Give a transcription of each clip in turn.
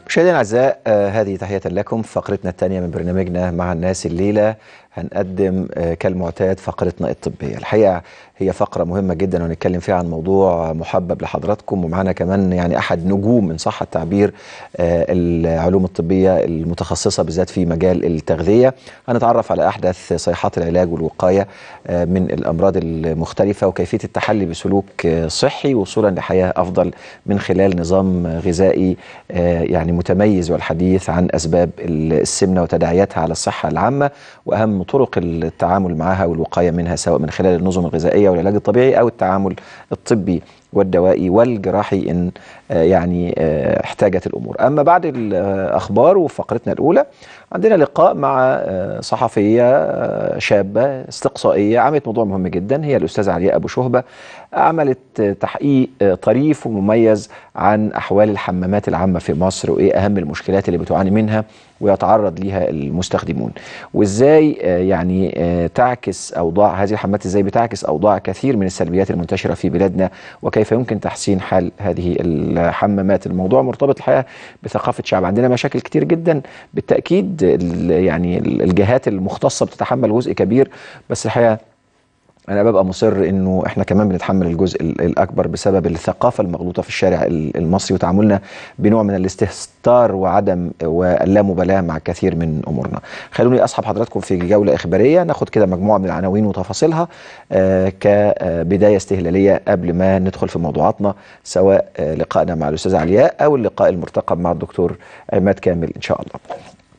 مشاهدينا الاعزاء آه هذه تحيه لكم فقرتنا الثانيه من برنامجنا مع الناس الليله هنقدم آه كالمعتاد فقرتنا الطبيه الحقيقه هي فقره مهمه جدا وهنتكلم فيها عن موضوع محبب لحضراتكم ومعنا كمان يعني احد نجوم من صح التعبير آه العلوم الطبيه المتخصصه بالذات في مجال التغذيه هنتعرف على احدث صيحات العلاج والوقايه آه من الامراض المختلفه وكيفيه التحلي بسلوك آه صحي وصولا لحياه افضل من خلال نظام غذائي آه يعني متميز والحديث عن اسباب السمنه وتداعياتها على الصحه العامه واهم طرق التعامل معها والوقايه منها سواء من خلال النظم الغذائيه والعلاج الطبيعي او التعامل الطبي والدوائي والجراحي ان يعني احتاجت الامور. اما بعد الاخبار وفقرتنا الاولى عندنا لقاء مع صحفيه شابه استقصائيه عملت موضوع مهم جدا هي الاستاذه علياء ابو شهبه عملت تحقيق طريف ومميز عن احوال الحمامات العامه في مصر وايه اهم المشكلات اللي بتعاني منها ويتعرض ليها المستخدمون وازاي يعني تعكس اوضاع هذه الحمامات ازاي بتعكس اوضاع كثير من السلبيات المنتشره في بلادنا وكيف يمكن تحسين حال هذه الحمامات الموضوع مرتبط الحقيقه بثقافه شعب عندنا مشاكل كتير جدا بالتاكيد يعني الجهات المختصه بتتحمل جزء كبير بس الحقيقه انا ببقى مصر انه احنا كمان بنتحمل الجزء الاكبر بسبب الثقافه المغلوطه في الشارع المصري وتعاملنا بنوع من الاستهتار وعدم واللامبالاه مع كثير من امورنا. خلوني اسحب حضراتكم في جوله اخباريه ناخد كده مجموعه من العناوين وتفاصيلها آه كبدايه استهلاليه قبل ما ندخل في موضوعاتنا سواء آه لقائنا مع الاستاذ علياء او اللقاء المرتقب مع الدكتور عماد كامل ان شاء الله.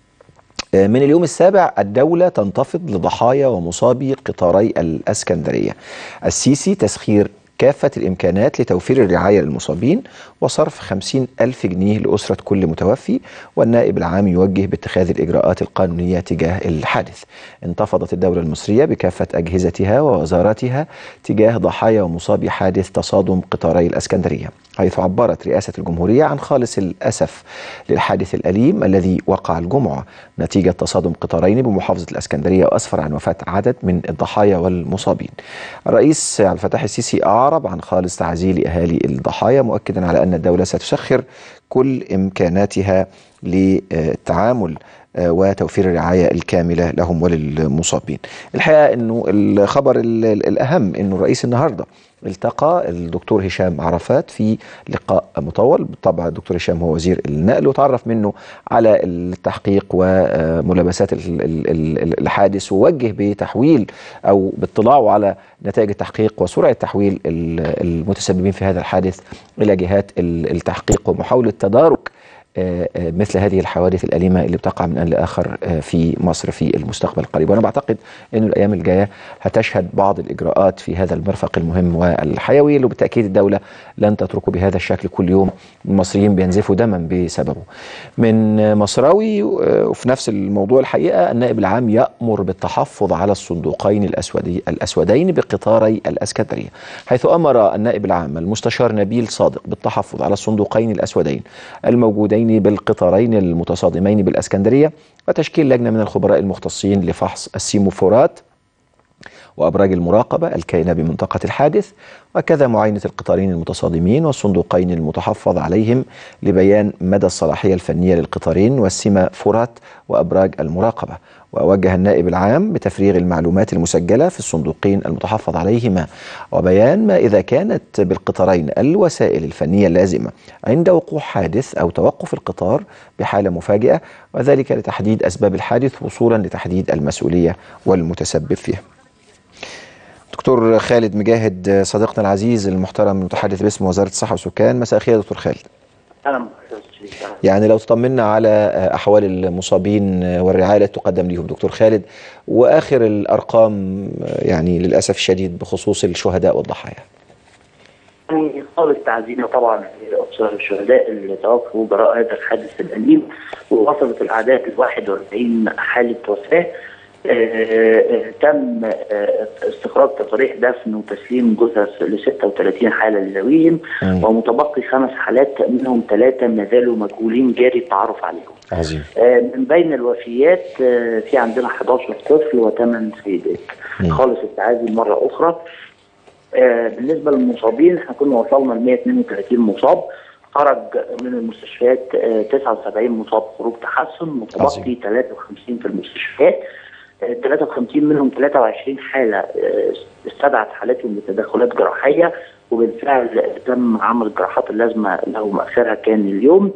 من اليوم السابع الدولة تنتفض لضحايا ومصابي قطاري الأسكندرية السيسي تسخير كافة الإمكانات لتوفير الرعاية للمصابين وصرف 50 ألف جنيه لأسرة كل متوفي والنائب العام يوجه باتخاذ الإجراءات القانونية تجاه الحادث انتفضت الدولة المصرية بكافة أجهزتها ووزاراتها تجاه ضحايا ومصابي حادث تصادم قطاري الأسكندرية حيث عبرت رئاسة الجمهورية عن خالص الأسف للحادث الأليم الذي وقع الجمعة نتيجة تصادم قطارين بمحافظة الأسكندرية وأسفر عن وفاة عدد من الضحايا والمصابين الرئيس عبد الفتاح السيسي أعرب عن خالص تعزيل أهالي الضحايا مؤكدا على أن الدولة ستسخر كل إمكاناتها للتعامل وتوفير الرعاية الكاملة لهم وللمصابين الحقيقة أنه الخبر الأهم أنه الرئيس النهاردة التقى الدكتور هشام عرفات في لقاء مطول بالطبع الدكتور هشام هو وزير النقل وتعرف منه على التحقيق وملابسات الحادث ووجه بتحويل او باطلاعه على نتائج التحقيق وسرعه تحويل المتسببين في هذا الحادث الى جهات التحقيق ومحاوله تدارك مثل هذه الحوادث الأليمة اللي بتقع من آن لآخر في مصر في المستقبل القريب وأنا بعتقد أن الأيام الجاية هتشهد بعض الإجراءات في هذا المرفق المهم والحيوي اللي بالتأكيد الدولة لن تتركه بهذا الشكل كل يوم المصريين بينزفوا دما بسببه من مصراوي وفي نفس الموضوع الحقيقة النائب العام يأمر بالتحفظ على الصندوقين الأسودي الأسودين بقطاري الأسكندرية حيث أمر النائب العام المستشار نبيل صادق بالتحفظ على الصندوقين الأسودين الموجودين بالقطارين المتصادمين بالاسكندريه وتشكيل لجنه من الخبراء المختصين لفحص السيموفورات وابراج المراقبه الكائنه بمنطقه الحادث وكذا معاينه القطارين المتصادمين والصندوقين المتحفظ عليهم لبيان مدى الصلاحيه الفنيه للقطارين والسيمافورات وابراج المراقبه ووجه النائب العام بتفريغ المعلومات المسجله في الصندوقين المتحفظ عليهما وبيان ما اذا كانت بالقطارين الوسائل الفنيه اللازمه عند وقوع حادث او توقف القطار بحاله مفاجئه وذلك لتحديد اسباب الحادث وصولا لتحديد المسؤوليه والمتسبب فيه. دكتور خالد مجاهد صديقنا العزيز المحترم المتحدث باسم وزاره الصحه والسكان مساء الخير دكتور خالد. اهلا يعني لو تطمنا على احوال المصابين والرعايه التي تقدم لهم دكتور خالد واخر الارقام يعني للاسف الشديد بخصوص الشهداء والضحايا. يعني خالص تعزينا طبعا لاسر الشهداء اللي توفوا جراء هذا الحادث الاليم ووصلت الاعداد ل 41 حاله وفاه آه تم آه استخراج تصاريح دفن وتسليم جثث ل 36 حاله لذويهم ومتبقي خمس حالات منهم ثلاثه ما زالوا مجهولين جاري التعرف عليهم. عظيم. آه من بين الوفيات في عندنا 11 طفل وثمان سيدات. خالص التعازي مره اخرى. بالنسبه للمصابين احنا كنا وصلنا ل 132 مصاب خرج من المستشفيات آه، 79 مصاب خروج تحسن متبقي عظيم. 53 في المستشفيات آه، 53 منهم 23 حاله آه، استدعت حالاتهم لتدخلات جراحيه وبالفعل تم عمل الجراحات اللازمه لهم اخرها كان اليوم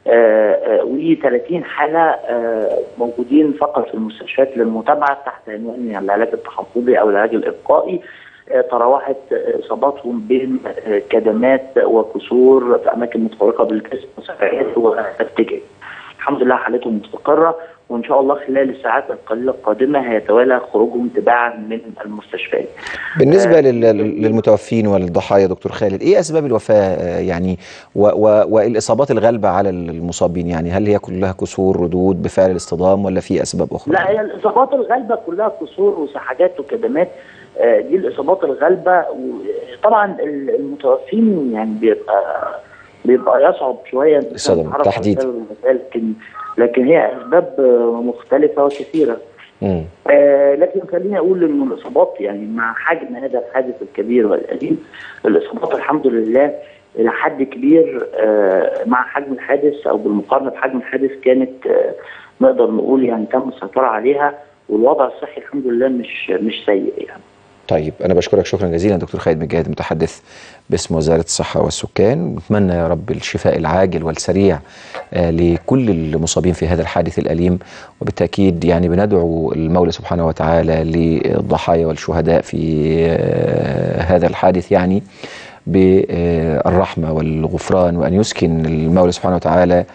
و30 حاله آه، موجودين فقط في المستشفيات للمتابعه تحت عنوان يعني العلاج التحفظي او العلاج الابقائي آه، تراوحت آه، اصاباتهم بين آه، كدمات وكسور في اماكن متفرقه بالجسم وسفريات وارتجاج. الحمد لله حالتهم مستقره وان شاء الله خلال الساعات القليله القادمه هيتوالى خروجهم تباعا من المستشفيات. بالنسبة لل- للمتوفين والضحايا دكتور خالد ايه اسباب الوفاة آه، يعني و و والاصابات الغالبة على المصابين يعني هل هي كلها كسور ردود بفعل الاصطدام ولا في اسباب اخرى؟ لا هي الاصابات الغالبه كلها كسور وسحاجات وكدمات آه، دي الاصابات الغالبه وطبعا ال- المتوفين يعني بيبقى بيبقى يصعب شويه إن إحنا الصدمة، نتعرف على تحديد. سبب الوفاة، لكن لكن هي اسباب آه، مختلفه وكثيره مم. آه لكن خليني اقول ان الاصابات يعني مع حجم هذا الحادث الكبير والقديم الاصابات الحمد لله الى حد كبير آه مع حجم الحادث او بالمقارنه بحجم الحادث كانت آه نقدر نقول يعني تم السيطره عليها والوضع الصحي الحمد لله مش مش سيء يعني. طيب انا بشكرك شكرا جزيلا دكتور خالد مجاهد متحدث باسم وزاره الصحه والسكان نتمنى يا رب الشفاء العاجل والسريع آه، لكل المصابين في هذا الحادث الاليم وبالتاكيد يعني بندعو المولى سبحانه وتعالى للضحايا والشهداء في آه، هذا الحادث يعني بالرحمه والغفران وان يسكن المولى سبحانه وتعالى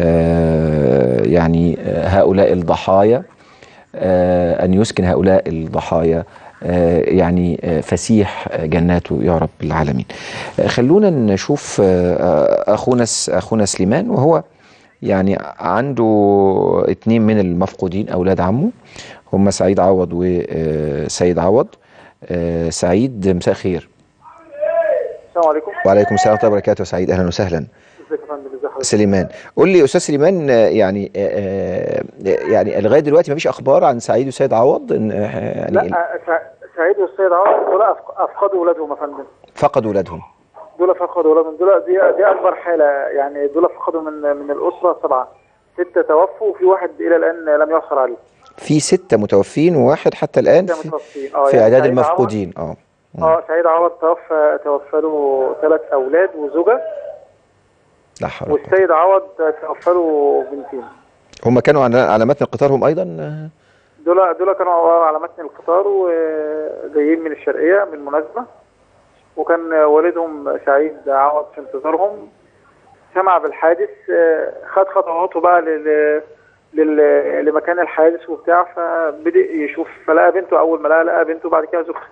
آه، يعني آه، هؤلاء الضحايا آه، أن يسكن هؤلاء الضحايا آه، يعني آه، فسيح آه، جناته يا رب العالمين آه، خلونا نشوف آه، آه، أخونا س- أخونا سليمان وهو يعني عنده اتنين من المفقودين أولاد عمه هم سعيد عوض وسيد عوض آه، سعيد مساء خير السلام عليكم وعليكم السلام ورحمة الله وبركاته سعيد أهلا وسهلا ازيك يا فندم ازي حضرتك سليمان قول لي استاذ سليمان آه، يعني آه، آه، يعني لغايه دلوقتي مفيش اخبار عن سعيد وسيد عوض إن، آه، يعني لا آه، سع- سعيد والسيد عوض دول أفق- افقدوا اولادهم يا فندم فقدوا ولادهم دول فقدوا اولادهم دول دي دي اكبر حاله يعني دول فقدوا من من الاسره سبعه سته توفوا وفي واحد الى الان لم يحصل عليه في ستة متوفين وواحد حتى الآن سته في, متوفين اه في يعني إعداد سعيد عوض- المفقودين اه اه سعيد عوض توفى توفى له ثلاث اولاد وزوجه لا حول ولا قوة. والسيد عوض توفى له بنتين هم كانوا على على متن قطارهم أيضا آه، دول دول كانوا على متن القطار وجايين من الشرقيه من مناسبه وكان والدهم سعيد عوض في انتظارهم سمع بالحادث آه، خد خطواته بقى لل... لل... لمكان الحادث وبتاع فبدأ يشوف فلقى بنته اول ما لقى لقى بنته بعد كده زوجته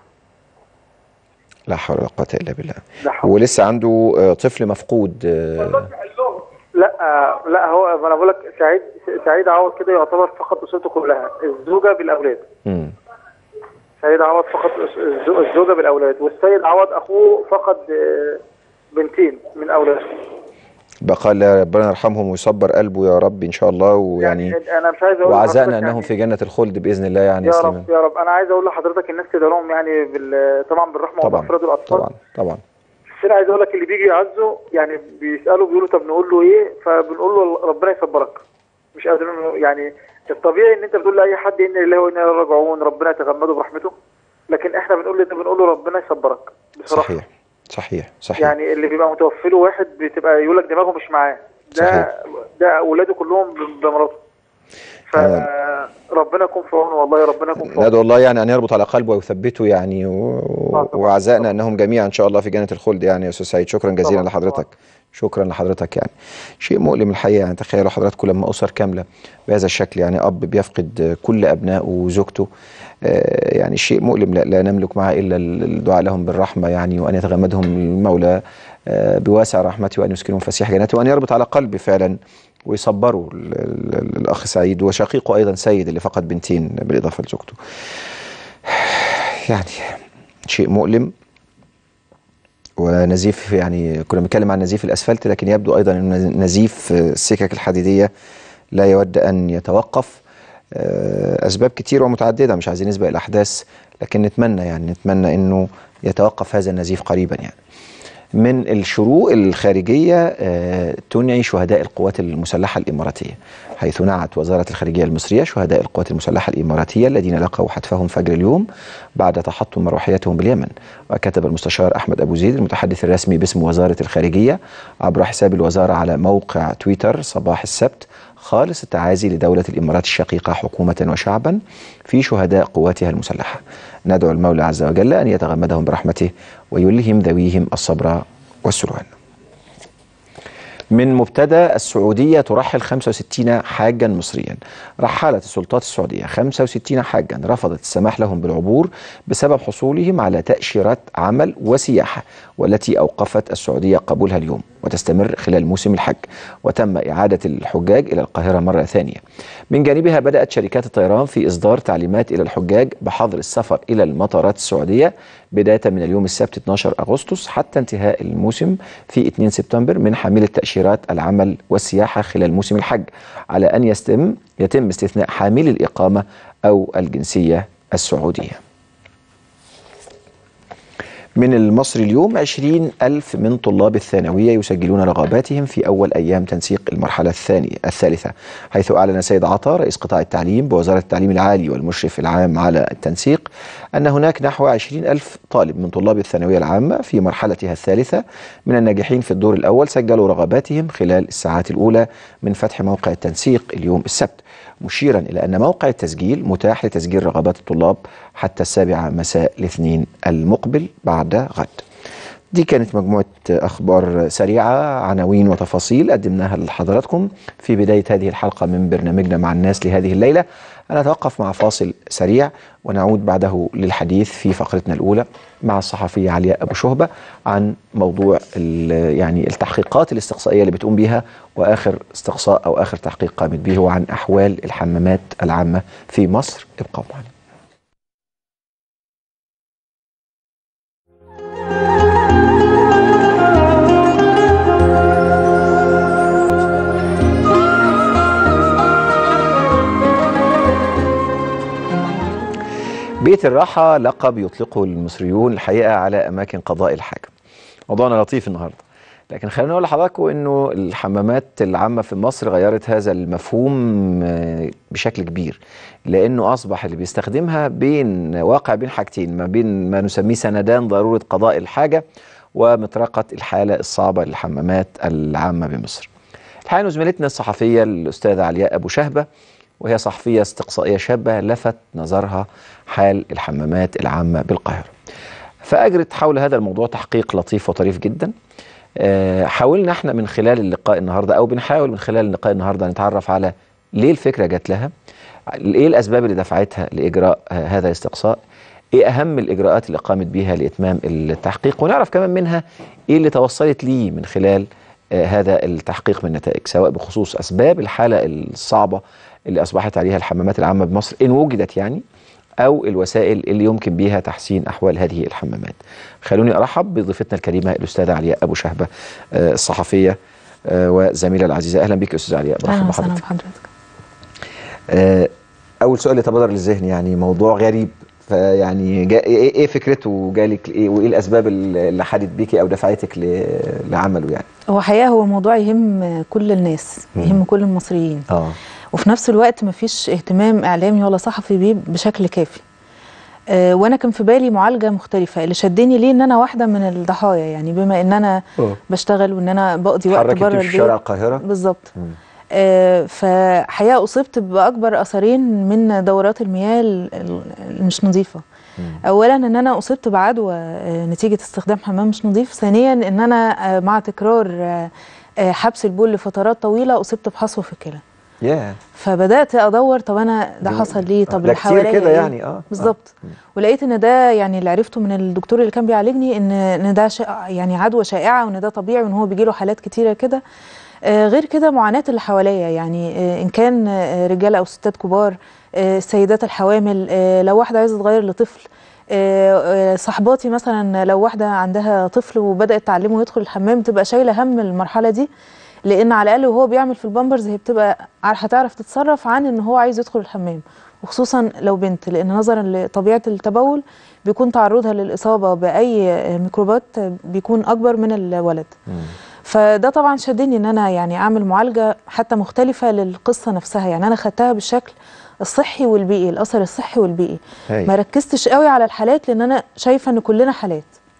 لا حول ولا قوة إلا بالله لا حول. ولسه عنده آه، طفل مفقود آه، لا آه، لا هو ما انا بقول لك سعيد سعيد عوض كده يعتبر فقد اسرته كلها الزوجه بالاولاد مم. سيد عوض فقد الز- الزوجه بالاولاد والسيد عوض اخوه فقد آه، بنتين من اولاده بقى لا ربنا يرحمهم ويصبر قلبه يا رب إن شاء الله ويعني انا مش عايز اقول وعزائنا لحضرتك أنهم يعني في جنة الخلد بإذن الله يعني يا يا سليمان رب يا رب انا عايز اقول لحضرتك الناس تدعي لهم يعني بال... طبعا بالرحمه طبعا والمغفره دول الاطفال طبعا طبعا بس انا عايز اقول لك اللي بيجي يعزوا يعني بيسالوا بيقولوا طب نقول له ايه فبنقول له ربنا يصبرك مش قادرين نقول- يعني الطبيعي ان انت بتقول لاي حد ان لله وانا اليه راجعون ربنا يتغمده برحمته لكن احنا بنقول له بنقول له ربنا يصبرك بصراحه صحيح صحيح صحيح يعني اللي بيبقى متوفي له واحد بتبقى يقول لك دماغه مش معاه ده صحيح. ده اولاده كلهم ب- بمراته فربنا يكون في عونه والله ربنا يكون في عونه ندعو الله يعني ان يربط على قلبه ويثبته يعني و... طبعا. وعزائنا انهم جميعا ان شاء الله في جنه الخلد يعني يا استاذ سعيد شكرا جزيلا طبعا. لحضرتك شكرا لحضرتك يعني شيء مؤلم الحقيقه يعني تخيلوا حضراتكم لما اسر كامله بهذا الشكل يعني اب بيفقد كل ابنائه وزوجته آه، يعني شيء مؤلم لا, لا نملك معه الا الدعاء لهم بالرحمه يعني وان يتغمدهم المولى آه، بواسع رحمته وان يسكنهم فسيح جناته وان يربط على قلبي فعلا ويصبروا ال- ال- الاخ سعيد وشقيقه ايضا سيد اللي فقد بنتين بالاضافه لزوجته. يعني شيء مؤلم ونزيف يعني كنا بنتكلم عن نزيف الاسفلت لكن يبدو ايضا ان نزيف السكك الحديديه لا يود ان يتوقف آه، اسباب كتير ومتعدده مش عايزين نسبق الاحداث لكن نتمنى يعني نتمنى انه يتوقف هذا النزيف قريبا يعني من الشروق الخارجية آه، تنعي شهداء القوات المسلحة الإماراتية حيث نعت وزارة الخارجية المصرية شهداء القوات المسلحة الإماراتية الذين لقوا حتفهم فجر اليوم بعد تحطم مروحيتهم باليمن وكتب المستشار أحمد أبو زيد المتحدث الرسمي باسم وزارة الخارجية عبر حساب الوزارة على موقع تويتر صباح السبت خالص التعازي لدولة الإمارات الشقيقة حكومة وشعبا في شهداء قواتها المسلحة ندعو المولى عز وجل أن يتغمدهم برحمته ويلهم ذويهم الصبر والسلوان من مبتدا السعوديه ترحل 65 حاجا مصريا. رحلت السلطات السعوديه 65 حاجا رفضت السماح لهم بالعبور بسبب حصولهم على تاشيرات عمل وسياحه والتي اوقفت السعوديه قبولها اليوم وتستمر خلال موسم الحج وتم اعاده الحجاج الى القاهره مره ثانيه. من جانبها بدات شركات الطيران في اصدار تعليمات الى الحجاج بحظر السفر الى المطارات السعوديه بدايه من اليوم السبت 12 اغسطس حتى انتهاء الموسم في 2 سبتمبر من حامل تاشيرات العمل والسياحه خلال موسم الحج على ان يتم يتم استثناء حامل الاقامه او الجنسيه السعوديه. من المصري اليوم 20 ألف من طلاب الثانوية يسجلون رغباتهم في أول أيام تنسيق المرحلة الثانية الثالثة حيث أعلن سيد عطا رئيس قطاع التعليم بوزارة التعليم العالي والمشرف العام على التنسيق أن هناك نحو 20 ألف طالب من طلاب الثانوية العامة في مرحلتها الثالثة من الناجحين في الدور الأول سجلوا رغباتهم خلال الساعات الأولى من فتح موقع التنسيق اليوم السبت مشيرا إلى أن موقع التسجيل متاح لتسجيل رغبات الطلاب حتى السابعة مساء الاثنين المقبل بعد غد دي كانت مجموعة أخبار سريعة عناوين وتفاصيل قدمناها لحضراتكم في بداية هذه الحلقة من برنامجنا مع الناس لهذه الليلة أنا أتوقف مع فاصل سريع ونعود بعده للحديث في فقرتنا الأولى مع الصحفية علياء أبو شهبة عن موضوع يعني التحقيقات الاستقصائية اللي بتقوم بها وآخر استقصاء أو آخر تحقيق قامت به هو عن أحوال الحمامات العامة في مصر ابقوا معنا بيت الراحة لقب يطلقه المصريون الحقيقة على أماكن قضاء الحاجة موضوعنا لطيف النهاردة لكن خلينا نقول لحضراتكم انه الحمامات العامه في مصر غيرت هذا المفهوم بشكل كبير لانه اصبح اللي بيستخدمها بين واقع بين حاجتين ما بين ما نسميه سندان ضروره قضاء الحاجه ومطرقه الحاله الصعبه للحمامات العامه بمصر. الحقيقه زميلتنا الصحفيه الاستاذه علياء ابو شهبه وهي صحفيه استقصائيه شابه لفت نظرها حال الحمامات العامه بالقاهره. فاجرت حول هذا الموضوع تحقيق لطيف وطريف جدا. حاولنا احنا من خلال اللقاء النهارده او بنحاول من خلال اللقاء النهارده نتعرف على ليه الفكره جات لها ايه الاسباب اللي دفعتها لاجراء هذا الاستقصاء ايه اهم الاجراءات اللي قامت بيها لاتمام التحقيق ونعرف كمان منها ايه اللي توصلت ليه من خلال هذا التحقيق من نتائج سواء بخصوص اسباب الحاله الصعبه اللي اصبحت عليها الحمامات العامه بمصر ان وجدت يعني أو الوسائل اللي يمكن بها تحسين أحوال هذه الحمامات خلوني أرحب بضيفتنا الكريمة الأستاذة علياء أبو شهبة الصحفية وزميلة العزيزة أهلا بك أستاذة علياء أهلا وسهلا بحضرتك أول سؤال يتبادر للذهن يعني موضوع غريب فيعني جا ايه إيه فكرته وجالك ايه وايه الاسباب اللي حدت بيكي او دفعتك لعمله يعني هو حقيقه هو موضوع يهم كل الناس يهم كل المصريين اه وفي نفس الوقت مفيش اهتمام اعلامي ولا صحفي بيه بشكل كافي أه وانا كان في بالي معالجه مختلفه اللي شدني ليه ان انا واحده من الضحايا يعني بما ان انا أوه. بشتغل وان انا بقضي وقت بره البيت في شارع القاهره بالظبط أه فحقيقه اصبت باكبر اثرين من دورات المياه المش نظيفه اولا ان انا اصبت بعدوى نتيجه استخدام حمام مش نظيف ثانيا ان انا مع تكرار حبس البول لفترات طويله اصبت بحصوه في الكلى yeah. فبدات ادور طب انا ده حصل ليه طب اللي حواليا كده يعني اه بالظبط آه. ولقيت ان ده يعني اللي عرفته من الدكتور اللي كان بيعالجني ان ان ده يعني عدوى شائعه وان ده طبيعي وان هو بيجي له حالات كتيره كده آه غير كده معاناه اللي حواليا يعني آه ان كان آه رجاله او ستات كبار آه السيدات الحوامل آه لو واحده عايزه تغير لطفل صحباتي مثلا لو واحده عندها طفل وبدات تعلمه يدخل الحمام تبقى شايله هم المرحله دي لان على الاقل وهو بيعمل في البامبرز هي بتبقى هتعرف تتصرف عن ان هو عايز يدخل الحمام وخصوصا لو بنت لان نظرا لطبيعه التبول بيكون تعرضها للاصابه باي آه، ميكروبات آه، بيكون اكبر من الولد فده طبعا شدني ان انا يعني اعمل معالجه حتى مختلفه للقصه نفسها يعني انا خدتها بالشكل الصحي والبيئي الاثر الصحي والبيئي هاي. ما ركزتش قوي على الحالات لان انا شايفه ان كلنا حالات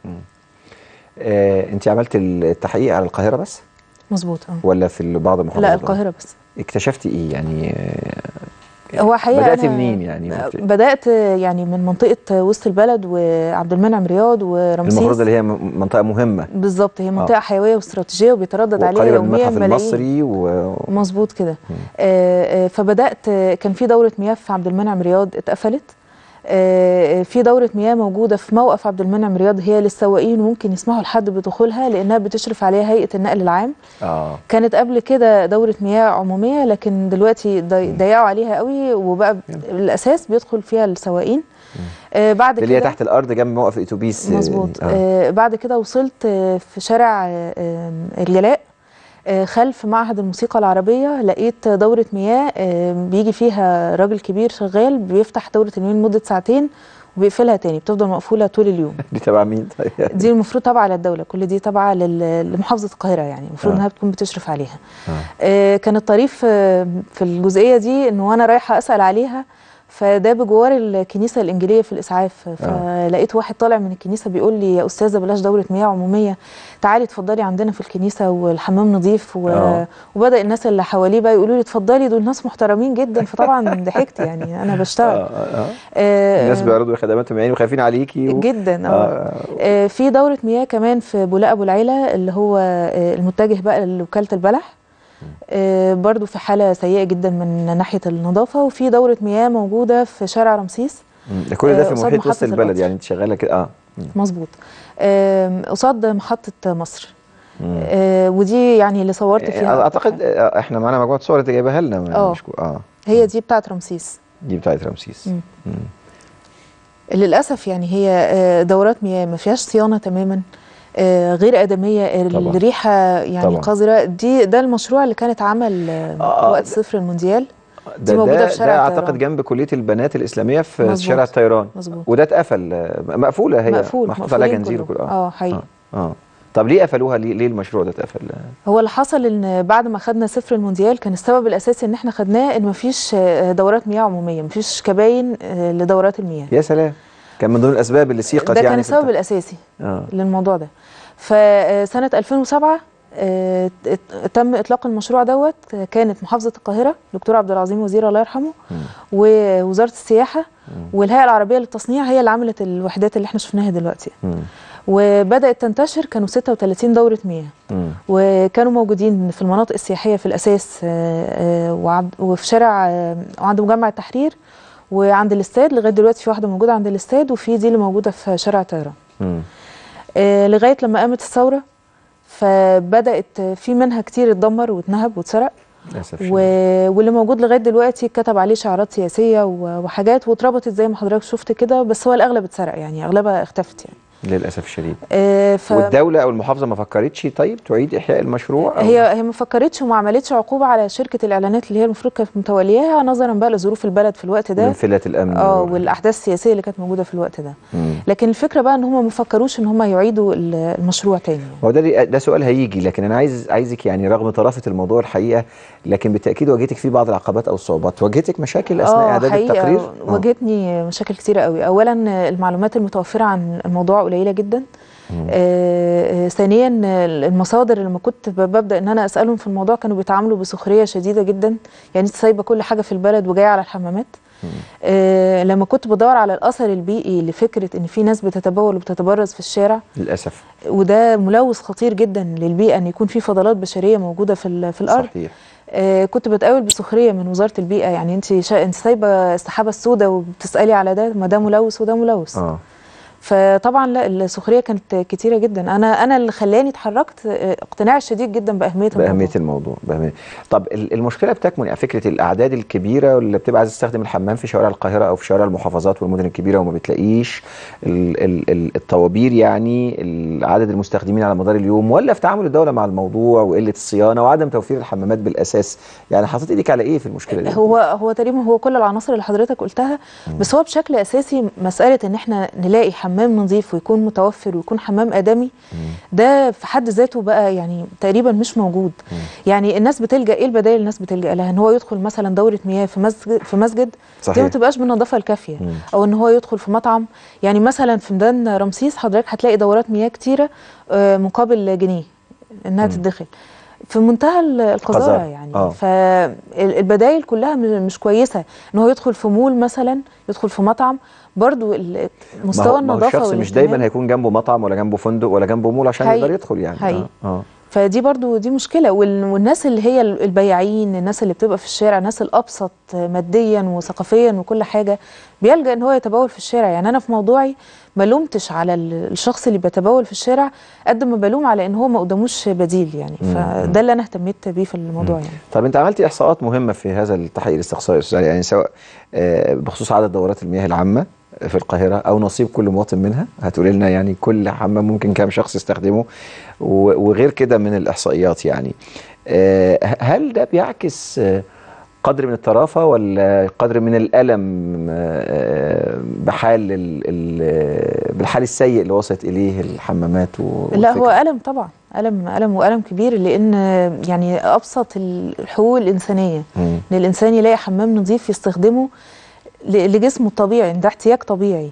آه انت عملت التحقيق على القاهره بس مظبوط اه ولا في ال- بعض المحافظات لا القاهره بس اكتشفتي ايه يعني آه، هو حقيقه بداتي أنا منين يعني بدات يعني من منطقه وسط البلد وعبد المنعم رياض ورمسيس المفروض اللي هي م- منطقه مهمه بالظبط هي منطقه حيويه واستراتيجيه وبيتردد عليها وقريبه من يوميا المتحف ملايين المصري و... مظبوط كده آه، آه، فبدات آه، كان في دوره مياه في عبد المنعم رياض اتقفلت آه، في دورة مياه موجودة في موقف عبد المنعم رياض هي للسواقين وممكن يسمحوا لحد بدخولها لأنها بتشرف عليها هيئة النقل العام اه كانت قبل كده دورة مياه عمومية لكن دلوقتي ضي- ضيقوا عليها قوي وبقى الأساس بيدخل فيها السواقين آه، بعد اللي هي كده تحت الارض جنب موقف الاتوبيس آه، مظبوط آه. آه بعد كده وصلت آه في شارع آه آه، الجلاء آه خلف معهد الموسيقى العربية لقيت دورة مياه آه بيجي فيها راجل كبير شغال بيفتح دورة المياه لمدة ساعتين وبيقفلها تاني بتفضل مقفولة طول اليوم دي تبع مين طيب دي المفروض تابعة للدولة كل دي تابعة لل- لمحافظة القاهرة يعني المفروض آه. انها بتكون بتشرف عليها آه كان الطريف آه، في الجزئية دي ان وانا رايحة اسأل عليها فده بجوار الكنيسة الإنجيلية في الإسعاف فلقيت واحد طالع من الكنيسة بيقول لي يا أستاذة بلاش دورة مياه عمومية تعالي اتفضلي عندنا في الكنيسة والحمام نظيف و... آه. وبدأ الناس اللي حواليه بقى يقولوا لي اتفضلي دول ناس محترمين جدا فطبعا ضحكت يعني أنا بشتغل آه، آه. آه، الناس بيعرضوا خدماتهم يعني وخايفين عليكي و... جدا اه آه. آه، في دورة مياه كمان في بولاق أبو العيلة اللي هو آه، المتجه بقى لوكالة البلح آه، برضو في حالة سيئة جدا من ناحية النظافة وفي دورة مياه موجودة في شارع رمسيس مم. ده كل ده آه، في قصاد محيط محطة وسط البلد القطر. يعني انت شغاله كده اه مم. مظبوط آم، قصاد محطة مصر مم. آه، ودي يعني اللي صورت فيها اعتقد آه، احنا معانا مجموعه صور انت جايبها لنا آه. مش كو- اه هي دي بتاعت رمسيس دي بتاعت رمسيس مم. مم. للأسف يعني هي آه، دورات مياه ما فيهاش صيانة تماما آه، غير آدمية طبعا. الريحة يعني طبعا. قذرة دي ده المشروع اللي كان اتعمل آه، آه، وقت ده- صفر المونديال ده موجودة ده, في شارع ده الطيران. اعتقد جنب كليه البنات الاسلاميه في مظبوط. شارع الطيران مظبوط. وده اتقفل آه، مقفوله هي مقفول محطوط عليها مقفولين جنزير كلهم. وكل اه حقيقي اه اه طب ليه قفلوها ليه, ليه المشروع ده اتقفل هو اللي حصل ان بعد ما خدنا صفر المونديال كان السبب الاساسي ان احنا خدناه ان مفيش آه، دورات مياه عموميه مفيش كباين آه، لدورات المياه يا سلام كان من ضمن الاسباب اللي سيقت ده يعني كان في السبب الت- الاساسي اه للموضوع ده فسنه 2007 آه، ت- تم اطلاق المشروع دوت آه، كانت محافظه القاهره دكتور عبد العظيم وزير الله يرحمه ووزاره السياحه والهيئه العربيه للتصنيع هي اللي عملت الوحدات اللي احنا شفناها دلوقتي مم. وبدات تنتشر كانوا 36 دوره مياه مم. وكانوا موجودين في المناطق السياحيه في الاساس آه، آه، وعب- وفي شارع آه، وعند مجمع التحرير وعند الاستاد لغايه دلوقتي في واحده موجوده عند الاستاد وفي دي اللي موجوده في شارع الطيران مم. آه، لغايه لما قامت الثوره فبدات في منها كتير اتدمر واتنهب واتسرق للاسف و... واللي موجود لغايه دلوقتي كتب عليه شعارات سياسيه و... وحاجات واتربطت زي ما حضرتك شفت كده بس هو الاغلب اتسرق يعني اغلبها اختفت يعني للاسف الشديد آه، ف... والدوله او المحافظه ما فكرتش طيب تعيد احياء المشروع أو هي هي ما فكرتش وما عملتش عقوبه على شركه الاعلانات اللي هي المفروض كانت متولياها نظرا بقى لظروف البلد في الوقت ده وانفلات الامن اه وال- والاحداث السياسيه اللي كانت موجوده في الوقت ده مم. لكن الفكره بقى ان هم ما فكروش ان هم يعيدوا ال- المشروع تاني هو ده لي- ده سؤال هيجي لكن انا عايز عايزك يعني رغم طرافه الموضوع الحقيقه لكن بالتاكيد واجهتك فيه بعض العقبات او الصعوبات واجهتك مشاكل اثناء اه اعداد حقيقة التقرير آه. واجهتني مشاكل كتيرة قوي اولا المعلومات المتوفرة عن الموضوع قليلة جدا آه آه، ثانيا المصادر لما كنت ب- ببدا ان انا اسالهم في الموضوع كانوا بيتعاملوا بسخريه شديده جدا يعني انت سايبه كل حاجه في البلد وجايه على الحمامات آه لما كنت بدور على الاثر البيئي لفكره ان في ناس بتتبول وبتتبرز في الشارع للاسف وده ملوث خطير جدا للبيئه ان يكون في فضلات بشريه موجوده في ال- في الارض صحيح آه كنت بتقابل بسخريه من وزاره البيئه يعني انت شا... انت سايبه السحابه السوداء وبتسالي على ده ما ده ملوث وده ملوث اه فطبعا لا السخريه كانت كتيره جدا انا انا اللي خلاني اتحركت آه، اقتناع شديد جدا باهميه باهميه الموضوع الموضوع باهميه طب ال- المشكله بتكمن يعني فكره الاعداد الكبيره اللي بتبقى عايز تستخدم الحمام في شوارع القاهره او في شوارع المحافظات والمدن الكبيره وما بتلاقيش ال ال ال الطوابير يعني ال- عدد المستخدمين على مدار اليوم ولا في تعامل الدوله مع الموضوع وقله الصيانه وعدم توفير الحمامات بالاساس يعني حطيت ايدك على ايه في المشكله دي هو هو تقريبا هو كل العناصر اللي حضرتك قلتها بس هو بشكل اساسي مساله ان احنا نلاقي حمام نظيف ويكون متوفر ويكون حمام ادمي ده في حد ذاته بقى يعني تقريبا مش موجود يعني الناس بتلجا ايه البدائل اللي الناس بتلجا لها ان هو يدخل مثلا دوره مياه في مسجد في مسجد دي صحيح. ما تبقاش بالنظافه الكافيه او ان هو يدخل في مطعم يعني مثلا في ميدان رمسيس حضرتك هتلاقي دورات مياه كتيره آه، مقابل جنيه انها تدخل في منتهى ال- القذاره قذارة. يعني آه. فالبدائل كلها م- مش كويسه ان هو يدخل في مول مثلا يدخل في مطعم برضو ال- ما مستوى هو, ما هو النظافه الشخص مش والاهتمام. دايما هيكون جنبه مطعم ولا جنبه فندق ولا جنبه مول عشان حقيقي. يقدر يدخل يعني حقيقي. اه, آه. فدي برضو دي مشكله وال- والناس اللي هي ال- البياعين الناس اللي بتبقى في الشارع الناس الابسط ماديا وثقافيا وكل حاجه بيلجا ان هو يتبول في الشارع يعني انا في موضوعي ما لومتش على ال- الشخص اللي بيتبول في الشارع قد ما بلوم على ان هو ما قداموش بديل يعني فده اللي انا اهتميت بيه في الموضوع يعني طب انت عملتي احصاءات مهمه في هذا التحقيق الاستقصائي الاستاذ علي، يعني سواء آه، بخصوص عدد دورات المياه العامه في القاهره او نصيب كل مواطن منها هتقولي لنا يعني كل حمام ممكن كام شخص يستخدمه و- وغير كده من الاحصائيات يعني آه، هل ده بيعكس آه، قدر من الطرافه ولا قدر من الالم آه، بحال ال- ال- بالحال السيء اللي وصلت اليه الحمامات و- لا هو والفكرة؟ ألم طبعا ألم ألم وألم كبير لأن يعني أبسط الحقوق الإنسانية مم. إن الإنسان يلاقي حمام نظيف يستخدمه ل- لجسمه الطبيعي ده احتياج طبيعي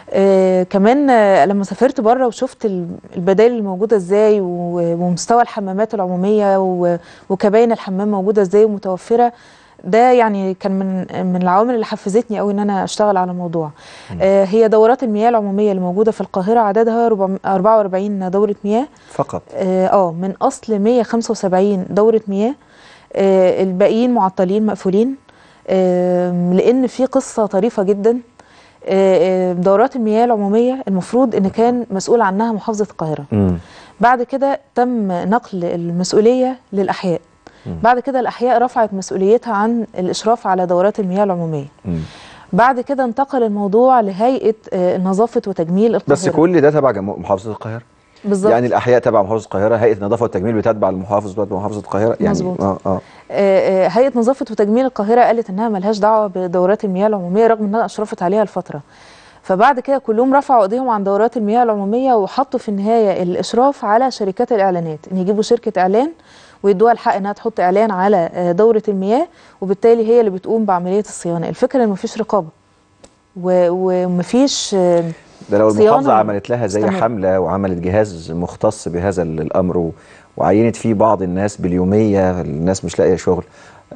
آه كمان آه لما سافرت بره وشفت ال- البدائل الموجودة ازاي و- ومستوى الحمامات العمومية و- وكباين الحمام موجودة ازاي ومتوفرة ده يعني كان من من العوامل اللي حفزتني قوي ان انا اشتغل على الموضوع آه هي دورات المياه العموميه اللي موجوده في القاهره عددها 400 44 دوره مياه فقط اه آه، من اصل 175 دوره مياه آه الباقيين معطلين مقفولين آه لان في قصه طريفه جدا آه آه، دورات المياه العموميه المفروض ان كان مسؤول عنها محافظه القاهره مم. بعد كده تم نقل المسؤوليه للاحياء بعد كده الاحياء رفعت مسؤوليتها عن الاشراف على دورات المياه العموميه مم. بعد كده انتقل الموضوع لهيئه آه، نظافه وتجميل القاهره بس كل ده تبع جمو- محافظه القاهره بالظبط يعني الاحياء تبع محافظه القاهره هيئه النظافه والتجميل بتتبع المحافظ بتاعت محافظه القاهره يعني مظبوط. اه اه آه، آه، هيئه نظافه وتجميل القاهره قالت انها ملهاش دعوه بدورات المياه العموميه رغم انها اشرفت عليها الفتره فبعد كده كلهم رفعوا ايديهم عن دورات المياه العموميه وحطوا في النهايه الاشراف على شركات الاعلانات ان يجيبوا شركه اعلان ويدوها الحق انها تحط اعلان على آه، دوره المياه وبالتالي هي اللي بتقوم بعمليه الصيانه الفكره ان مفيش رقابه و- ومفيش آه، ده لو صيانة المحافظه عملت لها زي مستمرة. حمله وعملت جهاز مختص بهذا ال- الامر و- وعينت فيه بعض الناس باليوميه الناس مش لاقيه شغل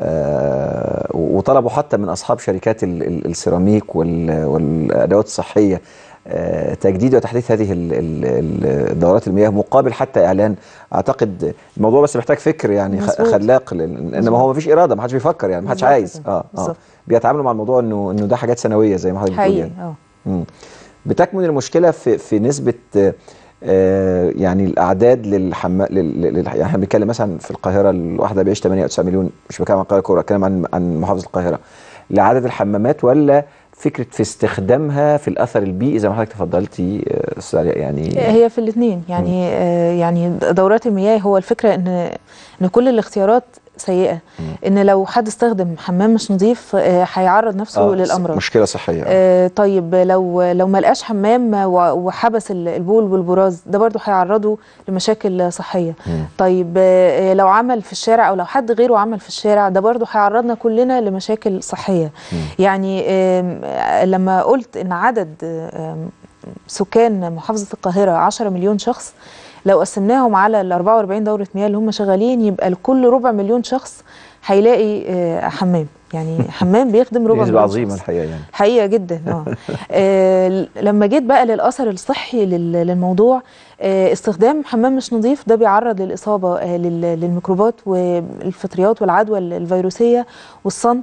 آه وطلبوا حتى من اصحاب شركات ال- ال- السيراميك وال- والادوات الصحيه آه تجديد وتحديث هذه ال- ال- ال- الدورات المياه مقابل حتى اعلان اعتقد الموضوع بس محتاج فكر يعني خ- مظبوط. خلاق لأن- انما هو ما فيش اراده ما حدش بيفكر يعني ما حدش بالظبط عايز كده. اه اه بالظبط. بيتعاملوا مع الموضوع انه انه ده حاجات سنويه زي ما حضرتك بتقول حقيقي يعني. اه مم. بتكمن المشكله في في نسبه آه، آه، يعني الاعداد للحما لل... لل... يعني احنا بنتكلم مثلا في القاهره الواحده بيعيش 8 او 9 مليون مش بتكلم عن القاهره كوره بتكلم عن عن محافظه القاهره لعدد الحمامات ولا فكره في استخدامها في الاثر البيئي زي ما حضرتك تفضلتي آه، استاذ علياء يعني هي في الاثنين يعني آه يعني دورات المياه هو الفكره ان ان كل الاختيارات سيئه ان لو حد استخدم حمام مش نظيف آه، هيعرض نفسه آه، للامراض مشكله صحيه آه. آه طيب لو لو ما لقاش حمام و- وحبس ال- البول والبراز ده برضو هيعرضه لمشاكل صحيه طيب آه لو عمل في الشارع او لو حد غيره عمل في الشارع ده برضو هيعرضنا كلنا لمشاكل صحيه يعني آم، آه لما قلت ان عدد آم، سكان محافظه القاهره 10 مليون شخص لو قسمناهم على ال 44 دوره مياه اللي هم شغالين يبقى لكل ربع مليون شخص هيلاقي آه، حمام يعني حمام بيخدم ربع نسبه مليون عظيمه شخص. الحقيقه يعني حقيقه جدا اه آه، لما جيت بقى للاثر الصحي لل- للموضوع آه، استخدام حمام مش نظيف ده بيعرض للاصابه آه، لل- للميكروبات والفطريات والعدوى الفيروسيه والصمت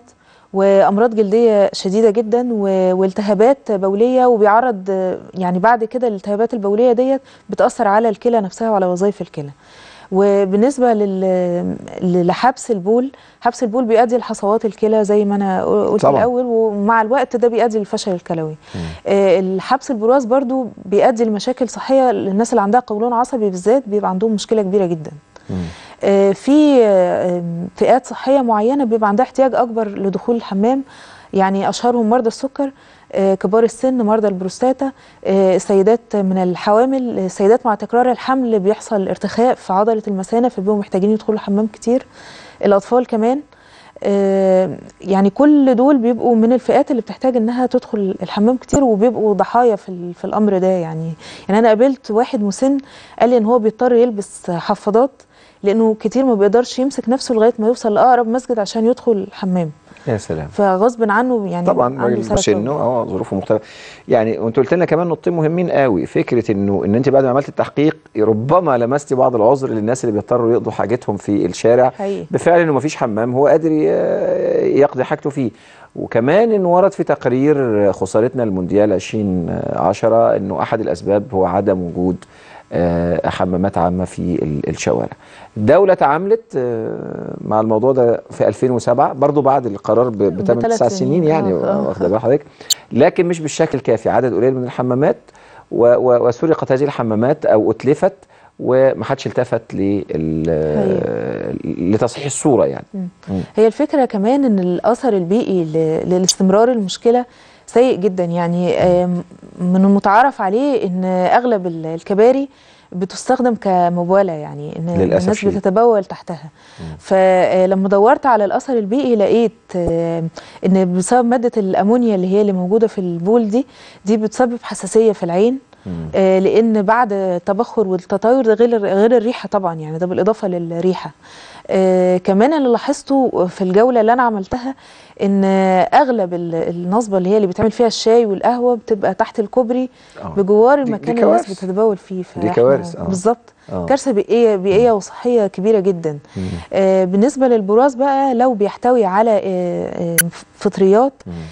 وامراض جلديه شديده جدا و- والتهابات بوليه وبيعرض آه، يعني بعد كده الالتهابات البوليه ديت بتاثر على الكلى نفسها وعلى وظائف الكلى وبالنسبه لل- لحبس البول حبس البول بيؤدي لحصوات الكلى زي ما انا قلت طبعاً. الاول ومع الوقت ده بيؤدي للفشل الكلوي آه، الحبس البراز برضو بيؤدي لمشاكل صحيه للناس اللي عندها قولون عصبي بالذات بيبقى عندهم مشكله كبيره جدا آه، في آه، فئات صحيه معينه بيبقى عندها احتياج اكبر لدخول الحمام يعني اشهرهم مرضى السكر آه، كبار السن مرضى البروستاتا آه، السيدات من الحوامل السيدات مع تكرار الحمل بيحصل ارتخاء في عضله المثانه فبيبقوا محتاجين يدخلوا الحمام كتير الاطفال كمان آه، يعني كل دول بيبقوا من الفئات اللي بتحتاج انها تدخل الحمام كتير وبيبقوا ضحايا في ال- في الامر ده يعني يعني انا قابلت واحد مسن قال لي ان هو بيضطر يلبس حفاضات لانه كتير ما بيقدرش يمسك نفسه لغايه ما يوصل لاقرب مسجد عشان يدخل الحمام يا سلام فغصب عنه يعني طبعا عنده راجل سرطان. سنه اه ظروفه مختلفه يعني وانت قلت لنا كمان نقطتين مهمين قوي فكره انه ان انت بعد ما عملت التحقيق ربما لمستي بعض العذر للناس اللي بيضطروا يقضوا حاجتهم في الشارع حقيقي. بفعل انه مفيش حمام هو قادر ي- يقضي حاجته فيه وكمان انه ورد في تقرير خسارتنا المونديال 2010 انه احد الاسباب هو عدم وجود آه، حمامات عامه في ال- الشوارع. الدوله تعاملت آه، مع الموضوع ده في 2007 برضو بعد القرار ب- بثمان بثلاث تسع سنين. سنين يعني آه، آه. واخده بال حضرتك لكن مش بالشكل الكافي عدد قليل من الحمامات و- و- وسرقت هذه الحمامات او اتلفت ومحدش التفت لل- لتصحيح الصوره يعني هي الفكرة كمان ان الاثر البيئي ل- للاستمرار المشكلة سيء جدا يعني آم، من المتعارف عليه ان اغلب ال- الكباري بتستخدم كمبالة يعني ان للأسف الناس شديد. بتتبول تحتها فلما دورت على الاثر البيئي لقيت آم، ان بسبب مادة الامونيا اللي هي اللي موجودة في البول دي دي بتسبب حساسية في العين آه، لان بعد التبخر والتطاير ده غير غير الريحه طبعا يعني ده بالاضافه للريحه آه، كمان اللي لاحظته في الجوله اللي انا عملتها ان اغلب ال- النصبه اللي هي اللي بيتعمل فيها الشاي والقهوه بتبقى تحت الكوبري آه. بجوار دي- المكان دي اللي الناس كوارث. بتتبول فيه دي فإحنا- كوارث، آه. بالظبط آه. كارثه بيئيه بيئيه وصحيه كبيره جدا آه بالنسبه للبراز بقى لو بيحتوي على آه آه فطريات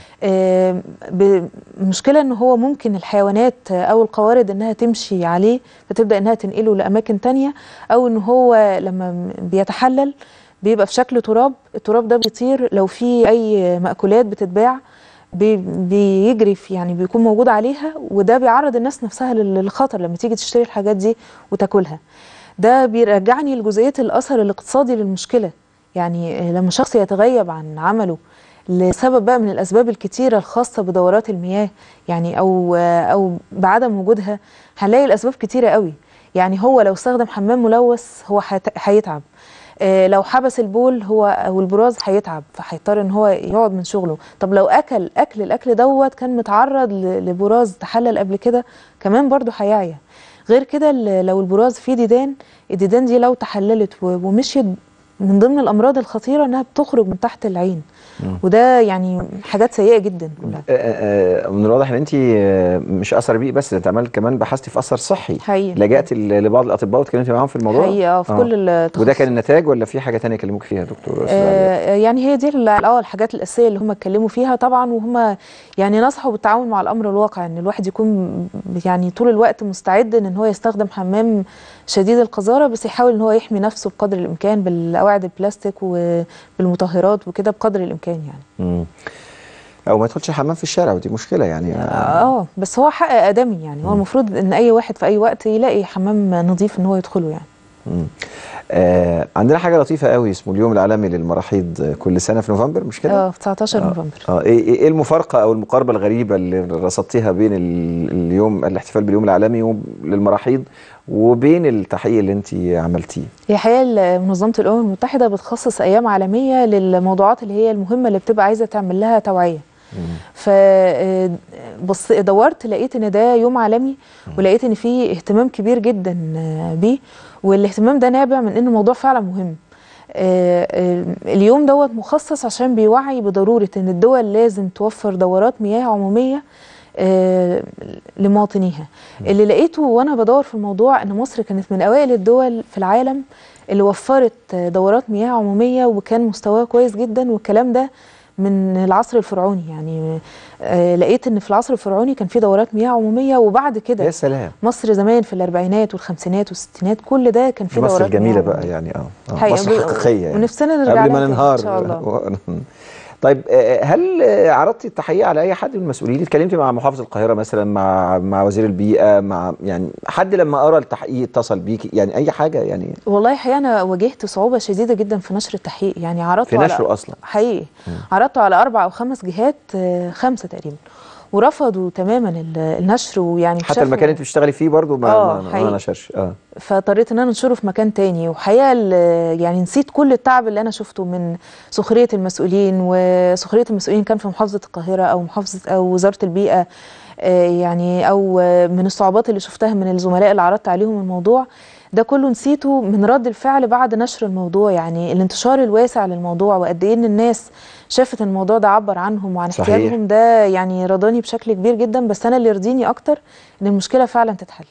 آه ب- المشكله ان هو ممكن الحيوانات آه، او القوارض انها تمشي عليه فتبدا انها تنقله لاماكن تانية او ان هو لما م- بيتحلل بيبقى في شكل تراب التراب ده بيطير لو في اي مأكولات بتتباع بي- بيجري في يعني بيكون موجود عليها وده بيعرض الناس نفسها لل- للخطر لما تيجي تشتري الحاجات دي وتاكلها ده بيرجعني لجزئيه الاثر الاقتصادي للمشكله يعني لما شخص يتغيب عن عمله لسبب بقى من الاسباب الكتيره الخاصه بدورات المياه يعني او او بعدم وجودها هنلاقي الاسباب كتيره قوي يعني هو لو استخدم حمام ملوث هو هيت- هيتعب آه، لو حبس البول هو او البراز هيتعب فهيضطر ان هو يقعد من شغله طب لو اكل اكل الاكل دوت كان متعرض ل- لبراز تحلل قبل كده كمان برضو هيعيا غير كده ال- لو البراز فيه ديدان الديدان دي لو تحللت و- ومشيت من ضمن الامراض الخطيره انها بتخرج من تحت العين وده يعني حاجات سيئه جدا كلها آه، آه، من الواضح ان انت آه، مش اثر بيئي بس انت عملت كمان بحثتي في اثر صحي حقيقي. لجأت ل- لبعض الاطباء واتكلمتي معاهم في الموضوع حقيقه في كل التخصص وده كان النتاج ولا في حاجه تانية كلموك فيها يا دكتور أستاذ علاء؟ آه، يعني هي دي ال- اه الحاجات الاساسيه اللي هم اتكلموا فيها طبعا وهم يعني نصحوا بالتعاون مع الامر الواقع ان الواحد يكون يعني طول الوقت مستعد ان هو يستخدم حمام شديد القذاره بس يحاول ان هو يحمي نفسه بقدر الامكان بالقواعد البلاستيك وبالمطهرات وكده بقدر الامكان يعني مم. او ما يدخلش حمام في الشارع ودي مشكله يعني اه بس هو حق ادمي يعني هو المفروض ان اي واحد في اي وقت يلاقي حمام نظيف ان هو يدخله يعني مم. آه عندنا حاجه لطيفه قوي اسمه اليوم العالمي للمراحيض آه، كل سنه في نوفمبر مش كده اه في 19 آه. نوفمبر اه ايه إيه- ايه المفارقه او المقاربه الغريبه اللي رصدتيها بين ال- اليوم الاحتفال باليوم العالمي وب- للمراحيض وبين التحقيق اللي انت عملتيه هي حقيقة منظمة الأمم المتحدة بتخصص أيام عالمية للموضوعات اللي هي المهمة اللي بتبقى عايزة تعمل لها توعية ف بص دورت لقيت ان ده يوم عالمي ولقيت ان في اهتمام كبير جدا آه، بيه والاهتمام ده نابع من ان الموضوع فعلا مهم آه، آه، اليوم دوت مخصص عشان بيوعي بضرورة ان الدول لازم توفر دورات مياه عمومية آه، لمواطنيها اللي لقيته وانا بدور في الموضوع ان مصر كانت من اوائل الدول في العالم اللي وفرت آه، دورات مياه عمومية وكان مستواها كويس جدا والكلام ده من العصر الفرعوني يعني آه لقيت ان في العصر الفرعوني كان في دورات مياه عموميه وبعد كده يا سلام مصر زمان في الاربعينات والخمسينات والستينات كل ده كان في مصر دورات الجميله مياه بقى عمومية. يعني اه آه، حقيقة مصر ب- حقيقيه يعني. ونفسنا نرجع قبل ما لها تاني ننهار ان شاء الله طيب آه، هل آه، عرضتي التحقيق على اي حد من المسؤولين اتكلمتي مع محافظ القاهره مثلا مع مع وزير البيئه مع يعني حد لما قرا التحقيق اتصل بيكي يعني اي حاجه يعني والله الحقيقه انا واجهت صعوبه شديده جدا في نشر التحقيق يعني عرضته في على نشره اصلا حقيقي عرضته على اربع او خمس جهات آه، خمسه تقريبا ورفضوا تماما ال- النشر ويعني حتى شافوا- المكان اللي انت بتشتغلي فيه برضو ما آه، ما- ما حقيقي. نشرش اه فاضطريت ان انا انشره في مكان تاني وحقيقه ال- يعني نسيت كل التعب اللي انا شفته من سخريه المسؤولين وسخريه المسؤولين كان في محافظه القاهره او محافظه او وزاره البيئه آه، يعني او آه، من الصعوبات اللي شفتها من الزملاء اللي عرضت عليهم الموضوع ده كله نسيته من رد الفعل بعد نشر الموضوع يعني الانتشار الواسع للموضوع وقد ايه ان الناس شافت ان الموضوع ده عبر عنهم وعن صحيح. احتياجهم ده يعني رضاني بشكل كبير جدا بس انا اللي يرضيني اكتر ان المشكله فعلا تتحل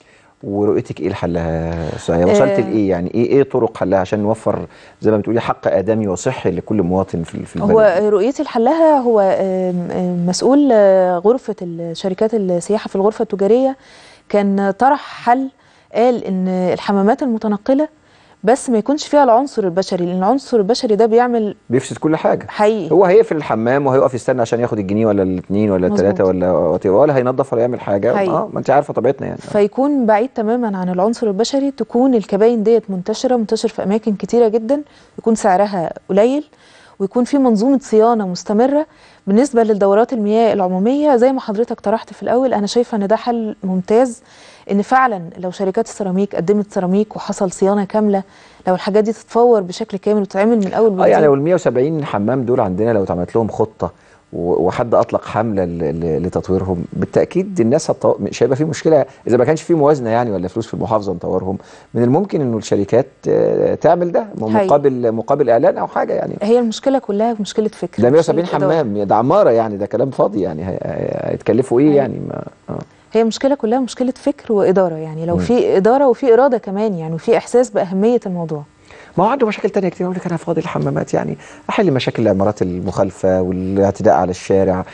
ورؤيتك ايه لحلها سعيد وصلت آه. لايه يعني ايه ايه طرق حلها عشان نوفر زي ما بتقولي حق ادمي وصحي لكل مواطن في في البلد هو رؤيتي لحلها هو آم، آم، مسؤول آه، غرفة الشركات السياحة في الغرفة التجارية كان طرح حل قال إن الحمامات المتنقلة بس ما يكونش فيها العنصر البشري لأن العنصر البشري ده بيعمل بيفسد كل حاجه حقيقي هو هيقفل الحمام وهيقف يستنى عشان ياخد الجنيه ولا الاثنين ولا مظبوط. الثلاثه ولا whatever، ولا هينظف ولا يعمل حاجه حقيقي. اه ما انت عارفه طبيعتنا يعني فيكون بعيد تماما عن العنصر البشري تكون الكباين ديت منتشرة منتشر في أماكن كتيرة جدا يكون سعرها قليل ويكون في منظومة صيانة مستمرة بالنسبة للدورات المياه العمومية زي ما حضرتك طرحت في الأول أنا شايفة أن ده حل ممتاز إن فعلا لو شركات السيراميك قدمت سيراميك وحصل صيانة كاملة لو الحاجات دي تتفور بشكل كامل وتتعمل من أول اه يعني وجديد لو ال 170 حمام دول عندنا لو اتعملت لهم خطه و- وحد اطلق حمله ل- ل- لتطويرهم بالتاكيد الناس هتطو... مش هيبقى في مشكله اذا ما كانش في موازنه يعني ولا فلوس في المحافظه نطورهم من الممكن انه الشركات آه، تعمل ده حقيقي. مقابل مقابل اعلان او حاجه يعني هي المشكلة كلها مشكلة فكر ده 170 مشكلة إدارة. حمام ده عماره يعني ده كلام فاضي يعني هي- هي- هيتكلفوا ايه أيوة. يعني ما آه. هي مشكلة كلها مشكلة فكر وإدارة يعني لو مم. في إدارة وفي إرادة كمان يعني وفي إحساس بأهمية الموضوع ما هو عنده مشاكل تانية كتير يقول لك انا فاضي الحمامات يعني احل مشاكل العمارات المخالفه والاعتداء على الشارع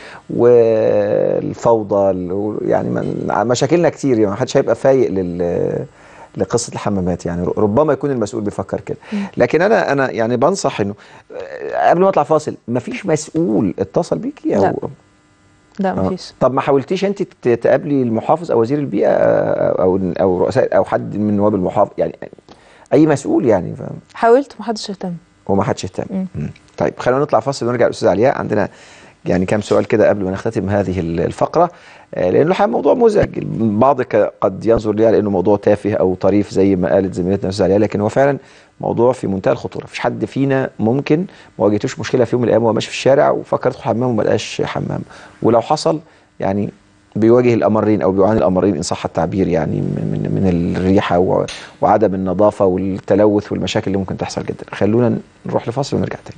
والفوضى ال- يعني من- مشاكلنا كتير يعني ما حدش هيبقى فايق لل لقصه الحمامات يعني ربما يكون المسؤول بيفكر كده لكن انا انا يعني بنصح انه آه، قبل ما اطلع فاصل ما فيش مسؤول اتصل بيكي او لا. لا آه. مفيش طب ما حاولتيش انت ت- تقابلي المحافظ او وزير البيئه آه، او او رؤساء او حد من نواب المحافظ يعني اي مسؤول يعني فاهم حاولت ومحدش اهتم وما حدش اهتم مم. مم. طيب خلينا نطلع فاصل ونرجع للاستاذ علياء عندنا يعني كام سؤال كده قبل ما نختتم هذه ال- الفقره آه، لانه الحقيقه موضوع مزعج البعض ك- قد ينظر ليها لانه موضوع تافه او طريف زي ما قالت زميلتنا الاستاذ علياء لكن هو فعلا موضوع في منتهى الخطوره مفيش حد فينا ممكن ما واجهتوش مشكله في يوم من الايام وهو ماشي في الشارع وفكر يدخل حمام وما لقاش حمام ولو حصل يعني بيواجه الامرين او بيعاني الامرين ان صح التعبير يعني من من, من الريحه و- وعدم النظافه والتلوث والمشاكل اللي ممكن تحصل جدا خلونا نروح لفاصل ونرجع تاني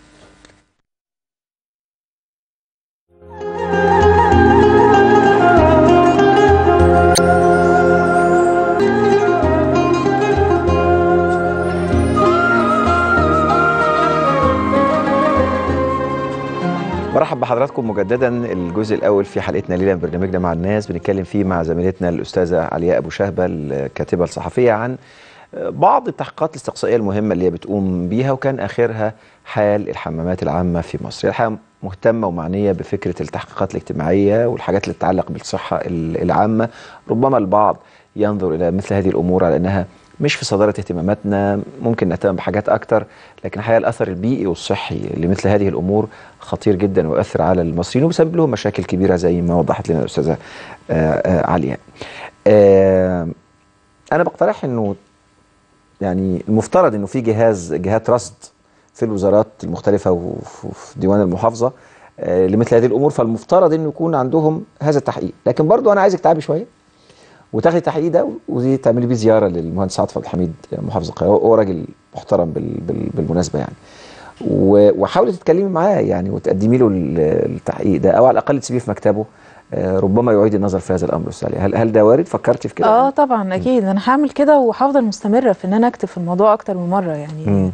مرحب بحضراتكم مجددا الجزء الاول في حلقتنا ليله من برنامجنا مع الناس بنتكلم فيه مع زميلتنا الاستاذه علياء ابو شهبه الكاتبه الصحفيه عن بعض التحقيقات الاستقصائيه المهمه اللي هي بتقوم بيها وكان اخرها حال الحمامات العامه في مصر. هي الحقيقه مهتمه ومعنيه بفكره التحقيقات الاجتماعيه والحاجات اللي تتعلق بالصحه ال- العامه، ربما البعض ينظر الى مثل هذه الامور على انها مش في صداره اهتماماتنا، ممكن نهتم بحاجات اكتر، لكن الحقيقه الاثر البيئي والصحي لمثل هذه الامور خطير جدا ويؤثر على المصريين وبيسبب لهم مشاكل كبيره زي ما وضحت لنا الاستاذه آه، آه، علياء. آه، انا بقترح انه يعني المفترض انه في جهاز جهات رصد في الوزارات المختلفه وف- وفي ديوان المحافظه آه، لمثل هذه الامور فالمفترض انه يكون عندهم هذا التحقيق لكن برضو انا عايزك تعبي شويه وتاخدي التحقيق ده ودي تعملي بيه زياره للمهندس عاطف عبد الحميد محافظ القاهره هو راجل محترم بال بال بالمناسبه يعني و- وحاولي تتكلمي معاه يعني وتقدمي له ال- التحقيق ده او على الاقل تسيبيه في مكتبه آه، ربما يعيد النظر في هذا الامر استاذ علي. هل هل ده وارد فكرتي في كده اه طبعا اكيد انا هعمل كده وهفضل مستمره في ان انا اكتب في الموضوع اكتر من مره يعني مم.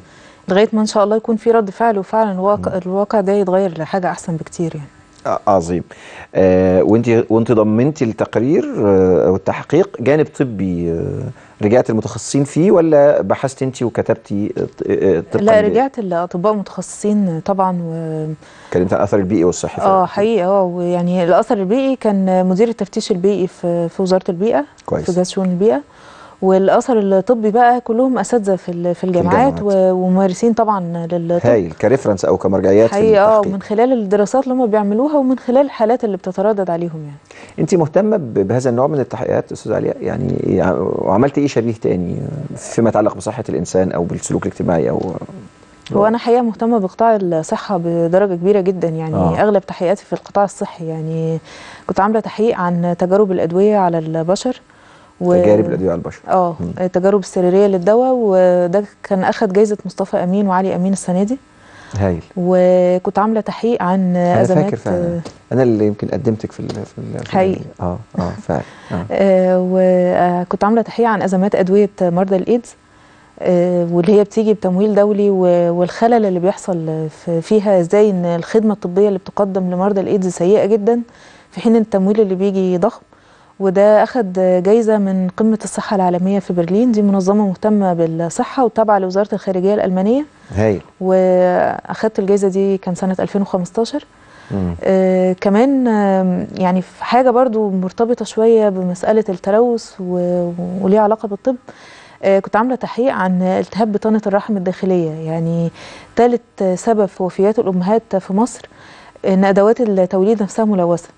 لغايه ما ان شاء الله يكون في رد فعل وفعلا الواقع, الواقع ده يتغير لحاجه احسن بكتير يعني آه، عظيم آه وانت وانت ضمنتي التقرير آه، او التحقيق جانب طبي آه رجعت المتخصصين فيه ولا بحثت انت وكتبتي آه، آه، طبقا لا ل- رجعت الاطباء متخصصين طبعا و اتكلمت عن الاثر البيئي والصحي اه حقيقي اه ويعني الاثر البيئي كان مدير التفتيش البيئي في في وزاره البيئه كويس. في جهاز شؤون البيئه والاثر الطبي بقى كلهم اساتذه في ال- في الجامعات الجامعات. و- وممارسين طبعا للطب هايل كريفرنس او كمرجعيات في حقيقي اه التحقيق ومن خلال الدراسات اللي هم بيعملوها ومن خلال الحالات اللي بتتردد عليهم يعني انت مهتمه ب- بهذا النوع من التحقيقات استاذ علياء يعني يع- وعملت ايه شبيه تاني فيما يتعلق بصحه الانسان او بالسلوك الاجتماعي او هو انا حقيقه مهتمه بقطاع الصحه بدرجه كبيره جدا يعني آه. آه. اغلب تحقيقاتي في القطاع الصحي يعني كنت عامله تحقيق عن تجارب الادويه على البشر و... تجارب الادويه على البشر اه التجارب السريريه للدواء وده كان اخد جايزه مصطفى امين وعلي امين السنه دي هايل وكنت عامله تحقيق عن انا ازمات فاكر فعلا انا اللي يمكن قدمتك في ال في ال في حقيقي. اه اه فعلا آه. آه وكنت عامله تحقيق عن ازمات ادويه مرضى الايدز آه واللي هي بتيجي بتمويل دولي و- والخلل اللي بيحصل في- فيها ازاي ان الخدمه الطبيه اللي بتقدم لمرضى الايدز سيئه جدا في حين التمويل اللي بيجي ضخم وده اخد جايزه من قمه الصحه العالميه في برلين دي منظمه مهتمه بالصحه وتابعه لوزاره الخارجيه الالمانيه هايل واخدت الجايزه دي كان سنه 2015 مم. آه كمان آه يعني في حاجه برضو مرتبطه شويه بمساله التلوث و- وليها علاقه بالطب آه كنت عامله تحقيق عن التهاب بطانه الرحم الداخليه يعني ثالث سبب في وفيات الامهات في مصر ان ادوات التوليد نفسها ملوثه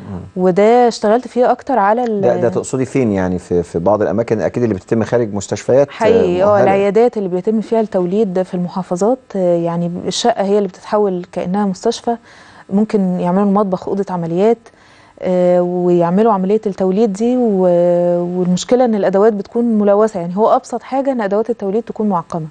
وده اشتغلت فيه اكتر على ال- ده ده تقصدي فين يعني في في بعض الاماكن اكيد اللي بتتم خارج مستشفيات آه، حقيقي اه مؤهلة. العيادات اللي بيتم فيها التوليد في المحافظات آه، يعني الشقه هي اللي بتتحول كانها مستشفى ممكن يعملوا المطبخ اوضه عمليات آه، ويعملوا عمليه التوليد دي و- والمشكله ان الادوات بتكون ملوثه يعني هو ابسط حاجه ان ادوات التوليد تكون معقمه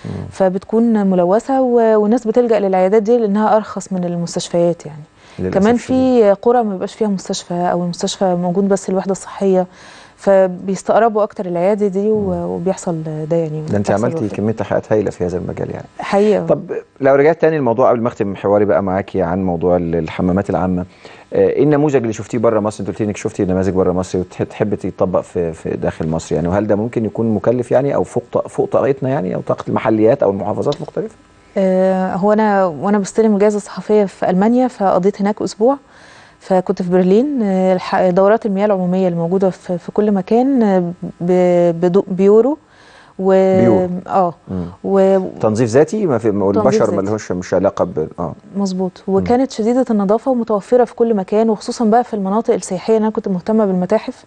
فبتكون ملوثه و- والناس بتلجا للعيادات دي لانها ارخص من المستشفيات يعني للأسف كمان الشديد. في قرى ما بيبقاش فيها مستشفى او المستشفى موجود بس الوحده الصحيه فبيستقربوا اكتر العياده دي و- وبيحصل ده يعني ده انت بتحصل عملتي وفاة. كميه تحقيقات هايله في هذا المجال يعني حقيقه طب لو رجعت تاني الموضوع قبل ما اختم حواري بقى معاكي عن موضوع ال- الحمامات العامه آه، ايه النموذج اللي شفتيه بره مصر انت قلتي انك شفتي نماذج بره مصر وتحب يتطبق في في داخل مصر يعني وهل ده ممكن يكون مكلف يعني او فوق ط- فوق طاقتنا يعني او طاقه المحليات او المحافظات المختلفه آه، هو انا وانا بستلم الجائزه الصحفيه في المانيا فقضيت هناك اسبوع فكنت في برلين آه، الح- دورات المياه العموميه اللي موجوده في في كل مكان آه، ب- بدو- بيورو و بيورو. اه مم. و- تنظيف ذاتي ما في والبشر ذاتي. ما لهوش مش علاقه ب اه مظبوط وكانت شديده النظافه ومتوفره في كل مكان وخصوصا بقى في المناطق السياحيه انا كنت مهتمه بالمتاحف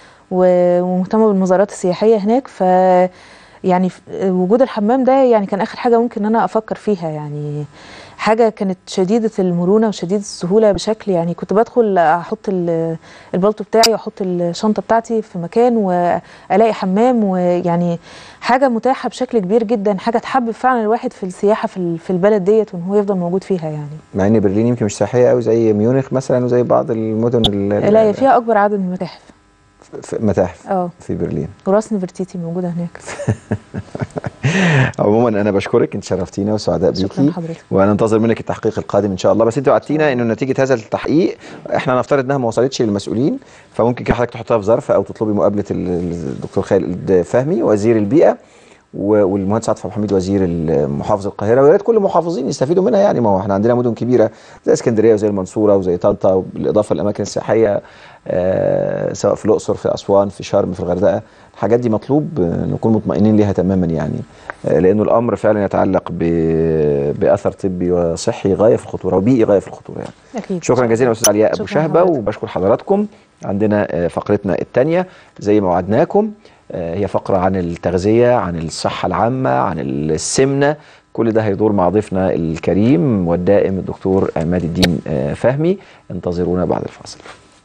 و- ومهتمه بالمزارات السياحيه هناك ف يعني ف- وجود الحمام ده يعني كان اخر حاجه ممكن ان انا افكر فيها يعني حاجه كانت شديده المرونه وشديده السهوله بشكل يعني كنت بدخل احط ال- البلطو بتاعي واحط الشنطه بتاعتي في مكان والاقي حمام ويعني حاجه متاحه بشكل كبير جدا حاجه تحبب فعلا الواحد في السياحه في ال- في البلد ديت وان هو يفضل موجود فيها يعني مع ان برلين يمكن مش سياحيه قوي زي ميونخ مثلا وزي بعض المدن ال- لا هي فيها اكبر عدد من المتاحف في متاحف اه في برلين وراس نفرتيتي موجوده هناك عموما انا بشكرك انت شرفتينا وسعداء شكراً بيكي لحضرتك. وهننتظر منك التحقيق القادم ان شاء الله بس انت وعدتينا انه نتيجه هذا التحقيق احنا نفترض انها ما وصلتش للمسؤولين فممكن كده حضرتك تحطها في ظرف او تطلبي مقابله ال- الدكتور خالد فهمي وزير البيئه و- والمهندس عاطف عبد الحميد وزير محافظه القاهره ويا ريت كل المحافظين يستفيدوا منها يعني ما هو احنا عندنا مدن كبيره زي اسكندريه وزي المنصوره وزي طنطا بالاضافه للاماكن السياحيه آه، سواء في الاقصر في اسوان في شرم في الغردقه الحاجات دي مطلوب آه، نكون مطمئنين ليها تماما يعني آه، لانه الامر فعلا يتعلق ب- باثر طبي وصحي غايه في الخطوره وبيئي غايه في الخطوره يعني اكيد شكرا جزيلا استاذ علياء ابو شكراً شهبه لحضرتك. وبشكر حضراتكم عندنا آه، فقرتنا الثانيه زي ما وعدناكم آه، هي فقره عن التغذيه عن الصحه العامه عن السمنه كل ده هيدور مع ضيفنا الكريم والدائم الدكتور عماد الدين آه، فهمي انتظرونا بعد الفاصل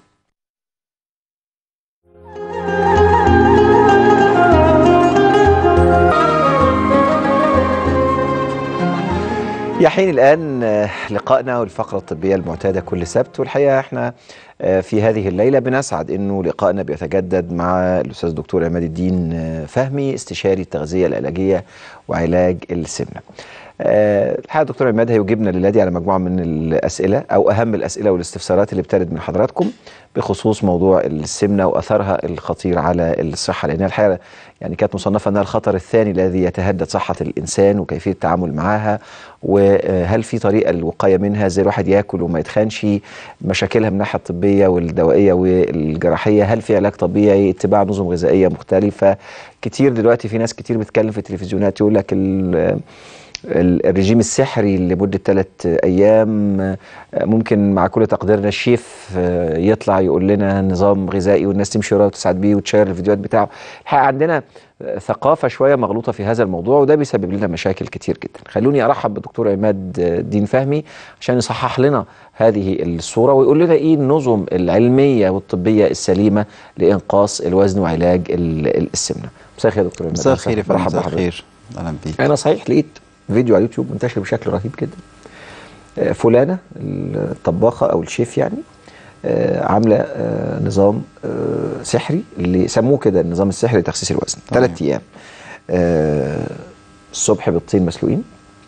يحين الآن آه، لقائنا والفقرة الطبية المعتادة كل سبت والحقيقة احنا آه، في هذه الليلة بنسعد انه لقائنا بيتجدد مع الأستاذ الدكتور عماد الدين آه، فهمي استشاري التغذية العلاجية وعلاج السمنة. آه، الحقيقه دكتور عماد هيجيبنا الليله دي على مجموعه من الاسئله او اهم الاسئله والاستفسارات اللي بترد من حضراتكم بخصوص موضوع السمنه واثرها الخطير على الصحه لانها الحقيقه يعني كانت مصنفه انها الخطر الثاني الذي يتهدد صحه الانسان وكيفيه التعامل معها وهل في طريقه الوقايه منها ازاي الواحد ياكل وما يتخنش مشاكلها من الناحيه الطبيه والدوائيه والجراحيه هل في علاج طبيعي اتباع نظم غذائيه مختلفه كتير دلوقتي في ناس كتير بتتكلم في التلفزيونات يقول لك ال- ال- الرجيم السحري لمدة ثلاث أيام آه، ممكن مع كل تقديرنا الشيف آه، يطلع يقول لنا نظام غذائي والناس تمشي وراه وتسعد بيه وتشير الفيديوهات بتاعه الحقيقة عندنا آه، ثقافة شوية مغلوطة في هذا الموضوع وده بيسبب لنا مشاكل كتير جدا خلوني أرحب بالدكتور عماد آه، الدين فهمي عشان يصحح لنا هذه الصورة ويقول لنا إيه النظم العلمية والطبية السليمة لإنقاص الوزن وعلاج ال- ال- السمنة مساء الخير يا دكتور عماد مساء الخير يا فندم مرحبا مساء بحضرتك. الخير اهلا بيك انا صحيح لقيت فيديو على اليوتيوب منتشر بشكل رهيب جدا آه، فلانه الطباخه او الشيف يعني آه، عامله آه، نظام آه، سحري اللي سموه كده النظام السحري لتخسيس الوزن تمام. ثلاث ايام آه، الصبح بيضتين مسلوقين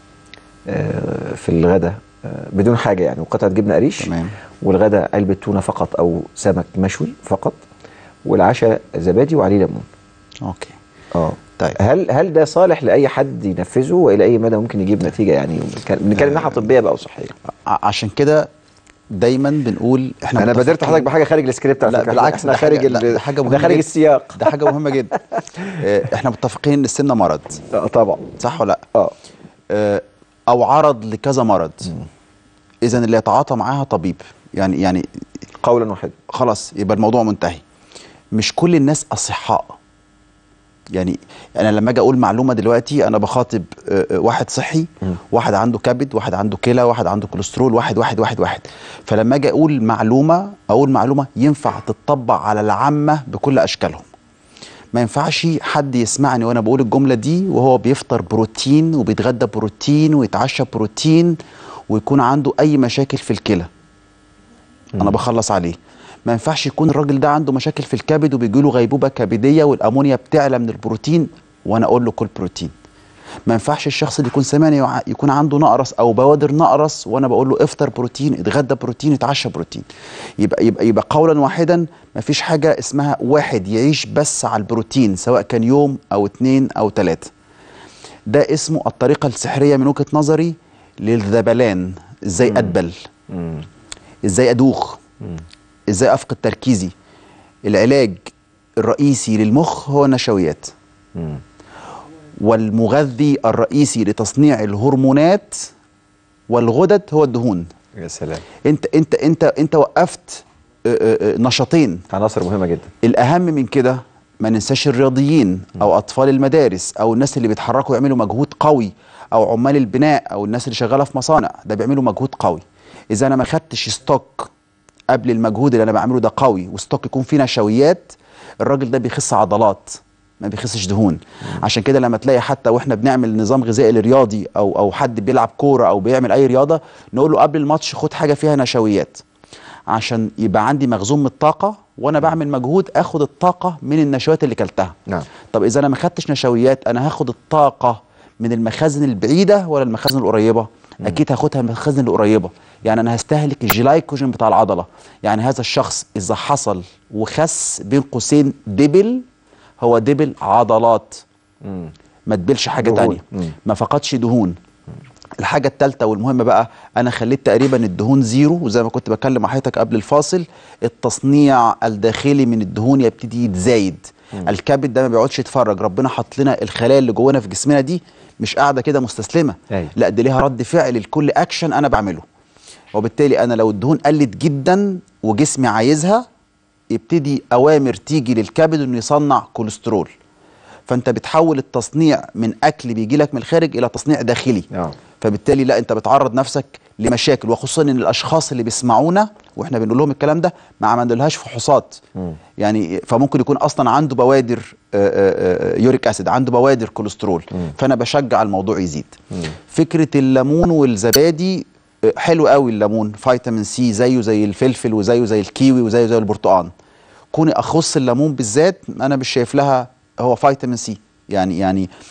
آه، في الغداء آه، بدون حاجه يعني وقطعه جبنه قريش تمام والغداء علبه تونه فقط او سمك مشوي فقط والعشاء زبادي وعليه ليمون اوكي اه طيب هل هل ده صالح لاي حد ينفذه والى اي مدى ممكن يجيب نتيجه يعني بنتكلم بنتكلم ناحيه طبيه بقى وصحيه ع- عشان كده دايما بنقول احنا انا بدرت متفقين- حضرتك بحاجه خارج السكريبت على لا فكرة. بالعكس احنا ده خارج حاجة- لا، ال- ده حاجة ده مهمة خارج جدا. السياق ده حاجه مهمه جدا آه، احنا متفقين ان السمنه مرض آه، طبعا صح ولا لا اه آه، او عرض لكذا مرض اذا اللي يتعاطى معاها طبيب يعني يعني قولا واحدا خلاص يبقى الموضوع منتهي مش كل الناس اصحاء يعني انا لما اجي اقول معلومه دلوقتي انا بخاطب آه، آه، واحد صحي مم. واحد عنده كبد واحد عنده كلى واحد عنده كوليسترول واحد واحد واحد واحد فلما اجي اقول معلومه اقول معلومه ينفع تطبق على العامه بكل اشكالهم ما ينفعش حد يسمعني وانا بقول الجمله دي وهو بيفطر بروتين وبيتغدى بروتين ويتعشى بروتين ويكون عنده اي مشاكل في الكلى انا بخلص عليه ما ينفعش يكون الراجل ده عنده مشاكل في الكبد وبيجي له غيبوبه كبديه والامونيا بتعلى من البروتين وانا اقول له كل بروتين ما ينفعش الشخص اللي يكون سامعني يع- يكون عنده نقرس او بوادر نقرس وانا بقول له افطر بروتين اتغدى بروتين اتعشى بروتين يبقى يبقى يبقى قولا واحدا ما فيش حاجه اسمها واحد يعيش بس على البروتين سواء كان يوم او اتنين او تلاته ده اسمه الطريقه السحريه من وجهه نظري للذبلان ازاي ادبل ازاي ادوخ ازاي افقد تركيزي العلاج الرئيسي للمخ هو النشويات والمغذي الرئيسي لتصنيع الهرمونات والغدد هو الدهون يا سلام انت انت انت انت وقفت آه، آه، آه، نشاطين عناصر مهمه جدا الاهم من كده ما ننساش الرياضيين او اطفال المدارس او الناس اللي بيتحركوا يعملوا مجهود قوي او عمال البناء او الناس اللي شغاله في مصانع ده بيعملوا مجهود قوي اذا انا ما خدتش ستوك قبل المجهود اللي انا بعمله ده قوي وستوك يكون فيه نشويات الراجل ده بيخس عضلات ما بيخسش دهون عشان كده لما تلاقي حتى واحنا بنعمل نظام غذائي للرياضي او او حد بيلعب كوره او بيعمل اي رياضه نقول له قبل الماتش خد حاجه فيها نشويات عشان يبقى عندي مخزون من الطاقه وانا بعمل مجهود اخد الطاقه من النشويات اللي كلتها نعم طب اذا انا ما خدتش نشويات انا هاخد الطاقه من المخازن البعيده ولا المخازن القريبه اكيد هاخدها من المخازن القريبه يعني انا هستهلك الجلايكوجين بتاع العضله يعني هذا الشخص اذا حصل وخس بين قوسين دبل هو دبل عضلات مم. ما تبلش حاجه دهون. تانية مم. ما فقدش دهون الحاجة التالتة والمهمة بقى أنا خليت تقريبا الدهون زيرو وزي ما كنت بكلم مع حضرتك قبل الفاصل التصنيع الداخلي من الدهون يبتدي يتزايد الكبد ده ما بيقعدش يتفرج ربنا حط لنا الخلايا اللي جوانا في جسمنا دي مش قاعدة كده مستسلمة أيوة. لا دي ليها رد فعل لكل أكشن أنا بعمله وبالتالي أنا لو الدهون قلت جدا وجسمي عايزها يبتدي أوامر تيجي للكبد إنه يصنع كوليسترول فانت بتحول التصنيع من اكل بيجي لك من الخارج الى تصنيع داخلي آه. فبالتالي لا انت بتعرض نفسك لمشاكل وخصوصا ان الاشخاص اللي بيسمعونا واحنا بنقول لهم الكلام ده ما عملناش فحوصات يعني فممكن يكون اصلا عنده بوادر آه، آه، آه، يوريك اسيد عنده بوادر كوليسترول فانا بشجع الموضوع يزيد فكره الليمون والزبادي آه، حلو قوي الليمون فيتامين سي زيه زي الفلفل وزيه زي الكيوي وزيه زي البرتقال كوني اخص الليمون بالذات انا مش شايف لها هو فيتامين سي يعني يعني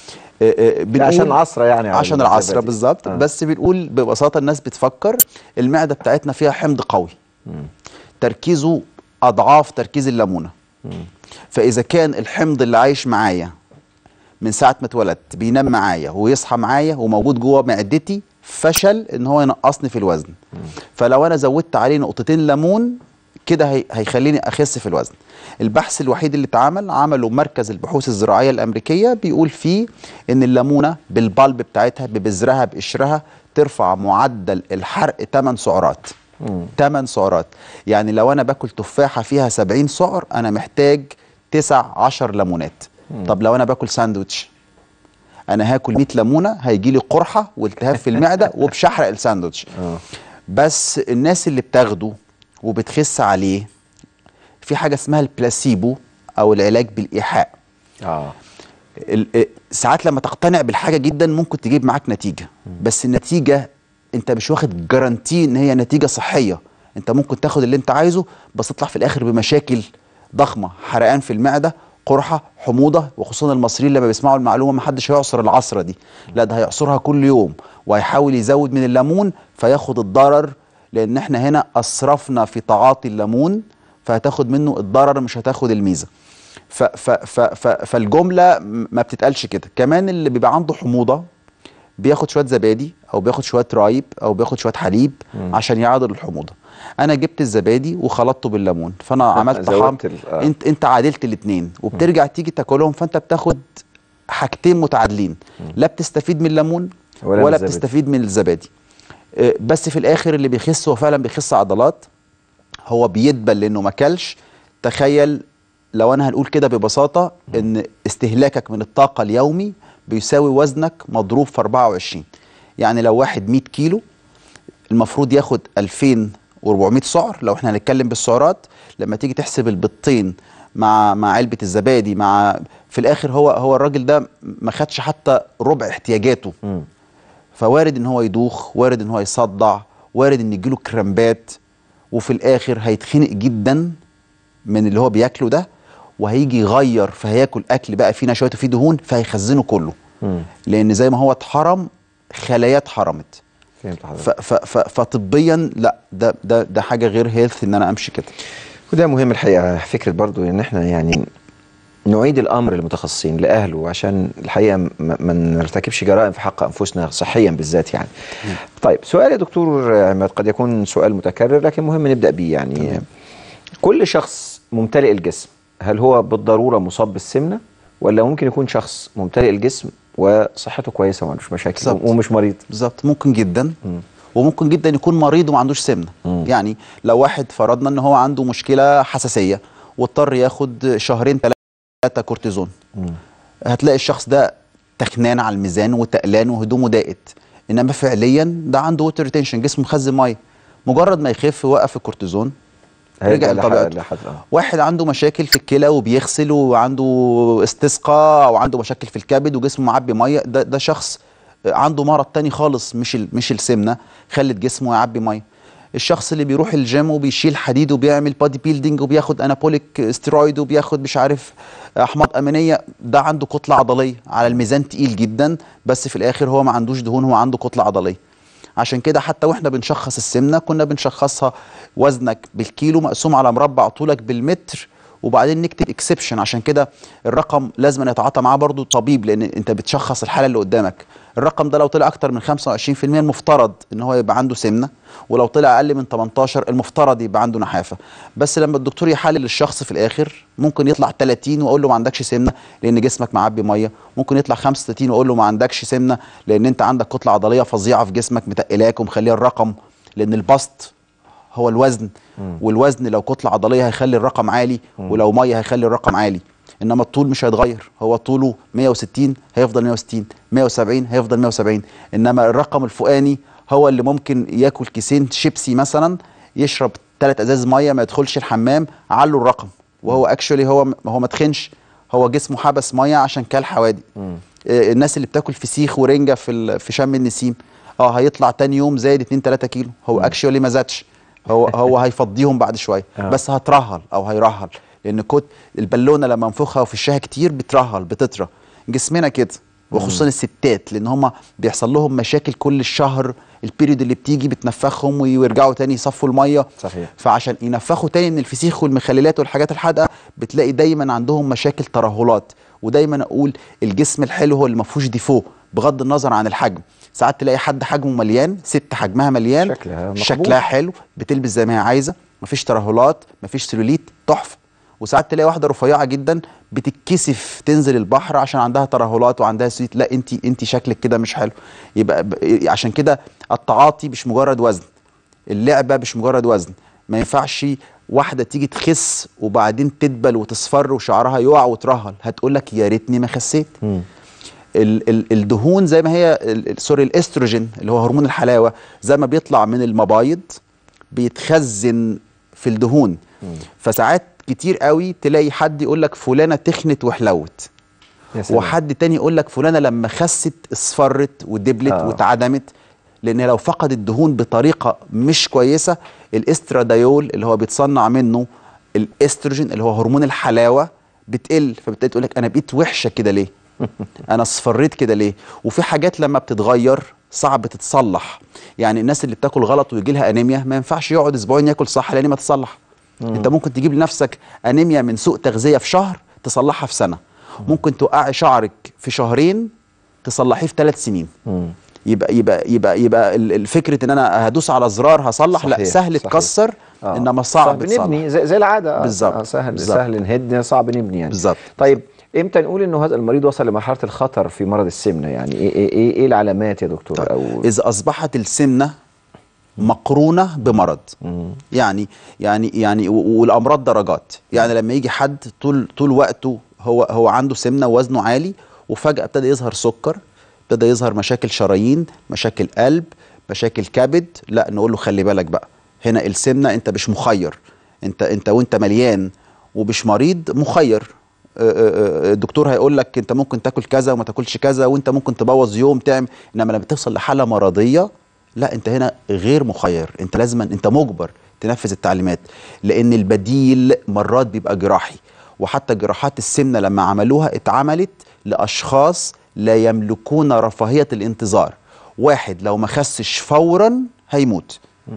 آه، آه، بنقول عشان العصرة يعني على عشان العصرة الزبادي. بالظبط آه. بس بنقول ببساطة الناس بتفكر المعدة بتاعتنا فيها حمض قوي تركيزه أضعاف تركيز الليمونة فإذا كان الحمض اللي عايش معايا من ساعة ما اتولدت بينام معايا ويصحى معايا وموجود جوه معدتي فشل ان هو ينقصني في الوزن فلو انا زودت عليه نقطتين ليمون كده هي- هيخليني اخس في الوزن البحث الوحيد اللي اتعمل عمله مركز البحوث الزراعيه الامريكيه بيقول فيه ان الليمونه بالبلب بتاعتها ببذرها بقشرها ترفع معدل الحرق 8 سعرات 8 سعرات يعني لو انا باكل تفاحه فيها 70 سعر انا محتاج 9 10 ليمونات طب لو انا باكل ساندوتش انا هاكل 100 ليمونه هيجي لي قرحه والتهاب في المعده ومش هحرق الساندوتش بس الناس اللي بتاخده وبتخس عليه في حاجه اسمها البلاسيبو او العلاج بالايحاء اه ال- ال- ساعات لما تقتنع بالحاجه جدا ممكن تجيب معاك نتيجه بس النتيجه انت مش واخد جارانتي ان هي نتيجه صحيه انت ممكن تاخد اللي انت عايزه بس تطلع في الاخر بمشاكل ضخمه حرقان في المعده قرحه حموضه وخصوصا المصريين لما بيسمعوا المعلومه ما حدش هيعصر العصره دي لا ده هيعصرها كل يوم وهيحاول يزود من الليمون فياخد الضرر لان احنا هنا اسرفنا في تعاطي الليمون فهتاخد منه الضرر مش هتاخد الميزه ف ف ف ف فالجمله م- ما بتتقالش كده كمان اللي بيبقى عنده حموضه بياخد شويه زبادي او بياخد شويه رايب او بياخد شويه حليب عشان يعادل الحموضه انا جبت الزبادي وخلطته بالليمون فانا عملت زودت طعام ال- آه. انت انت عادلت الاثنين وبترجع تيجي تاكلهم فانت بتاخد حاجتين متعادلين لا بتستفيد من الليمون ولا ولا, من ولا الزبادي. بتستفيد من الزبادي آه، بس في الاخر اللي بيخس هو فعلا بيخس عضلات هو بيدبل لانه ما كلش تخيل لو انا هنقول كده ببساطه ان استهلاكك من الطاقه اليومي بيساوي وزنك مضروب في 24 يعني لو واحد 100 كيلو المفروض ياخد 2400 سعر لو احنا هنتكلم بالسعرات لما تيجي تحسب البيضتين مع مع علبه الزبادي مع في الاخر هو هو الراجل ده ما خدش حتى ربع احتياجاته فوارد ان هو يدوخ وارد ان هو يصدع وارد ان يجيله كرامبات وفي الاخر هيتخنق جدا من اللي هو بياكله ده وهيجي يغير فهياكل اكل بقى فيه نشويات وفيه دهون فهيخزنه كله لان زي ما هو اتحرم خلاياه اتحرمت فهمت ف حضرتك ف ف فطبيا لا ده ده ده حاجه غير هيلث ان انا امشي كده وده مهم الحقيقه فكره برضو ان احنا يعني نعيد الامر للمتخصصين لاهله عشان الحقيقه ما ما نرتكبش جرائم في حق انفسنا صحيا بالذات يعني. طيب سؤال يا دكتور عماد قد يكون سؤال متكرر لكن مهم نبدا بيه يعني كل شخص ممتلئ الجسم هل هو بالضروره مصاب بالسمنه ولا ممكن يكون شخص ممتلئ الجسم وصحته كويسه وما عندوش مشاكل بالظبط. ومش مريض بالظبط ممكن جدا وممكن جدا يكون مريض وما عندوش سمنه يعني لو واحد فرضنا ان هو عنده مشكله حساسيه واضطر ياخد شهرين ثلاثه كورتيزون هتلاقي الشخص ده تخنان على الميزان وتقلان وهدومه ضاقت انما فعليا ده عنده ووتر ريتنشن جسمه مخزن ميه مجرد ما يخف وقف الكورتيزون هيرجع رجع لح- لطبيعته لحد آه. واحد عنده مشاكل في الكلى وبيغسل وعنده استسقاء او عنده مشاكل في الكبد وجسمه معبي ميه ده ده شخص عنده مرض تاني خالص مش ال- مش السمنه خلت جسمه يعبي ميه الشخص اللي بيروح الجيم وبيشيل حديد وبيعمل بادي بيلدينج وبياخد انابوليك استرويد وبياخد مش عارف احماض امينيه ده عنده كتله عضليه على الميزان تقيل جدا بس في الاخر هو ما عندوش دهون هو عنده كتله عضليه عشان كده حتى واحنا بنشخص السمنه كنا بنشخصها وزنك بالكيلو مقسوم على مربع طولك بالمتر وبعدين نكتب اكسبشن عشان كده الرقم لازم يتعاطى معاه برضو طبيب لان انت بتشخص الحاله اللي قدامك الرقم ده لو طلع اكتر من 25% المفترض ان هو يبقى عنده سمنه ولو طلع اقل من 18 المفترض يبقى عنده نحافه بس لما الدكتور يحلل الشخص في الاخر ممكن يطلع 30 واقول له ما عندكش سمنه لان جسمك معبي ميه ممكن يطلع 35 واقول له ما عندكش سمنه لان انت عندك كتله عضليه فظيعه في جسمك متقلاك ومخليها الرقم لان البسط هو الوزن والوزن لو كتله عضليه هيخلي الرقم عالي ولو ميه هيخلي الرقم عالي انما الطول مش هيتغير هو طوله 160 هيفضل 160 170 هيفضل 170 انما الرقم الفوقاني هو اللي ممكن ياكل كيسين شيبسي مثلا يشرب ثلاث ازاز ميه ما يدخلش الحمام علوا الرقم وهو اكشولي هو هو ما تخنش هو جسمه حبس ميه عشان كل حوادق آه، الناس اللي بتاكل فسيخ ورنجه في ال- في شم النسيم اه هيطلع تاني يوم زايد 2 3 كيلو هو اكشولي ما زادش هو هو هيفضيهم بعد شويه آه. بس هترهل او هيرهل لان كت البالونه لما انفخها وفي الشاي كتير بترهل بتطرى جسمنا كده وخصوصا الستات لان هم بيحصل لهم مشاكل كل الشهر البيريود اللي بتيجي بتنفخهم ويرجعوا تاني يصفوا الميه صحيح. فعشان ينفخوا تاني من الفسيخ والمخللات والحاجات الحادقه بتلاقي دايما عندهم مشاكل ترهلات ودايما اقول الجسم الحلو هو اللي ما فيهوش ديفو بغض النظر عن الحجم ساعات تلاقي حد حجمه مليان ست حجمها مليان شكلها مقبول. شكلها حلو بتلبس زي ما هي عايزه مفيش ترهلات مفيش سلوليت تحفه وساعات تلاقي واحده رفيعه جدا بتتكسف تنزل البحر عشان عندها ترهلات وعندها سلوليت لا انت انت شكلك كده مش حلو يبقى ب... عشان كده التعاطي مش مجرد وزن اللعبه مش مجرد وزن ما ينفعش واحده تيجي تخس وبعدين تدبل وتصفر وشعرها يقع وترهل هتقول لك يا ريتني ما خسيت ال ال الدهون زي ما هي ال- ال- سوري الاستروجين اللي هو هرمون الحلاوه زي ما بيطلع من المبايض بيتخزن في الدهون فساعات كتير قوي تلاقي حد يقول لك فلانه تخنت وحلوت يا سلام. وحد تاني يقول لك فلانه لما خست اصفرت ودبلت آه. آه. واتعدمت لان لو فقدت دهون بطريقه مش كويسه الاسترادايول اللي هو بيتصنع منه الاستروجين اللي هو هرمون الحلاوه بتقل فبالتالي تقول لك انا بقيت وحشه كده ليه انا اصفريت كده ليه وفي حاجات لما بتتغير صعب تتصلح يعني الناس اللي بتاكل غلط ويجي لها انيميا ما ينفعش يقعد اسبوعين ياكل صح لان ما تصلح انت ممكن تجيب لنفسك انيميا من سوء تغذيه في شهر تصلحها في سنه ممكن توقعي شعرك في شهرين تصلحيه في ثلاث سنين يبقى يبقى يبقى يبقى ال- الفكره ان انا هدوس على زرار هصلح لا صحيح، سهل صحيح. تكسر آه. انما صعب صعب تصلح. نبني زي, زي العاده آه. بالظبط. آه سهل بالظبط. سهل نهد صعب نبني يعني بالظبط. طيب امتى نقول انه هذا المريض وصل لمرحله الخطر في مرض السمنه يعني ايه ايه ايه, إيه العلامات يا دكتور او اذا اصبحت السمنه مقرونه بمرض يعني يعني يعني و- والامراض درجات يعني لما يجي حد طول طول وقته هو هو عنده سمنه ووزنه عالي وفجاه ابتدى يظهر سكر ابتدى يظهر مشاكل شرايين مشاكل قلب مشاكل كبد لا نقول له خلي بالك بقى هنا السمنه انت مش مخير انت انت وانت مليان ومش مريض مخير آه، آه، آه، الدكتور هيقول لك انت ممكن تاكل كذا وما تاكلش كذا وانت ممكن تبوظ يوم تعمل انما لما بتوصل لحاله مرضيه لا انت هنا غير مخير انت لازما انت مجبر تنفذ التعليمات لان البديل مرات بيبقى جراحي وحتى جراحات السمنه لما عملوها اتعملت لاشخاص لا يملكون رفاهيه الانتظار واحد لو ما خسش فورا هيموت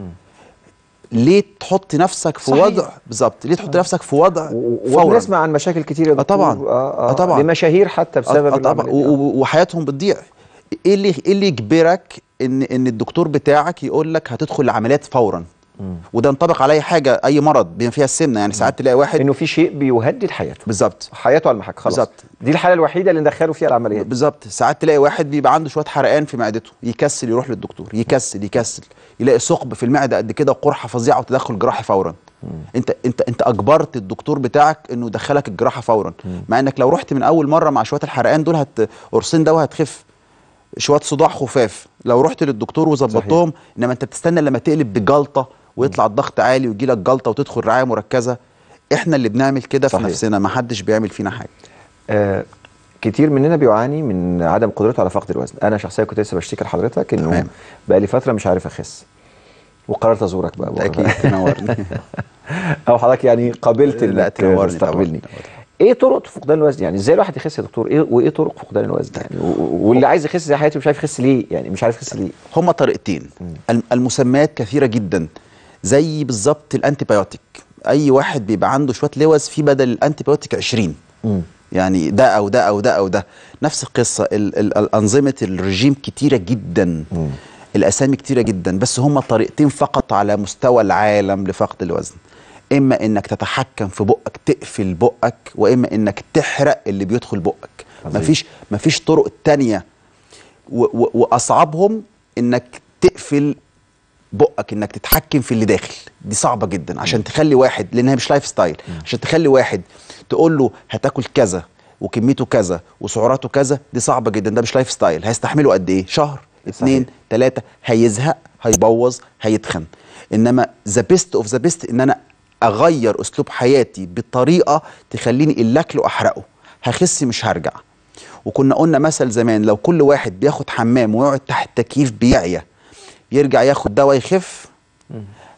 ليه تحط نفسك في صحيح. وضع بالظبط ليه تحط نفسك في وضع و- فورا وبنسمع عن مشاكل كتير يا آه دكتور طبعاً. آه آه طبعاً. لمشاهير حتى بسبب آه طبعا العملية دي. و- و- وحياتهم بتضيع ايه اللي ايه اللي يجبرك ان ان الدكتور بتاعك يقول لك هتدخل العمليات فورا وده ينطبق على اي حاجه اي مرض بما فيها السمنه يعني ساعات تلاقي واحد انه في شيء بيهدد حياته بالظبط حياته على المحك خلاص بالظبط. دي الحاله الوحيده اللي ندخله فيها العمليات بالظبط ساعات تلاقي واحد بيبقى عنده شويه حرقان في معدته يكسل يروح للدكتور يكسل يكسل يلاقي ثقب في المعده قد كده وقرحه فظيعه وتدخل جراحي فورا انت انت انت اجبرت الدكتور بتاعك انه يدخلك الجراحه فورا مع انك لو رحت من اول مره مع شويه الحرقان دول هت قرصين دواء هتخف شويه صداع خفاف لو رحت للدكتور وظبطتهم انما انت بتستنى لما تقلب بجلطه ويطلع الضغط عالي ويجي لك جلطه وتدخل رعايه مركزه احنا اللي بنعمل كده في صحيح. نفسنا ما حدش بيعمل فينا حاجه آه كتير مننا بيعاني من عدم قدرته على فقد الوزن انا شخصيا كنت لسه بشتكي لحضرتك انه تمام. بقى لي فتره مش عارف اخس وقررت ازورك بقى بكرة. اكيد تنورني او حضرتك يعني قابلت لا، انك تنورني تستقبلني طبعاً. ايه طرق فقدان الوزن يعني ازاي الواحد يخس يا دكتور ايه وايه طرق فقدان الوزن يعني و- و- واللي عايز يخس زي حياتي مش عارف يخس ليه يعني مش عارف يخس ليه هما طريقتين الم- المسميات كثيره جدا زي بالظبط الانتيبيوتيك اي واحد بيبقى عنده شويه لوز في بدل الانتيبيوتيك 20 يعني ده او ده او ده او ده نفس القصه ال- ال- الانظمه الرجيم كتيره جدا الاسامي كتيره جدا بس هما طريقتين فقط على مستوى العالم لفقد الوزن اما انك تتحكم في بقك تقفل بقك واما انك تحرق اللي بيدخل بقك عظيم. مفيش مفيش طرق تانية و- و- واصعبهم انك تقفل بقك انك تتحكم في اللي داخل دي صعبه جدا عشان تخلي واحد لانها مش لايف ستايل عشان تخلي واحد تقول له هتاكل كذا وكميته كذا وسعراته كذا دي صعبه جدا ده مش لايف ستايل هيستحمله قد ايه شهر اتنين تلاته هيزهق هيبوظ هيتخن انما ذا بيست اوف ذا بيست ان انا اغير اسلوب حياتي بطريقه تخليني اللي اكله احرقه هخس مش هرجع وكنا قلنا مثل زمان لو كل واحد بياخد حمام ويقعد تحت تكييف بيعيا يرجع ياخد دواء يخف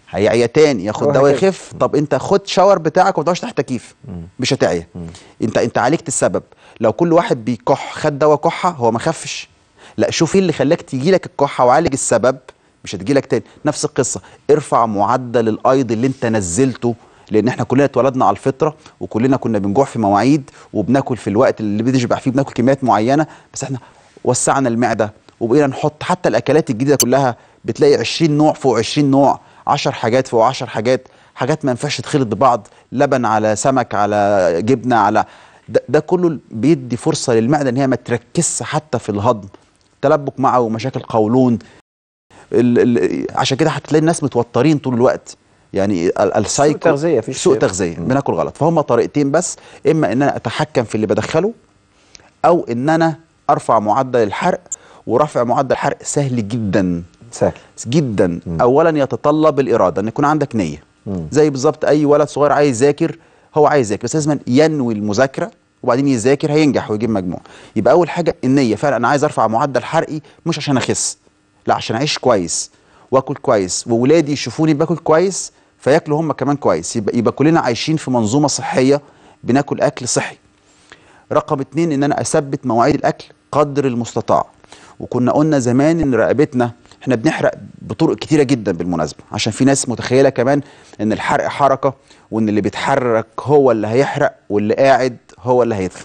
هيعيا تاني ياخد دواء وهكذا. يخف طب انت خد شاور بتاعك وما تقعدش تحت تكييف مش هتعيا انت انت عالجت السبب لو كل واحد بيكح خد دواء كحه هو ما خفش لا شوف ايه اللي خلاك تيجي لك الكحه وعالج السبب مش هتجي لك تاني نفس القصه ارفع معدل الايض اللي انت نزلته لان احنا كلنا اتولدنا على الفطره وكلنا كنا بنجوع في مواعيد وبناكل في الوقت اللي بنشبع فيه بناكل كميات معينه بس احنا وسعنا المعده وبقينا نحط حتى الاكلات الجديده كلها بتلاقي 20 نوع فوق 20 نوع 10 حاجات فوق 10 حاجات حاجات ما ينفعش تخلط ببعض لبن على سمك على جبنه على ده, ده كله بيدي فرصه للمعده ان هي ما تركزش حتى في الهضم تلبك معه ومشاكل قولون ال ال عشان كده هتلاقي الناس متوترين طول الوقت يعني ال- السايكو تغذية، مفيش- سوء تغذيه بناكل غلط فهم طريقتين بس اما ان انا اتحكم في اللي بدخله او ان انا ارفع معدل الحرق ورفع معدل الحرق سهل جدا سهل جدا اولا يتطلب الاراده ان يكون عندك نيه زي بالظبط اي ولد صغير عايز يذاكر هو عايز يذاكر بس لازم ينوي المذاكره وبعدين يذاكر هينجح ويجيب مجموع يبقى اول حاجه النيه فعلا انا عايز ارفع معدل حرقي مش عشان اخس لا عشان اعيش كويس واكل كويس وولادي يشوفوني باكل كويس فياكلوا هم كمان كويس يبقى, يبقى كلنا عايشين في منظومه صحيه بناكل اكل صحي رقم اتنين ان انا اثبت مواعيد الاكل قدر المستطاع وكنا قلنا زمان ان رقبتنا احنا بنحرق بطرق كتيره جدا بالمناسبه عشان في ناس متخيله كمان ان الحرق حركه وان اللي بيتحرك هو اللي هيحرق واللي قاعد هو اللي هيدفن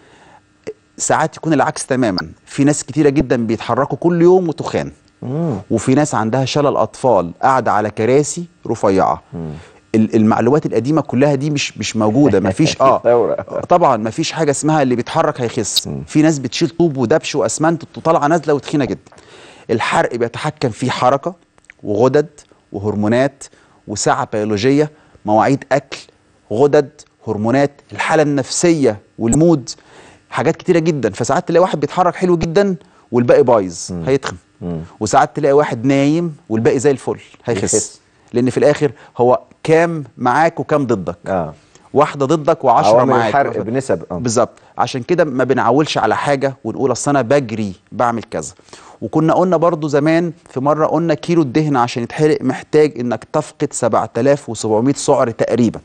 ساعات يكون العكس تماما في ناس كتيره جدا بيتحركوا كل يوم وتخان وفي ناس عندها شلل اطفال قاعده على كراسي رفيعه ال- المعلومات القديمه كلها دي مش مش موجوده مفيش اه ثورة. طبعا مفيش حاجه اسمها اللي بيتحرك هيخس في ناس بتشيل طوب ودبش واسمنت وطالعه نازله وتخينه جدا الحرق بيتحكم فيه حركه وغدد وهرمونات وساعه بيولوجيه مواعيد اكل غدد هرمونات الحاله النفسيه والمود حاجات كتيره جدا فساعات تلاقي واحد بيتحرك حلو جدا والباقي بايظ هيتخن وساعات تلاقي واحد نايم والباقي زي الفل هيخس يخس. لان في الاخر هو كام معاك وكام ضدك اه واحده ضدك وعشرة عوامل معاك الحرق بنسب آه. بالظبط عشان كده ما بنعولش على حاجه ونقول اصل انا بجري بعمل كذا وكنا قلنا برضو زمان في مره قلنا كيلو الدهن عشان يتحرق محتاج انك تفقد 7700 سعر تقريبا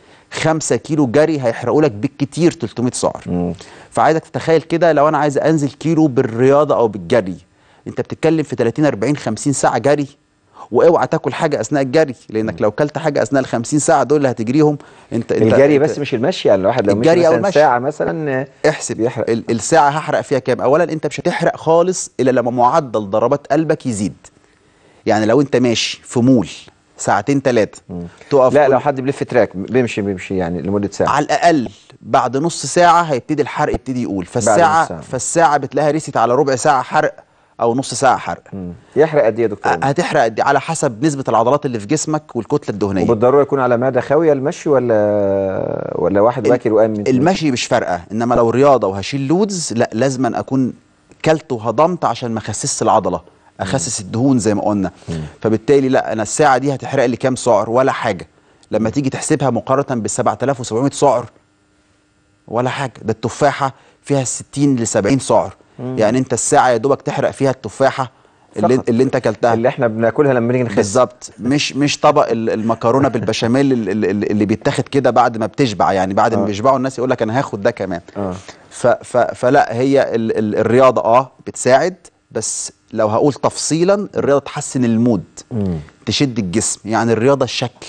5 كيلو جري هيحرقوا لك بالكتير 300 سعر فعايزك تتخيل كده لو انا عايز انزل كيلو بالرياضه او بالجري انت بتتكلم في 30 40 50 ساعه جري واوعى تاكل حاجه اثناء الجري لانك لو كلت حاجه اثناء ال 50 ساعه دول اللي هتجريهم انت انت الجري انت بس مش المشي يعني الواحد لو مشي الجري أو مثلا المشي. ساعة مثلا آه، احسب بيحرق. ال- الساعه هحرق فيها كام اولا انت مش هتحرق خالص الا لما معدل ضربات قلبك يزيد يعني لو انت ماشي في مول ساعتين ثلاثه تقف لا كل- لو حد بيلف تراك بيمشي بيمشي يعني لمدة ساعة على الاقل بعد نص ساعه هيبتدي الحرق يبتدي يقول بعد فالساعه نص ساعة. فالساعه بتلاقيها رست على ربع ساعه حرق او نص ساعه حرق مم. يحرق قد ايه يا دكتور؟ هتحرق قد إيه؟ على حسب نسبه العضلات اللي في جسمك والكتله الدهنيه وبالضرورة يكون على معدة خاوية المشي ولا ولا واحد واكل وقام المشي مش فارقه انما لو رياضه وهشيل لودز لا لازما اكون كلت وهضمت عشان ما اخسسش العضله اخسس الدهون زي ما قلنا فبالتالي لا انا الساعه دي هتحرق لي كام سعر ولا حاجه لما تيجي تحسبها مقارنه بال 7700 سعر ولا حاجه ده التفاحه فيها 60 ل 70 سعر يعني انت الساعه يا دوبك تحرق فيها التفاحه اللي, فقط. اللي انت اكلتها اللي احنا بناكلها لما نيجي نخس بالظبط مش مش طبق ال- المكرونه بالبشاميل ال- ال- ال- اللي بيتاخد كده بعد ما بتشبع يعني بعد ما آه. بيشبعوا الناس يقول لك انا هاخد ده كمان آه. ف ف فلا هي ال ال الرياضه اه بتساعد بس لو هقول تفصيلا الرياضه تحسن المود مم. تشد الجسم يعني الرياضه شكل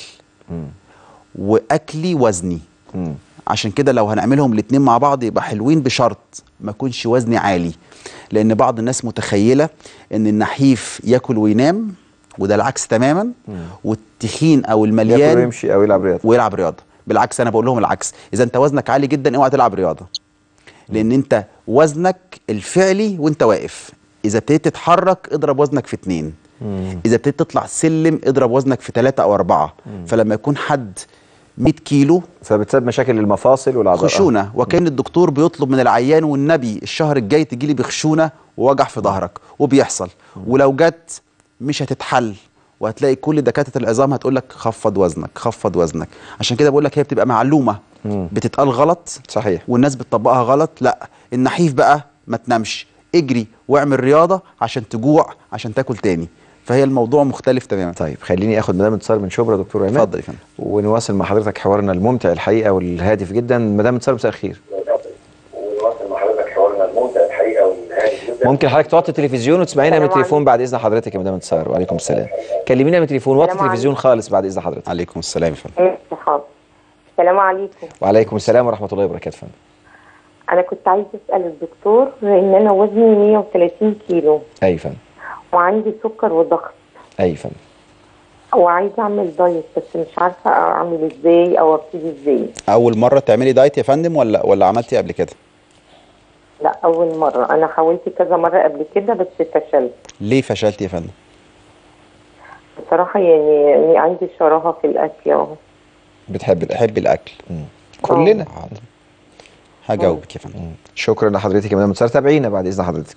واكلي وزني مم. عشان كده لو هنعملهم الاتنين مع بعض يبقى حلوين بشرط ما يكونش وزني عالي لان بعض الناس متخيله ان النحيف ياكل وينام وده العكس تماما والتخين او ياكل المليان ويمشي او يلعب رياضة ويلعب رياضه بالعكس انا بقول لهم العكس اذا انت وزنك عالي جدا اوعى تلعب رياضه لان انت وزنك الفعلي وانت واقف اذا ابتديت تتحرك اضرب وزنك في اتنين اذا ابتديت تطلع سلم اضرب وزنك في ثلاثة او اربعة فلما يكون حد 100 كيلو فبتسبب مشاكل المفاصل والعضلات خشونه وكان الدكتور بيطلب من العيان والنبي الشهر الجاي تجي لي بخشونه ووجع في ظهرك وبيحصل ولو جت مش هتتحل وهتلاقي كل دكاتره العظام هتقول لك خفض وزنك خفض وزنك عشان كده بقول لك هي بتبقى معلومه بتتقال غلط صحيح والناس بتطبقها غلط لا النحيف بقى ما تنامش اجري واعمل رياضه عشان تجوع عشان تاكل تاني فهي الموضوع مختلف تماما طيب خليني اخد مدام انتصار من شبرا دكتور عماد اتفضل يا فندم ونواصل مع حضرتك حوارنا الممتع الحقيقه والهادف جدا مدام انتصار مساء الخير ونواصل مع حضرتك حوارنا الممتع الحقيقه والهادي جدا ممكن حضرتك توطي التلفزيون وتسمعينا من السلام التليفون بعد اذن حضرتك يا مدام انتصار وعليكم السلام كلمينا من التليفون وطي السلام التلفزيون خالص بعد اذن حضرتك عليكم السلام يا فندم إيه، حاضر السلام عليكم وعليكم السلام ورحمه الله وبركاته فندم انا كنت عايزه اسال الدكتور ان انا وزني 130 كيلو اي فندم وعندي سكر وضغط اي فندم وعايزه اعمل دايت بس مش عارفه اعمل ازاي او ابتدي ازاي اول مره تعملي دايت يا فندم ولا ولا عملتي قبل كده لا اول مره انا حاولت كذا مره قبل كده بس فشلت ليه فشلتي يا فندم بصراحه يعني, يعني عندي شراهه في الاكل اهو بتحب الاكل بتحبي الاكل كلنا حاضر هجاوبك يا فندم شكرا لحضرتك يا مدام انتصار تابعينا بعد اذن حضرتك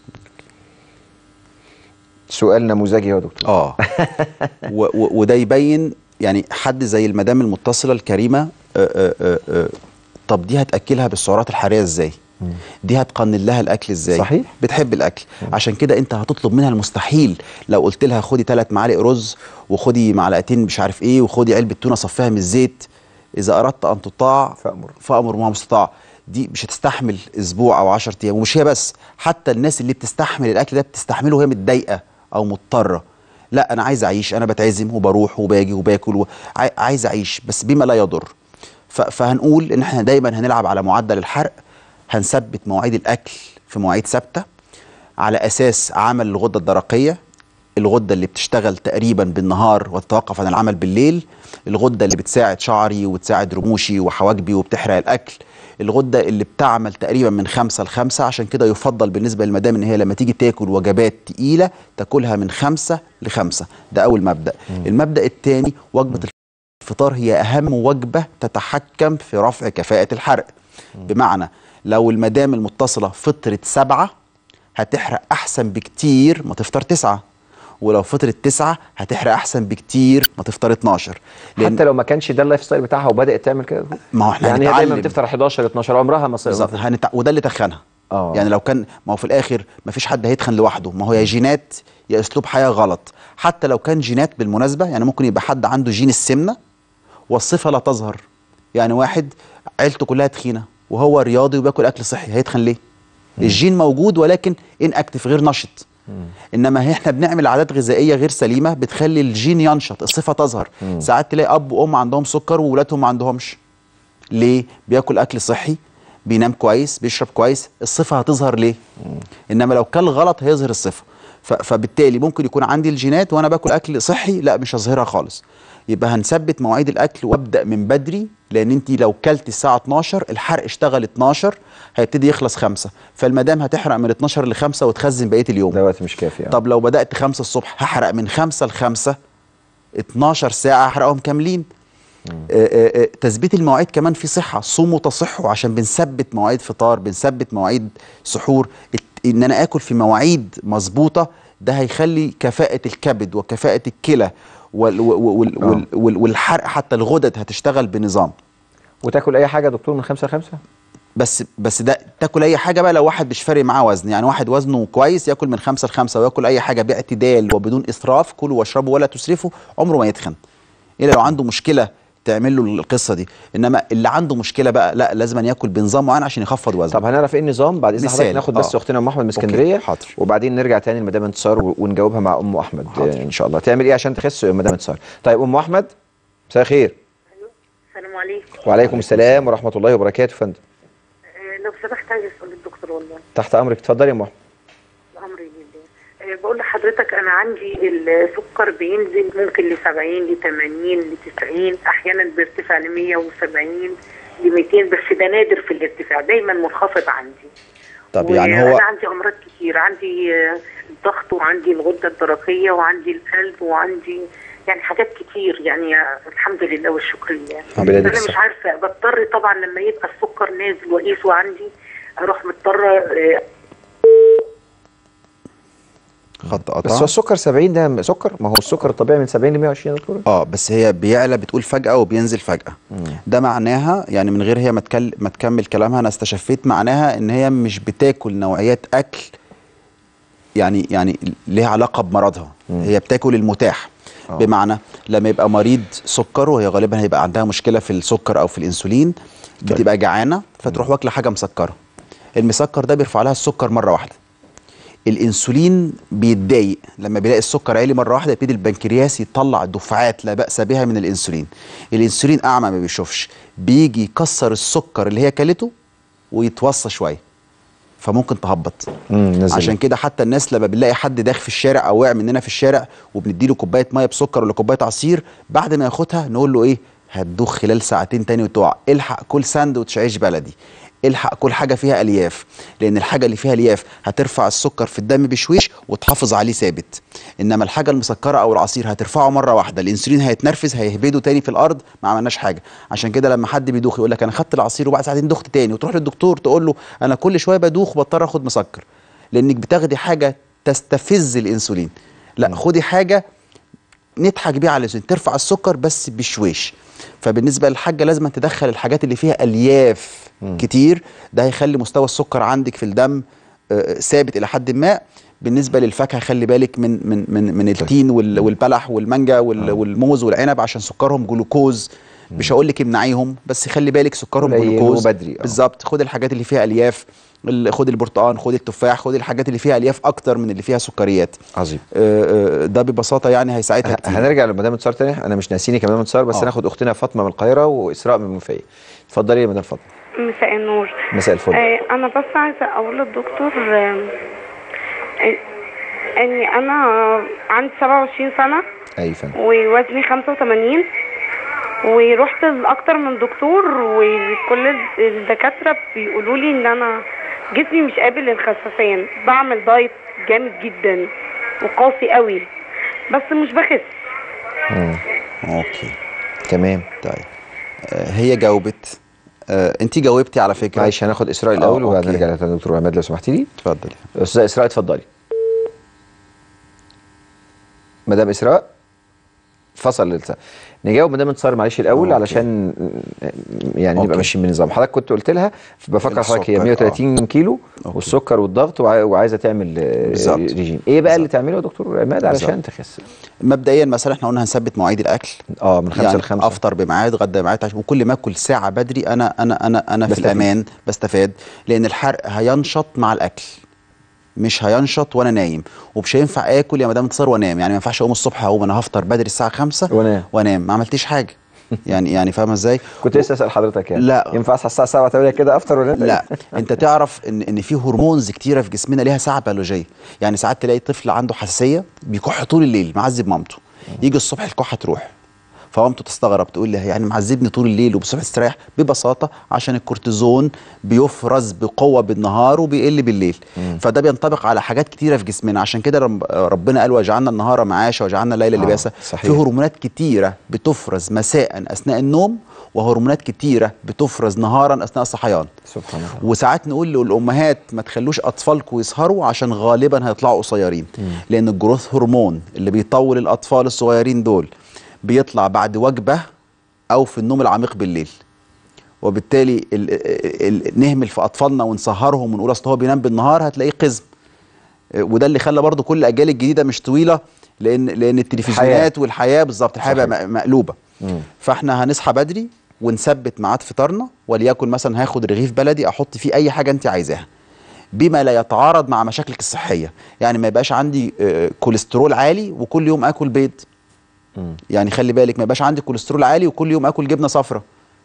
سؤال نموذجي يا دكتور اه و و وده يبين يعني حد زي المدام المتصله الكريمه آه، آه، آه، آه، طب دي هتاكلها بالسعرات الحراريه ازاي دي هتقنن لها الاكل ازاي صحيح. بتحب الاكل عشان كده انت هتطلب منها المستحيل لو قلت لها خدي ثلاث معالق رز وخدي معلقتين مش عارف ايه وخدي علبه تونه صفيها من الزيت اذا اردت ان تطاع فأمر. فامر ما مستطاع دي مش هتستحمل اسبوع او 10 ايام ومش هي بس حتى الناس اللي بتستحمل الاكل ده بتستحمله وهي متضايقه او مضطره لا انا عايز اعيش انا بتعزم وبروح وباجي وباكل و... عاي- عايز اعيش بس بما لا يضر ف... فهنقول ان احنا دايما هنلعب على معدل الحرق هنثبت مواعيد الاكل في مواعيد ثابته على اساس عمل الغده الدرقيه الغده اللي بتشتغل تقريبا بالنهار وتتوقف عن العمل بالليل الغده اللي بتساعد شعري وتساعد رموشي وحواجبي وبتحرق الاكل الغده اللي بتعمل تقريبا من خمسة لخمسة عشان كده يفضل بالنسبه للمدام ان هي لما تيجي تاكل وجبات تقيله تاكلها من خمسة لخمسة ده اول مبدا المبدا الثاني وجبه الفطار هي اهم وجبه تتحكم في رفع كفاءه الحرق بمعنى لو المدام المتصله فطرت سبعة هتحرق احسن بكتير ما تفطر تسعة ولو فطرت تسعة هتحرق احسن بكتير ما تفطر 12 لأن حتى لو ما كانش ده اللايف ستايل بتاعها وبدات تعمل كده ما هو احنا يعني هي دايما هنتعلم. بتفطر 11 12 عمرها ما بالظبط صارت هنتع... وده اللي تخنها آه. يعني لو كان ما هو في الاخر ما فيش حد هيتخن لوحده ما هو يا جينات يا اسلوب حياه غلط حتى لو كان جينات بالمناسبه يعني ممكن يبقى حد عنده جين السمنه والصفه لا تظهر يعني واحد عيلته كلها تخينه وهو رياضي وبياكل اكل صحي هيتخن ليه الجين موجود ولكن ان اكتف غير نشط انما احنا بنعمل عادات غذائيه غير سليمه بتخلي الجين ينشط الصفه تظهر ساعات تلاقي اب وام عندهم سكر وولادهم ما عندهمش ليه بياكل اكل صحي بينام كويس بيشرب كويس الصفه هتظهر ليه انما لو كل غلط هيظهر الصفه ف- فبالتالي ممكن يكون عندي الجينات وانا باكل اكل صحي لا مش هظهرها خالص يبقى هنثبت مواعيد الاكل وابدا من بدري لان انت لو كلت الساعه 12 الحرق اشتغل 12 هيبتدي يخلص 5 فالمدام هتحرق من 12 ل 5 وتخزن بقيه اليوم ده وقت مش كافي يعني. طب لو بدات 5 الصبح هحرق من 5 ل 5 12 ساعه هحرقهم كاملين آه، آه، آه، تثبيت المواعيد كمان في صحه صوموا تصحوا عشان بنثبت مواعيد فطار بنثبت مواعيد سحور الت- ان انا اكل في مواعيد مظبوطه ده هيخلي كفاءه الكبد وكفاءه الكلى وال وال وال آه. وال وال والحرق حتى الغدد هتشتغل بنظام وتاكل اي حاجه يا دكتور من 5 ل 5 بس بس ده تاكل اي حاجه بقى لو واحد مش فارق معاه وزن يعني واحد وزنه كويس ياكل من خمسة لخمسة وياكل اي حاجه باعتدال وبدون اسراف كلوا واشربوا ولا تسرفوا عمره ما يتخن الا لو عنده مشكله تعمل له القصه دي انما اللي عنده مشكله بقى لا لازم أن ياكل بنظام معين عشان يخفض وزنه طب هنعرف ايه النظام بعد اذن مثال. حضرتك ناخد بس آه. اختنا ام احمد من أوكي، اسكندريه حاضر. وبعدين نرجع تاني لمدام انتصار و- ونجاوبها مع ام احمد حاضر. آه، ان شاء الله تعمل ايه عشان تخس يا مدام انتصار طيب ام احمد مساء الخير السلام عليكم وعليكم السلام ورحمه الله وبركاته يا فندم آه، لو سمحت عايز اسال الدكتور والله تحت امرك اتفضلي يا ام احمد امري لله آه، بقول لحضرتك انا عندي السكر بينزل ممكن ل 70 ل 80 ل 90 احيانا بيرتفع ل 170 ل 200 بس ده نادر في الارتفاع دايما منخفض عندي طب يعني هو انا عندي امراض كتير عندي آه، الضغط وعندي الغده الدرقيه وعندي القلب وعندي يعني حاجات كتير يعني آه، الحمد لله والشكر لله الحمد لله انا لسه. مش عارفه بضطر طبعا لما يبقى السكر نازل واقيسه عندي اروح مضطره آه، خط بس قطع هو السكر 70 ده سكر ما هو السكر الطبيعي من 70 ل 120 يا دكتور اه بس هي بيعلى بتقول فجأة وبينزل فجأة ده معناها يعني من غير هي ما تكل- ما تكمل كلامها انا استشفيت معناها ان هي مش بتاكل نوعيات اكل يعني يعني ليها علاقه بمرضها هي بتاكل المتاح آه. بمعنى لما يبقى مريض سكر وهي غالبا هيبقى عندها مشكله في السكر او في الانسولين بتبقى جعانه فتروح واكله حاجه مسكره المسكر ده بيرفع لها السكر مره واحده الانسولين بيتضايق لما بيلاقي السكر عالي مره واحده يبتدي البنكرياس يطلع دفعات لا باس بها من الانسولين الانسولين اعمى ما بيشوفش بيجي يكسر السكر اللي هي كلته ويتوصى شويه فممكن تهبط مم، نزل. عشان كده حتى الناس لما بنلاقي حد داخل في الشارع او واقع مننا في الشارع وبنديله كوبايه ميه بسكر ولا كوبايه عصير بعد ما ياخدها نقول له ايه هتدوخ خلال ساعتين تاني وتقع الحق كل ساندوتش عيش بلدي الحق كل حاجه فيها الياف لان الحاجه اللي فيها الياف هترفع السكر في الدم بشويش وتحافظ عليه ثابت انما الحاجه المسكره او العصير هترفعه مره واحده الانسولين هيتنرفز هيهبده تاني في الارض ما عملناش حاجه عشان كده لما حد بيدوخ يقول لك انا خدت العصير وبعد ساعتين دخت تاني وتروح للدكتور تقول له انا كل شويه بدوخ وبضطر اخد مسكر لانك بتاخدي حاجه تستفز الانسولين لا خدي حاجه نضحك بيها على الانسولين ترفع السكر بس بشويش فبالنسبه للحاجه لازم تدخل الحاجات اللي فيها الياف كتير ده هيخلي مستوى السكر عندك في الدم آه، ثابت الى حد ما بالنسبه للفاكهه خلي بالك من من من من التين وال- والبلح والمانجا وال- والموز والعنب عشان سكرهم جلوكوز مش هقول لك امنعيهم بس خلي بالك سكرهم قليل جلوكوز وبدري، آه. بالظبط خد الحاجات اللي فيها الياف ال- خد البرتقال خد التفاح خد الحاجات اللي فيها الياف اكتر من اللي فيها سكريات عظيم آه، آه، ده ببساطه يعني هيساعدها ه- كتير هنرجع لمدام انتصار تاني انا مش ناسيني كمان انتصار بس آه. هناخد اختنا فاطمه من القاهره واسراء من المنوفيه اتفضلي يا مدام فاطمه مساء النور مساء الفل آه انا بس عايزه اقول للدكتور آه آه، اني انا عندي 27 سنه اي فندم ووزني 85 ورحت لاكتر من دكتور وكل الدكاتره بيقولوا لي ان انا جسمي مش قابل للخسسان بعمل دايت جامد جدا وقاسي قوي بس مش بخس اوكي تمام طيب آه، هي جاوبت آه، انت جاوبتي على فكره معلش هناخد اسراء الاول آه، وبعدين أوكي. نرجع لدكتور عماد لو سمحتي لي اتفضلي استاذه اسراء اتفضلي مدام اسراء فصل اللسان نجاوب مدام انتصار معلش الاول أوكي. علشان يعني نبقى أوكي. ماشيين بالنظام حضرتك كنت قلت لها بفكر حضرتك هي السكر، 130 كيلو أوكي. والسكر والضغط وع- وعايزه تعمل آه، بالظبط. ريجيم ايه بقى اللي تعمله يا دكتور عماد علشان تخس مبدئيا مثلا احنا قلنا هنثبت مواعيد الاكل اه من 5 يعني ل 5 افطر بميعاد غدا بميعاد عشان وكل ما اكل ساعه بدري انا انا انا انا في بستفيد. الامان بستفاد لان الحرق هينشط مع الاكل مش هينشط وانا نايم ومش هينفع اكل يا مدام انتصار وانام يعني ما ينفعش اقوم الصبح اقوم انا هفطر بدري الساعه 5 وأنام. وانام ما عملتيش حاجه يعني يعني فاهمه ازاي كنت لسه اسال حضرتك يعني لا. ينفع اصحى الساعه 7 8 كده افطر ولا لا انت تعرف ان ان في هرمونز كتيره في جسمنا ليها ساعه بيولوجيه يعني ساعات تلاقي طفل عنده حساسيه بيكح طول الليل معذب مامته يجي الصبح الكحه تروح فمامته تستغرب تقول لي يعني معذبني طول الليل وبالصبح تستريح ببساطه عشان الكورتيزون بيفرز بقوه بالنهار وبيقل بالليل فده بينطبق على حاجات كتيره في جسمنا عشان كده رب ربنا قال وجعلنا النهار معاشا وجعلنا الليل آه، لباسا صحيح. في هرمونات كتيره بتفرز مساء اثناء النوم وهرمونات كتيره بتفرز نهارا اثناء الصحيان سبحان الله وساعات نقول للامهات ما تخلوش اطفالكم يسهروا عشان غالبا هيطلعوا قصيرين لان الجروث هرمون اللي بيطول الاطفال الصغيرين دول بيطلع بعد وجبه او في النوم العميق بالليل وبالتالي ال ال ال نهمل في اطفالنا ونسهرهم ونقول اصل هو بينام بالنهار هتلاقيه قزم وده اللي خلى برضو كل الاجيال الجديده مش طويله لان لان التلفزيونات والحياه بالظبط الحياه بقى م- مقلوبه فاحنا هنصحى بدري ونثبت ميعاد فطارنا وليكن مثلا هاخد رغيف بلدي احط فيه اي حاجه انت عايزاها بما لا يتعارض مع مشاكلك الصحيه يعني ما يبقاش عندي آه، كوليسترول عالي وكل يوم اكل بيض يعني خلي بالك ما يبقاش عندي كوليسترول عالي وكل يوم اكل جبنه صفراء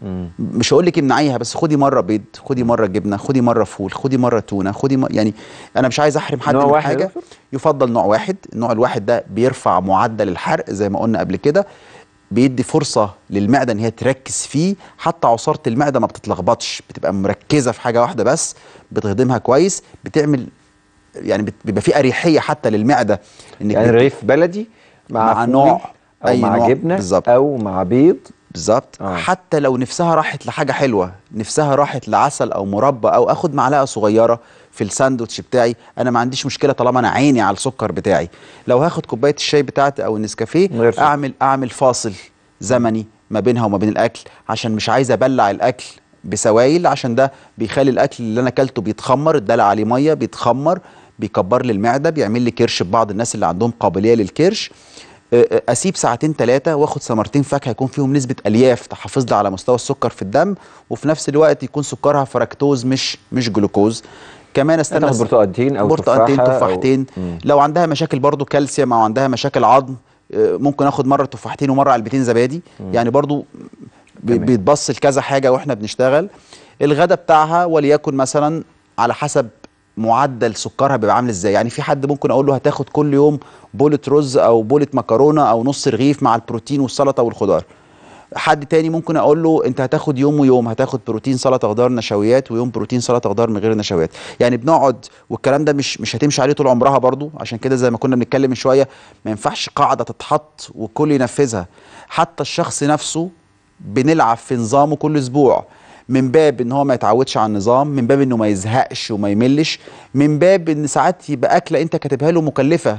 مش هقول لك امنعيها بس خدي مره بيض خدي مره جبنه خدي مره فول خدي مره تونه خدي م... يعني انا مش عايز احرم حد نوع من واحد يا حاجه دكتور؟ يفضل نوع واحد النوع الواحد ده بيرفع معدل الحرق زي ما قلنا قبل كده بيدي فرصه للمعده ان هي تركز فيه حتى عصاره المعده ما بتتلخبطش بتبقى مركزه في حاجه واحده بس بتهضمها كويس بتعمل يعني بت- بيبقى في اريحيه حتى للمعده انك يعني بت- رغيف بلدي مع, مع فول نوع- او أي مع نوع جبنه بالظبط. او مع بيض بالظبط آه. حتى لو نفسها راحت لحاجه حلوه نفسها راحت لعسل او مربى او اخد معلقه صغيره في الساندوتش بتاعي انا ما عنديش مشكله طالما انا عيني على السكر بتاعي لو هاخد كوبايه الشاي بتاعتي او النسكافيه من غير سكر. اعمل اعمل فاصل زمني ما بينها وما بين الاكل عشان مش عايز ابلع الاكل بسوائل عشان ده بيخلي الاكل اللي انا اكلته بيتخمر اتدلع عليه ميه بيتخمر بيكبر لي المعده بيعمل لي كرش ببعض الناس اللي عندهم قابليه للكرش آه، آه، اسيب ساعتين ثلاثه واخد ثمرتين فاكهه يكون فيهم نسبه الياف تحافظ لي على مستوى السكر في الدم وفي نفس الوقت يكون سكرها فركتوز مش مش جلوكوز كمان استنى تاخد برتقالتين او برتقالتين تفاحة أو- تفاحتين مم. لو عندها مشاكل برضو كالسيوم او عندها مشاكل عظم آه، ممكن اخد مره تفاحتين ومره علبتين زبادي يعني برضو بي- تمام. بيتبص لكذا حاجه واحنا بنشتغل الغدا بتاعها وليكن مثلا على حسب معدل سكرها بيبقى عامل ازاي يعني في حد ممكن اقول له هتاخد كل يوم بولة رز او بولة مكرونه او نص رغيف مع البروتين والسلطه والخضار حد تاني ممكن اقول له انت هتاخد يوم ويوم هتاخد بروتين سلطه خضار نشويات ويوم بروتين سلطه خضار من غير نشويات يعني بنقعد والكلام ده مش مش هتمشي عليه طول عمرها برضو عشان كده زي ما كنا بنتكلم من شويه ما ينفعش قاعده تتحط والكل ينفذها حتى الشخص نفسه بنلعب في نظامه كل اسبوع من باب ان هو ما يتعودش على النظام من باب انه ما يزهقش وما يملش من باب ان ساعات يبقى اكله انت كاتبها له مكلفه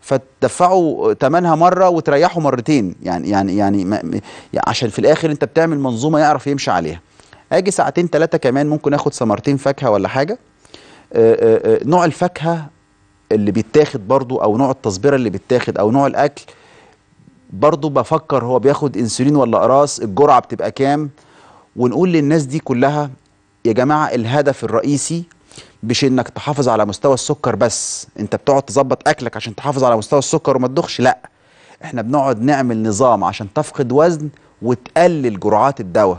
فتدفعوا ثمنها مره وتريحوا مرتين يعني يعني يعني, ما يعني عشان في الاخر انت بتعمل منظومه يعرف يمشي عليها اجي ساعتين ثلاثه كمان ممكن اخد ثمرتين فاكهه ولا حاجه آه، آه، آه، نوع الفاكهه اللي بيتاخد برضو او نوع التصبيره اللي بيتاخد او نوع الاكل برضو بفكر هو بياخد انسولين ولا اقراص الجرعه بتبقى كام ونقول للناس دي كلها يا جماعه الهدف الرئيسي مش انك تحافظ على مستوى السكر بس انت بتقعد تظبط اكلك عشان تحافظ على مستوى السكر وما تدخش لا احنا بنقعد نعمل نظام عشان تفقد وزن وتقلل جرعات الدواء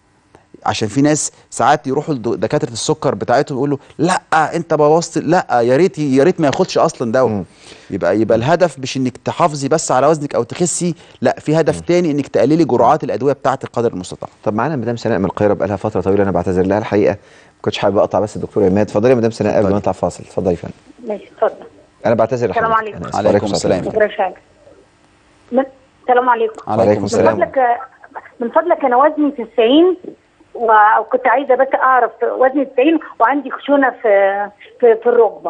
عشان في ناس ساعات يروحوا لدكاتره السكر بتاعتهم يقولوا لا انت بوظت لا يا ريت يا ريت ما ياخدش اصلا دواء يبقى يبقى الهدف مش انك تحافظي بس على وزنك او تخسي لا في هدف تاني انك تقللي جرعات الادويه بتاعتك قدر المستطاع طب معانا مدام سناء من القاهره بقى لها فتره طويله انا بعتذر لها الحقيقه ما كنتش حابب اقطع بس الدكتور عماد اتفضلي يا مدام سناء قبل ما نطلع فاصل اتفضلي يا فندم ماشي اتفضل انا بعتذر السلام لحضرتك. عليكم. أنا آسف. عليكم السلام. مفيش حاجه من- السلام عليكم عليكم من السلام. فضلك من فضلك انا وزني 90 و- وكنت عايزه بس اعرف وزني 90 وعندي خشونه في في, في الركبه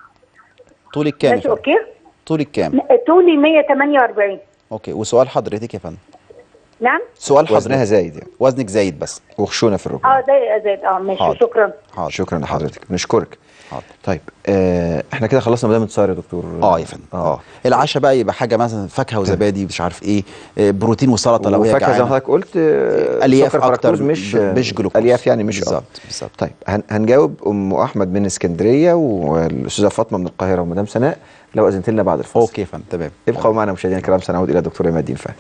طولك كام يا ماشي فندم؟ اوكي طولك كام طولي 148 اوكي وسؤال حضرتك يا فندم نعم سؤال حضرتك وزنها زايد يعني وزنك زايد بس وخشونه في الركبه اه زي زي اه ماشي حاضر. شكرا حاضر شكرا لحضرتك نشكرك حاضر. طيب آه احنا كده خلصنا مدام انتصار يا دكتور اه يا فندم اه العشاء بقى يبقى حاجه مثلا فاكهه وزبادي مش عارف ايه آه، بروتين وسلطه لو هي وفاكهه زي ما جعانه حضرتك قلت آه، الياف سكر اكتر فركتوز مش ب- مش جلوكوز الياف يعني مش آه. بالظبط بالظبط طيب هن هنجاوب ام احمد من اسكندريه والاستاذه فاطمه من القاهره ومدام سناء لو اذنت لنا بعد الفاصل اوكي يا فندم تمام ابقوا معنا مشاهدينا الكرام سنعود الى الدكتور عماد الدين فهمي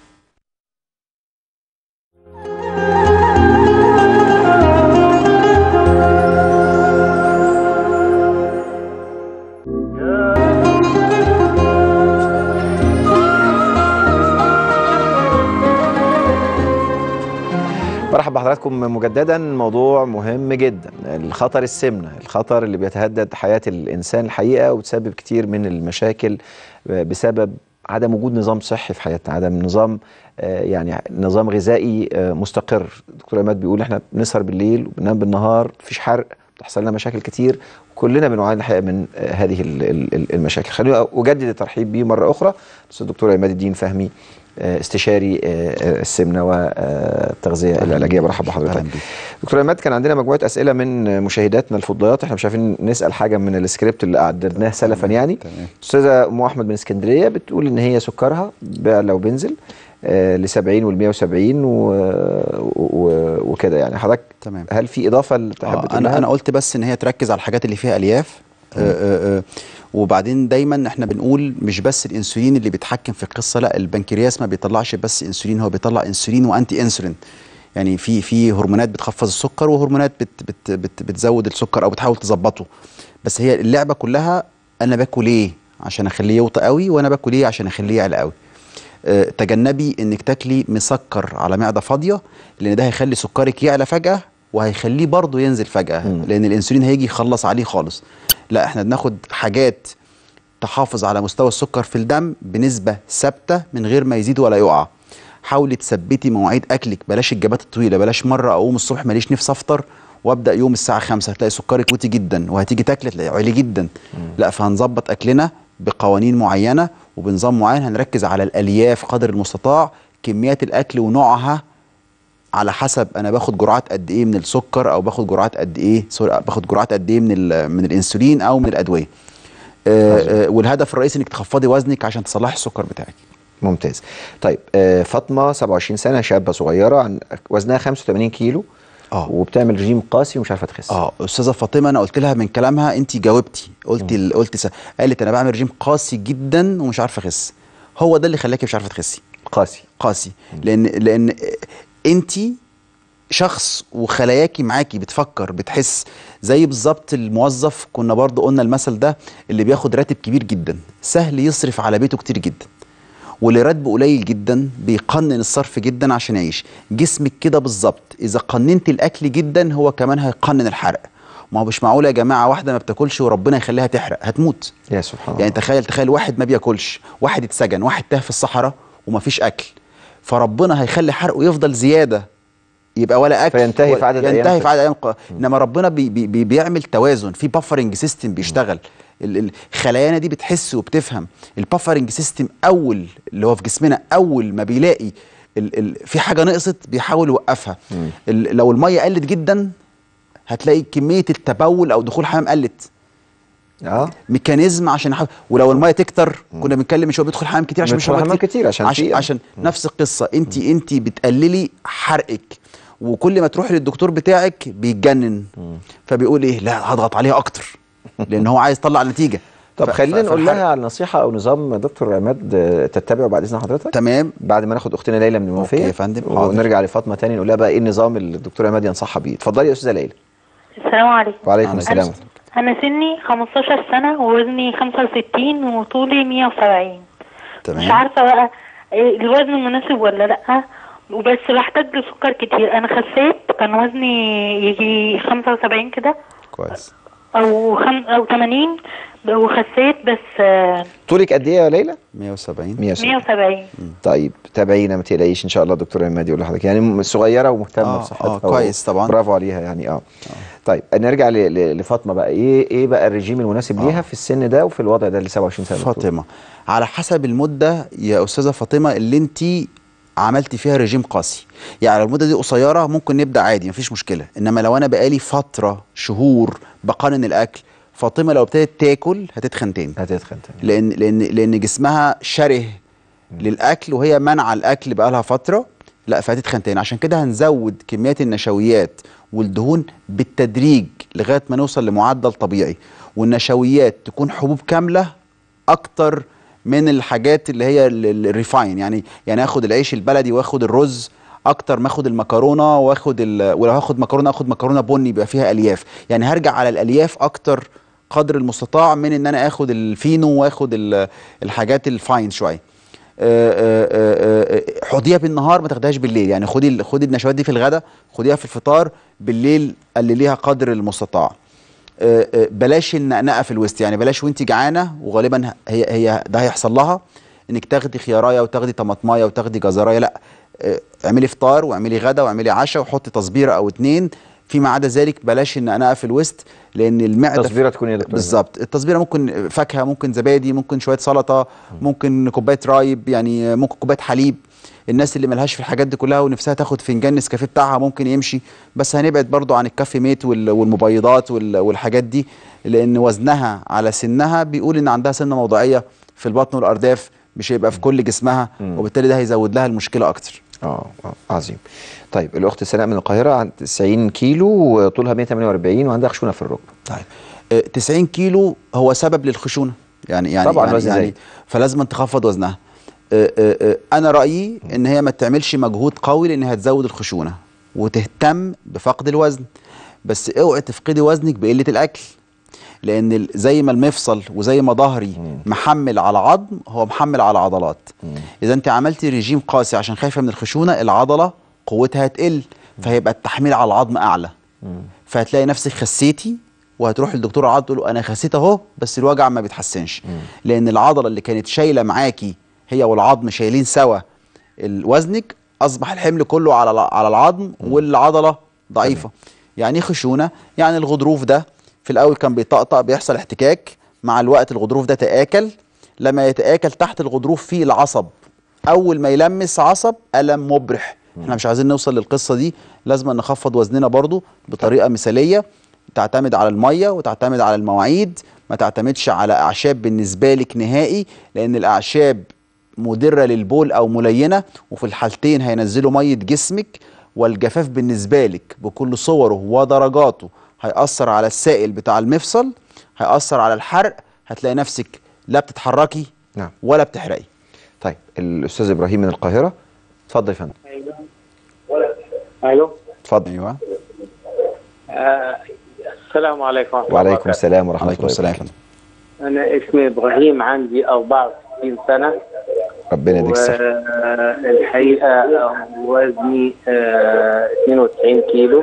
مرحبا بحضراتكم مجددا موضوع مهم جدا الخطر السمنه الخطر اللي بيتهدد حياه الانسان الحقيقه وتسبب كتير من المشاكل بسبب عدم وجود نظام صحي في حياتنا عدم نظام آه، يعني نظام غذائي آه، مستقر دكتور عماد بيقول احنا بنسهر بالليل وبننام بالنهار مفيش حرق بتحصل لنا مشاكل كتير كلنا بنعاني الحقيقه من آه، هذه ال- ال- ال- المشاكل خليني اجدد الترحيب بيه مره اخرى الاستاذ الدكتور عماد الدين فهمي آه، استشاري آه، آه، السمنه والتغذيه العلاجيه برحب بحضرتك أهلاً بيك. دكتور عماد كان عندنا مجموعه اسئله من مشاهداتنا الفضليات احنا مش عارفين نسال حاجه من السكريبت اللي اعددناه سلفا يعني تمام. استاذه ام احمد من اسكندريه بتقول ان هي سكرها بيعلى وبينزل ل 70 وال 170 و... و... وكده يعني حضرتك تمام هل في اضافه اللي تحب آه تقولها؟ انا انا قلت بس ان هي تركز على الحاجات اللي فيها الياف آه آه آه وبعدين دايما احنا بنقول مش بس الانسولين اللي بيتحكم في القصه لا البنكرياس ما بيطلعش بس انسولين هو بيطلع انسولين وانتي انسولين يعني في في هرمونات بتخفض السكر وهرمونات بت بت بت بتزود السكر او بتحاول تظبطه بس هي اللعبه كلها انا باكل ايه عشان اخليه يوطى قوي وانا باكل ايه عشان اخليه يعلى قوي آه، تجنبي انك تاكلي مسكر على معده فاضيه لان ده هيخلي سكرك يعلى فجاه وهيخليه برضه ينزل فجاه مم. لان الانسولين هيجي يخلص عليه خالص لا احنا بناخد حاجات تحافظ على مستوى السكر في الدم بنسبه ثابته من غير ما يزيد ولا يقع حاولي تثبتي مواعيد اكلك بلاش الجبات الطويله بلاش مره اقوم الصبح ماليش نفسي افطر وابدا يوم الساعه 5 هتلاقي سكرك وطي جدا وهتيجي تاكلي تلاقي عالي جدا لا فهنظبط اكلنا بقوانين معينه وبنظام معين هنركز على الالياف قدر المستطاع كميات الاكل ونوعها على حسب انا باخد جرعات قد ايه من السكر او باخد جرعات قد ايه سوري باخد جرعات قد ايه من ال- من الانسولين او من الادويه آه، آه، والهدف الرئيسي انك تخفضي وزنك عشان تصلحي السكر بتاعك ممتاز طيب آه، فاطمه 27 سنه شابه صغيره عن وزنها 85 كيلو اه وبتعمل رجيم قاسي ومش عارفه تخس اه استاذه فاطمه انا قلت لها من كلامها انت جاوبتي قلتي ال- قلتي س... قالت انا بعمل رجيم قاسي جدا ومش عارفه اخس هو ده اللي خلاكي مش عارفه تخسي قاسي قاسي لان لان انت شخص وخلاياكي معاكي بتفكر بتحس زي بالظبط الموظف كنا برضو قلنا المثل ده اللي بياخد راتب كبير جدا سهل يصرف على بيته كتير جدا واللي راتبه قليل جدا بيقنن الصرف جدا عشان يعيش جسمك كده بالظبط اذا قننت الاكل جدا هو كمان هيقنن الحرق ما هو مش معقول يا جماعه واحده ما بتاكلش وربنا يخليها تحرق هتموت يا سبحان يعني الله تخيل تخيل واحد ما بياكلش واحد اتسجن واحد تاه في الصحراء ومفيش اكل فربنا هيخلي حرقه يفضل زياده يبقى ولا اكل فينتهي ولا- في عدد أيام ينتهي في كده. عدد ايام ق- انما ربنا بي بي بي بيعمل توازن في بافرنج سيستم بيشتغل ال- ال- خلايانا دي بتحس وبتفهم البافرنج سيستم اول اللي هو في جسمنا اول ما بيلاقي ال ال في حاجه نقصت بيحاول يوقفها ال لو الميه قلت جدا هتلاقي كميه التبول او دخول الحمام قلت اه ميكانيزم عشان يحاول ولو الميه تكتر كنا بنتكلم مش هو بيدخل حمام كتير عشان بيدخل مش حمام كتير عشان عشان, في- عشان نفس القصه انت انت بتقللي حرقك وكل ما تروحي للدكتور بتاعك بيتجنن فبيقول ايه لا هضغط عليها اكتر لان هو عايز يطلع نتيجه طب ف- خلينا ف- نقول فالحرق- لها على نصيحه او نظام دكتور عماد آه، تتبعه بعد اذن حضرتك تمام بعد ما ناخد اختنا ليلى من المنوفيه أوكي يا فندم، حاضر. ونرجع لفاطمه تاني نقول لها بقى ايه النظام اللي الدكتور عماد ينصحها بيه اتفضلي يا استاذه ليلى السلام عليكم وعليكم أهلا السلام انا سني 15 سنه ووزني 65 وطولي 170 مش تمام عارفه بقى إيه الوزن مناسب ولا لا وبس بحتاج لسكر كتير انا خسيت كان وزني يجي 75 كده كويس او خم او 80 وخسيت بس آه، طولك قد ايه يا ليلى 170 170 170 طيب تابعينا ما تقلقيش ان شاء الله الدكتور عماد يقول لحضرتك يعني م- صغيره ومهتمه آه، بصحتها آه، كويس طبعا. برافو عليها يعني اه طيب نرجع ل- ل- لفاطمه بقى ايه ايه بقى الرجيم المناسب ليها في السن ده وفي الوضع ده اللي 27 سنه دكتور؟ فاطمه على حسب المده يا استاذه فاطمه اللي انت عملتي فيها رجيم قاسي يعني لو المده دي قصيره ممكن نبدا عادي مفيش مشكله انما لو انا بقالي فتره شهور بقنن الاكل فاطمه لو ابتدت تاكل هتتخن تاني هتتخن تاني لان لان لان جسمها شره للاكل وهي منع الاكل بقالها فتره لا فهتتخن تاني عشان كده هنزود كميات النشويات والدهون بالتدريج لغايه ما نوصل لمعدل طبيعي والنشويات تكون حبوب كامله اكتر من الحاجات اللي هي ال- ال- الريفاين يعني يعني اخد العيش البلدي واخد الرز اكتر ما اخد المكرونه واخد ال- ولو هاخد مكرونه اخد مكرونه بني بيبقى فيها الياف يعني هرجع على الالياف اكتر قدر المستطاع من ان انا اخد الفينو واخد ال- الحاجات الفاين شويه آه، آه، آه، آه، حطيها بالنهار ما تاخدهاش بالليل يعني خدي ال- خدي النشويات دي في الغداء خديها في الفطار بالليل قلليها قدر المستطاع آه، آه، بلاش النقنقه في الوسط يعني بلاش وانت جعانه وغالبا هي هي ده هيحصل لها انك تاخدي خيارايه وتاخدي طماطمايه وتاخدي جزرايه لا آه، اعملي فطار واعملي غدا واعملي عشاء وحطي تصبيره او اتنين فيما عدا ذلك بلاش النقنقه في الوسط لان المعده تصبيره تكون ايه يا دكتور بالظبط التصبيره ممكن فاكهه ممكن زبادي ممكن شويه سلطه ممكن كوبايه رايب يعني ممكن كوبايه حليب الناس اللي ملهاش في الحاجات دي كلها ونفسها تاخد فنجان نسكافيه بتاعها ممكن يمشي بس هنبعد برضو عن الكافي ميت وال- والمبيضات وال- والحاجات دي لان وزنها على سنها بيقول ان عندها سنه موضعيه في البطن والارداف مش هيبقى في كل جسمها وبالتالي ده هيزود لها المشكله اكتر اه اه عظيم طيب الاخت سناء من القاهره عند 90 كيلو وطولها 148 وعندها خشونه في الركبه طيب آه، 90 كيلو هو سبب للخشونه يعني يعني طبعاً يعني, وزن يعني زايد. فلازم تخفض وزنها آه، آه، آه، انا رايي ان هي ما تعملش مجهود قوي لان هتزود الخشونه وتهتم بفقد الوزن بس اوعي تفقدي وزنك بقله الاكل لان ال- زي ما المفصل وزي ما ظهري محمل على عظم هو محمل على عضلات اذا انت عملتي رجيم قاسي عشان خايفه من الخشونه العضله قوتها هتقل فهيبقى التحميل على العظم اعلى فهتلاقي نفسك خسيتي وهتروح للدكتور العضل تقول له انا خسيت اهو بس الوجع ما بيتحسنش لان العضله اللي كانت شايله معاكي هي والعظم شايلين سوا ال- وزنك اصبح الحمل كله على الع- على العظم والعضله ضعيفه يعني ايه خشونه يعني الغضروف ده في الاول كان بيطقطق بيحصل احتكاك مع الوقت الغضروف ده تآكل لما يتآكل تحت الغضروف فيه العصب اول ما يلمس عصب الم مبرح احنا مش عايزين نوصل للقصه دي لازم نخفض وزننا برضو بطريقه مثاليه تعتمد على الميه وتعتمد على المواعيد ما تعتمدش على اعشاب بالنسبه لك نهائي لان الاعشاب مضره للبول او ملينه وفي الحالتين هينزلوا ميه جسمك والجفاف بالنسبه لك بكل صوره ودرجاته هيأثر على السائل بتاع المفصل هيأثر على الحرق هتلاقي نفسك لا بتتحركي نعم ولا بتحرقي طيب الاستاذ ابراهيم من القاهره اتفضل يا فندم ايوه اتفضل ايوه آه السلام عليكم ورحمة الله وعليكم وبركاته. السلام ورحمه عليكم الله السلام يا وبركاته فندم انا اسمي ابراهيم عندي 64 سنه ربنا يديك الصحه والحقيقه وزني آه 92 كيلو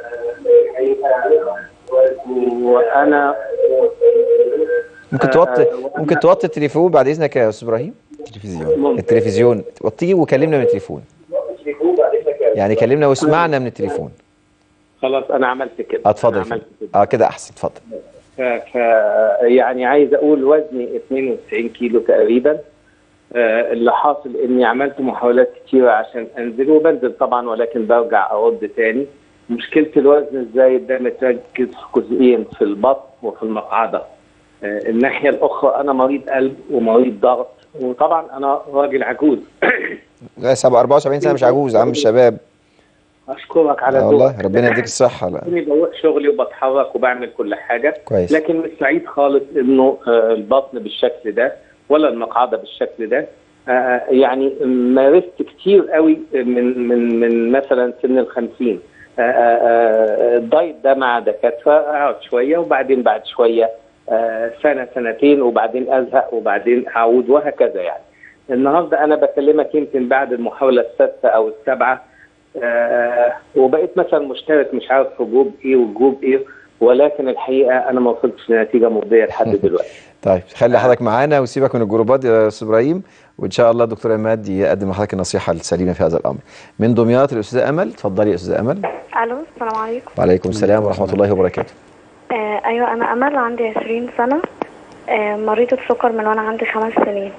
وانا ممكن توطي ممكن توطي التليفون بعد اذنك يا استاذ ابراهيم التلفزيون التلفزيون وطيه وكلمنا من التليفون يعني كلمنا واسمعنا من التليفون خلاص انا عملت كده اه اتفضل يا أنا عملت فندم. اه كده احسن اتفضل ف... ف... يعني عايز اقول وزني 92 كيلو تقريبا آه، اللي حاصل اني عملت محاولات كتيره عشان انزل وبنزل طبعا ولكن برجع ارد تاني مشكله الوزن الزايد ده متركز في جزئين في البطن وفي المقعده آه، الناحيه الاخرى انا مريض قلب ومريض ضغط وطبعا انا راجل عجوز لا 7 74 سنه مش عجوز يا عم الشباب اشكرك على آه ذوقك. والله ربنا يديك الصحه لا اني بروح شغلي وبتحرك وبعمل كل حاجه كويس. لكن مش سعيد خالص انه آه، البطن بالشكل ده ولا المقعده بالشكل ده آه، يعني مارست كتير قوي من من من مثلا سن ال 50 آه، آه، الدايت ده مع دكاتره اقعد شويه وبعدين بعد شويه آه، سنه سنتين وبعدين ازهق وبعدين اعود وهكذا يعني النهارده انا بكلمك يمكن بعد المحاوله السادسه او السابعه آه وبقيت مثلا مشترك مش عارف في جروب ايه وجروب ايه ولكن الحقيقه انا ما وصلتش لنتيجه مرضيه لحد دلوقتي طيب خلي حضرتك معانا وسيبك من الجروبات يا استاذ ابراهيم وان شاء الله الدكتور عماد يقدم لحضرتك النصيحه السليمه في هذا الامر من دمياط الاستاذه امل اتفضلي يا استاذه امل الو السلام عليكم وعليكم السلام ورحمه الله وبركاته آه ايوه انا امل عندي 20 سنه آه مريضة سكر من وانا عندي خمس سنين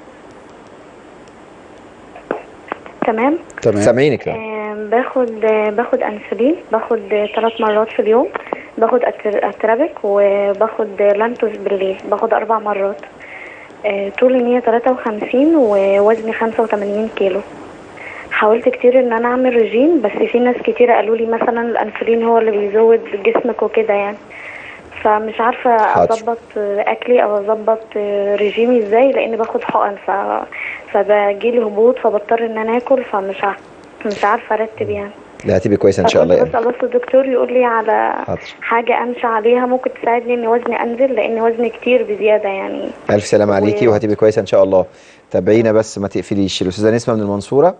تمام تمام سامعينك تمام. آه باخد آه باخد انسولين باخد ثلاث مرات في اليوم باخد أتر- اترابك وباخد لانتوس بالليل باخد اربع مرات آه طولي 153 ووزني 85 كيلو حاولت كتير ان انا اعمل رجيم بس في ناس كتير قالوا لي مثلا الانسولين هو اللي بيزود جسمك وكده يعني فمش عارفه حاضر. اظبط اكلي او اظبط رجيمي ازاي لان باخد حقن ف فبجيلي هبوط فبضطر ان انا اكل فمش عارفه مش عارفه ارتب يعني لا هتبقى كويسه ان شاء الله يا بس امل بس الدكتور يقول لي على حاضر حاجه امشي عليها ممكن تساعدني ان وزني انزل لان وزني كتير بزياده يعني الف سلامه عليكي وهتبقى كويسه ان شاء الله تابعينا بس ما تقفليش الاستاذه نسمه من المنصوره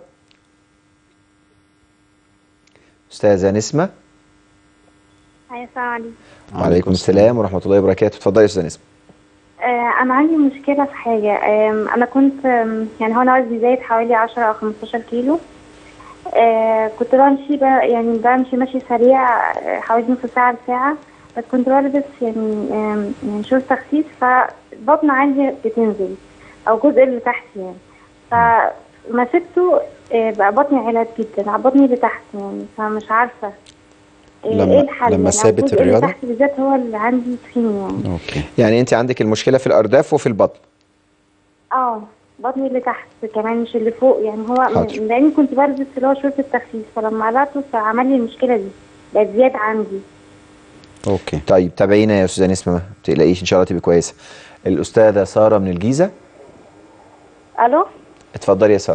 استاذه نسمه أيوة السلام عليكم وعليكم السلام ورحمه الله وبركاته اتفضلي يا استاذه نسمه آه أنا عندي مشكلة في حاجة آم، أنا كنت آم، يعني هو أنا وزني زايد حوالي عشرة أو خمستاشر كيلو آه كنت بمشي بقى يعني بمشي مشي سريع آه، حوالي نص ساعة لساعة بس كنت بلبس يعني آم، يعني شورت تخسيس فبطن عندي بتنزل أو الجزء اللي تحت يعني فما سبته آه، بقى بطني علاج جدا على بطني اللي تحت يعني فمش عارفة آه، لما- ايه الحل لما يعني سابت الجزء اللي الرياضة؟ تحت بالذات هو اللي عندي تخين يعني اوكي يعني انت عندك المشكله في الارداف وفي البطن اه بطني اللي تحت كمان مش اللي فوق يعني هو حاضر. من- لاني كنت بلبس اللي هو شورت التخسيس فلما قلعته فعمل لي المشكله دي بقت زياده عندي اوكي طيب تابعينا يا استاذه نسمه ما تقلقيش ان شاء الله تبقى كويسه الاستاذه ساره من الجيزه الو اتفضلي يا ساره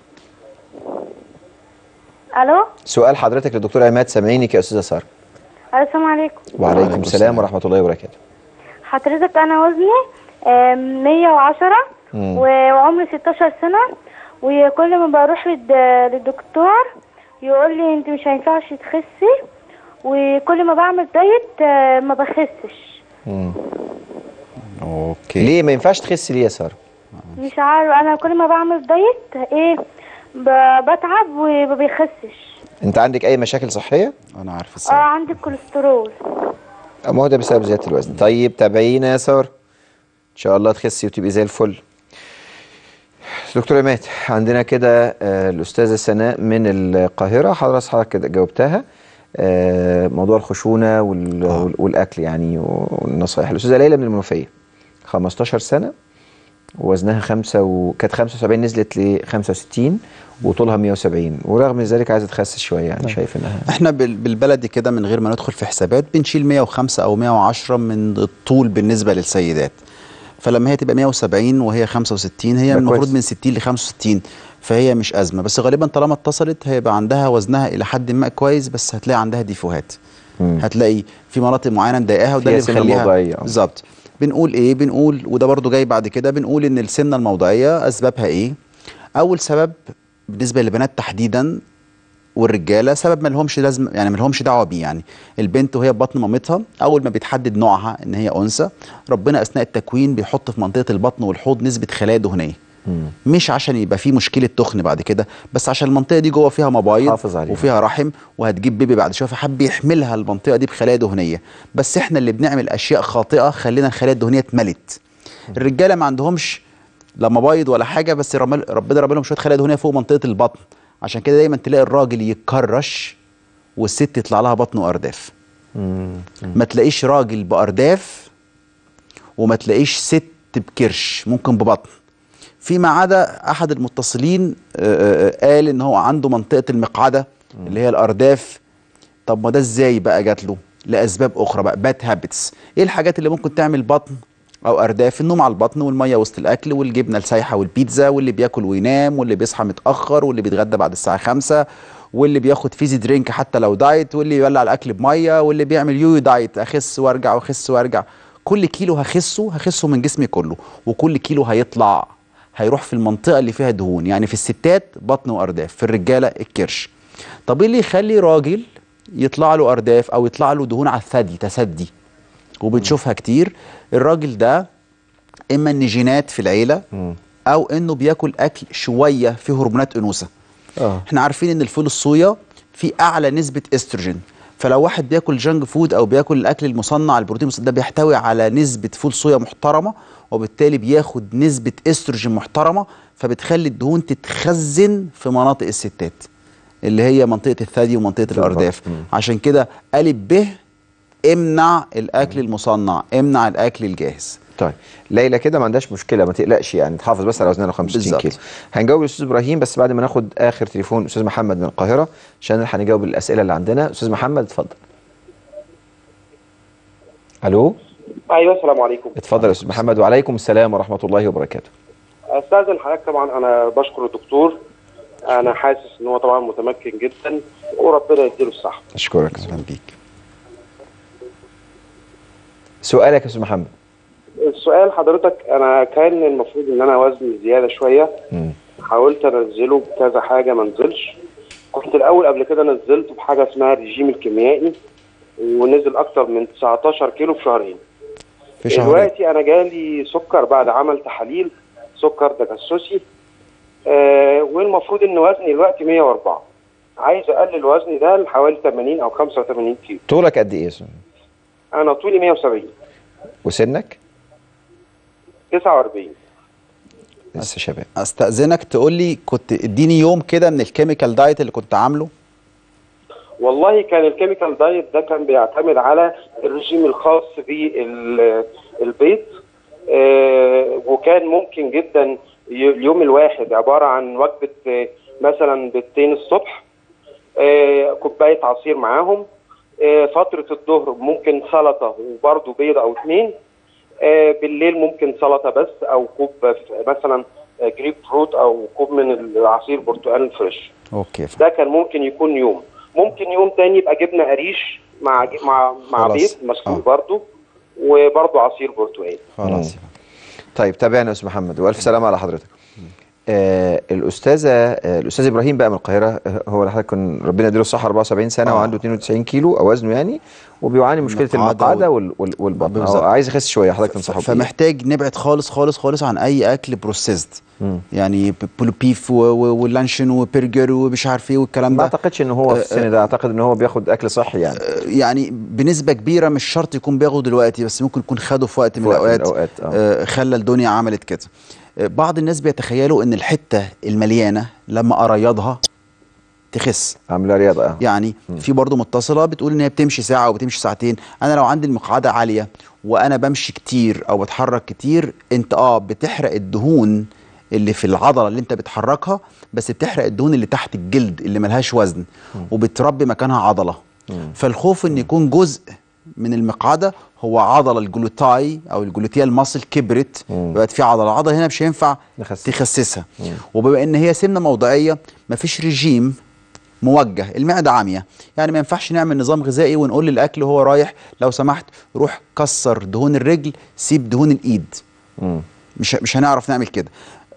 الو سؤال حضرتك للدكتور عماد سامعينك يا استاذه ساره السلام عليكم وعليكم السلام ورحمه الله وبركاته حضرتك انا وزني آم، 110 مم. و- وعمري 16 سنه وكل ما بروح للد- للدكتور يقول لي انت مش هينفعش تخسي وكل ما بعمل دايت آه، ما بخسش مم. اوكي ليه ما ينفعش تخسي ليه يا ساره مش عارف انا كل ما بعمل دايت ايه ب- بتعب وما بيخسش انت عندك اي مشاكل صحيه انا عارف اه عندي كوليسترول ما هو ده بسبب زياده الوزن طيب تابعينا يا ساره ان شاء الله تخسي وتبقي زي الفل دكتور عماد عندنا كده آه، الاستاذه سناء من القاهره حضرتك حضرتك كده جاوبتها آه، موضوع الخشونه وال- وال- والاكل يعني والنصائح الاستاذه ليلى من المنوفيه 15 سنه وزنها خمسة و... كانت 75 نزلت ل 65 وطولها 170 ورغم ذلك عايزه تخسس شويه يعني شايف انها احنا بال- بالبلدي كده من غير ما ندخل في حسابات بنشيل 105 او 110 من الطول بالنسبه للسيدات فلما هي تبقى 170 وهي 65 هي ده المفروض كويس. من 60 ل 65 فهي مش ازمه بس غالبا طالما اتصلت هيبقى عندها وزنها الى حد ما كويس بس هتلاقي عندها ديفوهات هتلاقي في مناطق معينه مضايقاها وده فيها اللي سمنة مخليها موضعية، آه. بالظبط بنقول ايه بنقول وده برضو جاي بعد كده بنقول ان السمنه الموضعيه اسبابها ايه اول سبب بالنسبه للبنات تحديدا والرجاله سبب ما لهمش لازم يعني ما لهمش دعوه بيه يعني البنت وهي ببطن مامتها اول ما بيتحدد نوعها ان هي انثى ربنا اثناء التكوين بيحط في منطقه البطن والحوض نسبه خلايا دهنيه مش عشان يبقى في مشكله تخن بعد كده بس عشان المنطقه دي جوه فيها مبايض حافظ عليها. وفيها رحم وهتجيب بيبي بعد شويه فحب يحملها المنطقه دي بخلايا دهنيه بس احنا اللي بنعمل اشياء خاطئه خلينا الخلايا الدهنيه اتملت الرجاله ما عندهمش لا مبايض ولا حاجه بس رمال- ربنا رب لهم شويه خلايا دهنيه فوق منطقه البطن عشان كده دايما تلاقي الراجل يتكرش والست يطلع لها بطن وارداف ما تلاقيش راجل بارداف وما تلاقيش ست بكرش ممكن ببطن فيما عدا احد المتصلين آه، آه، قال ان هو عنده منطقه المقعده اللي هي الارداف طب ما ده ازاي بقى جات له لاسباب اخرى بقى باد هابتس ايه الحاجات اللي ممكن تعمل بطن او ارداف النوم على البطن والميه وسط الاكل والجبنه السايحه والبيتزا واللي بياكل وينام واللي بيصحى متاخر واللي بيتغدى بعد الساعه 5 واللي بياخد فيزي درينك حتى لو دايت واللي يولع الاكل بميه واللي بيعمل يو دايت اخس وارجع واخس وارجع كل كيلو هخسه هخسه من جسمي كله وكل كيلو هيطلع هيروح في المنطقه اللي فيها دهون يعني في الستات بطن وارداف في الرجاله الكرش طب ايه اللي يخلي راجل يطلع له ارداف او يطلع له دهون على الثدي تسدي وبنشوفها كتير الراجل ده اما ان جينات في العيله او انه بياكل اكل شويه فيه هرمونات انوثه اه احنا عارفين ان الفول الصويا فيه اعلى نسبه استروجين فلو واحد بياكل جانك فود او بياكل الاكل المصنع البروتين المصنع ده بيحتوي على نسبه فول صويا محترمه وبالتالي بياخد نسبه استروجين محترمه فبتخلي الدهون تتخزن في مناطق الستات اللي هي منطقه الثدي ومنطقه الارداف عشان كده الف ب امنع الاكل المصنع امنع الاكل الجاهز طيب ليلى كده ما عندهاش مشكله ما تقلقش يعني تحافظ بس على وزنها 65 بالظبط. كيلو هنجاوب الاستاذ ابراهيم بس بعد ما ناخد اخر تليفون استاذ محمد من القاهره عشان نلحق نجاوب الاسئله اللي عندنا استاذ محمد اتفضل الو ايوه السلام عليكم اتفضل يا استاذ محمد وعليكم السلام ورحمه الله وبركاته استاذن حضرتك طبعا انا بشكر الدكتور انا حاسس ان هو طبعا متمكن جدا وربنا يديله الصحه اشكرك اهلا بيك سؤالك يا استاذ محمد السؤال حضرتك انا كان المفروض ان انا وزني زياده شويه مم. حاولت انزله بكذا حاجه ما نزلش كنت الاول قبل كده نزلته بحاجه اسمها الرجيم الكيميائي ونزل اكتر من 19 كيلو في شهرين في شهرين دلوقتي انا جالي سكر بعد عمل تحاليل سكر تجسسي آه والمفروض ان وزني دلوقتي 104 عايز اقلل وزني ده لحوالي 80 او 85 كيلو طولك قد ايه يا استاذ انا طولي 170 وسنك 49 لسه شباب استاذنك تقول لي كنت اديني يوم كده من الكيميكال دايت اللي كنت عامله والله كان الكيميكال دايت ده كان بيعتمد على الرجيم الخاص بالبيض آه وكان ممكن جدا ي- اليوم الواحد عبارة عن وجبة آه، مثلا بيضتين الصبح آه كوباية عصير معاهم آه فترة الظهر ممكن سلطة وبرضه بيض أو اتنين آه بالليل ممكن سلطة بس أو كوب مثلا آه، جريب فروت أو كوب من العصير برتقال فريش اوكي ده كان ممكن يكون يوم ممكن يوم تاني يبقى جبنه قريش مع ج- مع مع خلاص. بيض مسلوق برضه وبرضه عصير برتقال خلاص طيب تابعنا يا استاذ محمد والف سلامه على حضرتك آه الاستاذه آه الاستاذ ابراهيم بقى من القاهره آه، هو اللي حضرتك كان ربنا يديله الصحه 74 سنه آه. وعنده 92 كيلو او وزنه يعني وبيعاني من مشكله المقعدة المقعده وال وال والبطن بالظبط. هو عايز يخس شويه حضرتك تنصحه بإيه؟ فمحتاج نبعد خالص خالص خالص عن اي اكل بروسيسد مم. يعني ب- بولو بيف و- و- واللانشون وبرجر ومش عارف ايه والكلام ما ده اعتقدش ان هو في السن ده اعتقد ان هو بياخد اكل صحي يعني يعني بنسبه كبيره مش شرط يكون بياخده دلوقتي بس ممكن يكون خده في وقت من في وقت من الاوقات الأوقات، آه. آه، خلى الدنيا عملت كده آه، بعض الناس بيتخيلوا ان الحته المليانه لما اريضها تخس عامله رياضه اه يعني في برضه متصله بتقول ان هي بتمشي ساعه او بتمشي ساعتين انا لو عندي المقعده عاليه وانا بمشي كتير او بتحرك كتير انت اه بتحرق الدهون اللي في العضله اللي انت بتحركها بس بتحرق الدهون اللي تحت الجلد اللي ملهاش وزن وبتربي مكانها عضله فالخوف ان يكون جزء من المقعده هو عضله الجلوتاي او الجلوتيال ماسل كبرت بقت في عضله العضله هنا مش هينفع تخسسها وبما ان هي سمنه موضعيه مفيش رجيم موجه المعده عاميه يعني ما ينفعش نعمل نظام غذائي ونقول للاكل وهو رايح لو سمحت روح كسر دهون الرجل سيب دهون الايد مش مش هنعرف نعمل كده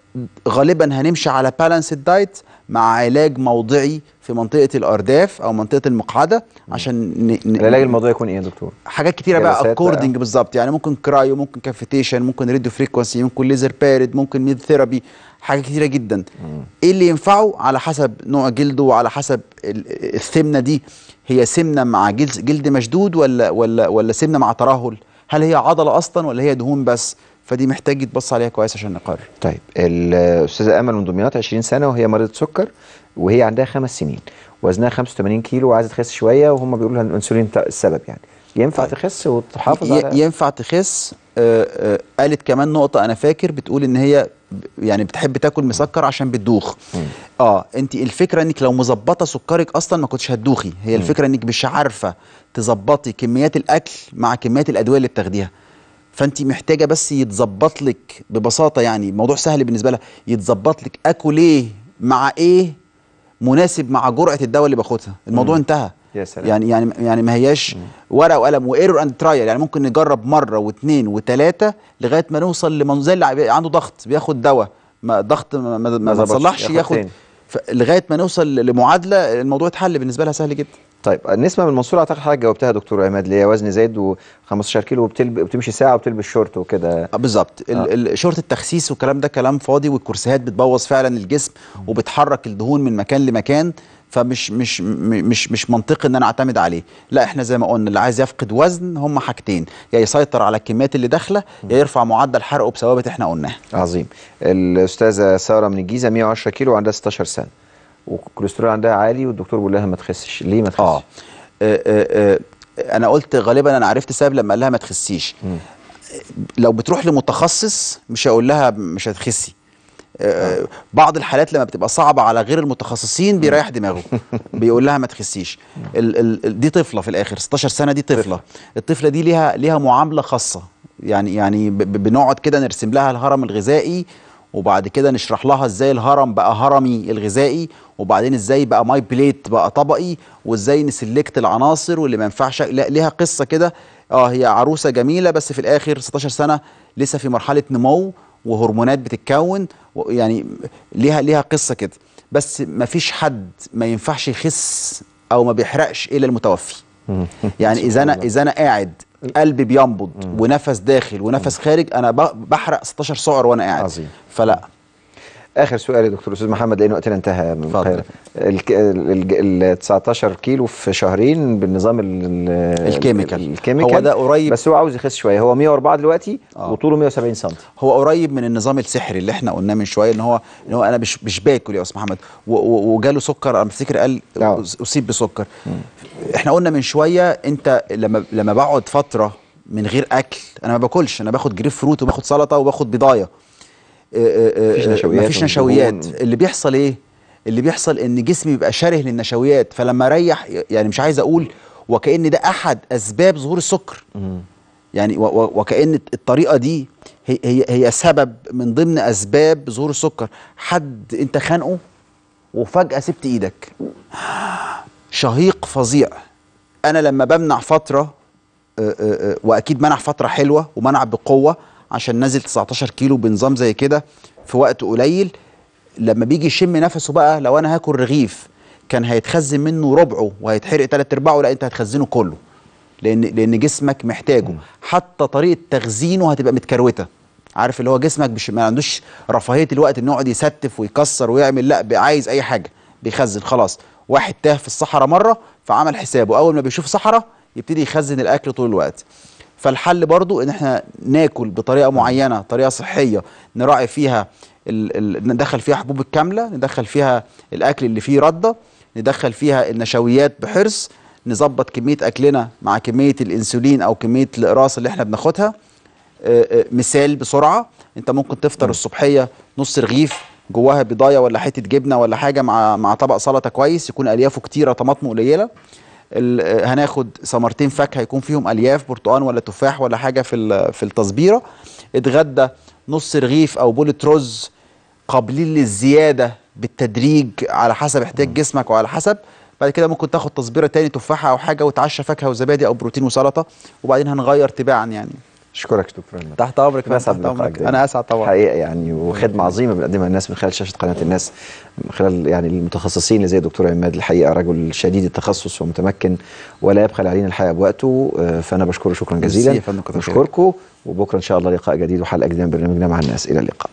غالبا هنمشي على بالانس دايت مع علاج موضعي في منطقه الارداف او منطقه المقعده عشان ن... ن... العلاج الموضوعي يكون ايه يا دكتور؟ حاجات كتيره بقى جلسات اكوردنج بالظبط يعني ممكن كرايو ممكن كافيتيشن ممكن راديو فريكونسي ممكن ليزر بارد ممكن ميد ثيرابي حاجات كتيره جدا ايه اللي ينفعه على حسب نوع جلده وعلى حسب ال- السمنه دي هي سمنه مع جلد جلد مشدود ولا ولا ولا سمنه مع ترهل هل هي عضله اصلا ولا هي دهون بس فدي محتاج يتبص عليها كويس عشان نقرر طيب الاستاذه امل من دمياط 20 سنه وهي مريضه سكر وهي عندها خمس سنين وزنها 85 كيلو وعايزه تخس شويه وهم بيقولوا لها الانسولين تا- السبب يعني ينفع تخس وتحافظ ي- على ينفع تخس آه، آه، قالت كمان نقطة أنا فاكر بتقول إن هي ب- يعني بتحب تاكل مسكر عشان بتدوخ اه انت الفكرة انك لو مظبطة سكرك اصلا ما كنتش هتدوخي هي مم. الفكرة انك مش عارفة تظبطي كميات الاكل مع كميات الادوية اللي بتاخديها فانت محتاجة بس يتظبط لك ببساطة يعني موضوع سهل بالنسبة لها يتظبط لك اكل ايه مع ايه مناسب مع جرعة الدواء اللي باخدها الموضوع مم. انتهى يا سلام يعني يعني يعني ما هياش ورقه وقلم وايرور اند ترايل يعني ممكن نجرب مره واثنين وثلاثه لغايه ما نوصل لمن زي اللي عب- عنده ضغط بياخد دواء ما ضغط ما, ما, ما ظبطش، تصلحش ياخد ياخد تاني. ف- لغايه ما نوصل لمعادله الموضوع اتحل بالنسبه لها سهل جدا طيب نسمه من المنصوره اعتقد حضرتك جاوبتها يا دكتور عماد اللي هي وزن زايد و15 كيلو وبتلب... وبتمشي ساعه وبتلبس شورت وكده آه، بالظبط ال- ال- شورت التخسيس والكلام ده كلام فاضي والكرسيات بتبوظ فعلا الجسم وبتحرك الدهون من مكان لمكان فمش مش م- مش مش منطقي ان انا اعتمد عليه لا احنا زي ما قلنا اللي عايز يفقد وزن هم حاجتين يا يسيطر على الكميات اللي داخله يا يرفع معدل حرقه بثوابت احنا قلناها عظيم الاستاذه ساره من الجيزه 110 كيلو وعندها 16 سنه والكوليسترول عندها عالي والدكتور بيقول لها ما تخسش ليه ما تخسش اه, آه, آه, آه انا قلت غالبا انا عرفت السبب لما قال لها ما تخسيش لو بتروح لمتخصص مش هقول لها مش هتخسي آه، بعض الحالات لما بتبقى صعبه على غير المتخصصين بيريح دماغه بيقول لها ما تخسيش ال ال ال- دي طفله في الاخر 16 سنه دي طفله الطفله دي ليها ليها معامله خاصه يعني يعني ب- ب- بنقعد كده نرسم لها الهرم الغذائي وبعد كده نشرح لها ازاي الهرم بقى هرمي الغذائي وبعدين ازاي بقى ماي بليت بقى طبقي وازاي نسلكت العناصر واللي ما ينفعش لا ليها قصه كده اه هي عروسه جميله بس في الاخر 16 سنه لسه في مرحله نمو وهرمونات بتتكون و- يعني ليها ليها قصه كده بس ما فيش حد ما ينفعش يخس او ما بيحرقش الا المتوفي يعني اذا انا اذا انا قاعد قلبي بينبض ونفس داخل ونفس خارج انا ب- بحرق 16 سعر وانا قاعد عظيم. فلا اخر سؤال يا دكتور استاذ محمد لان وقتنا انتهى من القاهره الك- ال ال 19 كيلو في شهرين بالنظام ال- ال- الكيميكال. الكيميكال هو ده قريب بس هو عاوز يخس شويه هو 104 دلوقتي وطوله 170 سم هو قريب من النظام السحري اللي احنا قلناه من شويه ان هو ان هو انا مش مش باكل يا استاذ محمد و- و- وجاله سكر انا بفتكر قال اصيب بسكر احنا قلنا من شويه انت لما لما بقعد فتره من غير اكل انا ما باكلش انا باخد جريب فروت وباخد سلطه وباخد بضايه مفيش نشويات مفيش ودهون. نشويات اللي بيحصل ايه اللي بيحصل ان جسمي بيبقى شره للنشويات فلما اريح يعني مش عايز اقول وكأن ده احد اسباب ظهور السكر يعني و- و- وكأن الطريقة دي هي, هي, هي سبب من ضمن أسباب ظهور السكر حد أنت خانقه وفجأة سبت إيدك شهيق فظيع أنا لما بمنع فترة آه، آه، آه، وأكيد منع فترة حلوة ومنع بقوة عشان نازل 19 كيلو بنظام زي كده في وقت قليل لما بيجي يشم نفسه بقى لو أنا هاكل رغيف كان هيتخزن منه ربعه وهيتحرق تلات ارباعه لا انت هتخزنه كله لان لان جسمك محتاجه حتى طريقه تخزينه هتبقى متكروته عارف اللي هو جسمك مش ما عندوش رفاهيه الوقت انه يقعد يستف ويكسر ويعمل لا بي- عايز اي حاجه بيخزن خلاص واحد تاه في الصحراء مره فعمل حسابه اول ما بيشوف صحراء يبتدي يخزن الاكل طول الوقت فالحل برضو ان احنا ناكل بطريقه معينه طريقه صحيه نراعي فيها ال ال ندخل فيها حبوب الكامله ندخل فيها الاكل اللي فيه رده ندخل فيها النشويات بحرص نظبط كميه اكلنا مع كميه الانسولين او كميه الاقراص اللي احنا بناخدها آه، آه، مثال بسرعه انت ممكن تفطر الصبحيه نص رغيف جواها بيضايه ولا حته جبنه ولا حاجه مع مع طبق سلطه كويس يكون اليافه كتيره طماطمه قليله ال- آه، هناخد ثمرتين فاكهه يكون فيهم الياف برتقان ولا تفاح ولا حاجه في ال- في التصبيره اتغدى نص رغيف او بولة رز قابلين للزياده بالتدريج على حسب احتياج جسمك وعلى حسب بعد كده ممكن تاخد تصبيره تاني تفاحه او حاجه وتعشى فاكهه وزبادي او بروتين وسلطه وبعدين هنغير تباعا يعني اشكرك دكتور احمد تحت امرك انا اسعد تحت بلقائك أمرك. دايما. انا اسعد طبعا حقيقه يعني وخدمه عظيمه بنقدمها للناس من خلال شاشه قناه الناس من خلال يعني المتخصصين اللي زي الدكتور عماد الحقيقه رجل شديد التخصص ومتمكن ولا يبخل علينا الحقيقه بوقته آه، فانا بشكره شكرا ميرسي جزيلا يا فندم، كتر خيرك. بشكركم وبكره ان شاء الله لقاء جديد وحلقه جديده من برنامجنا مع الناس الى اللقاء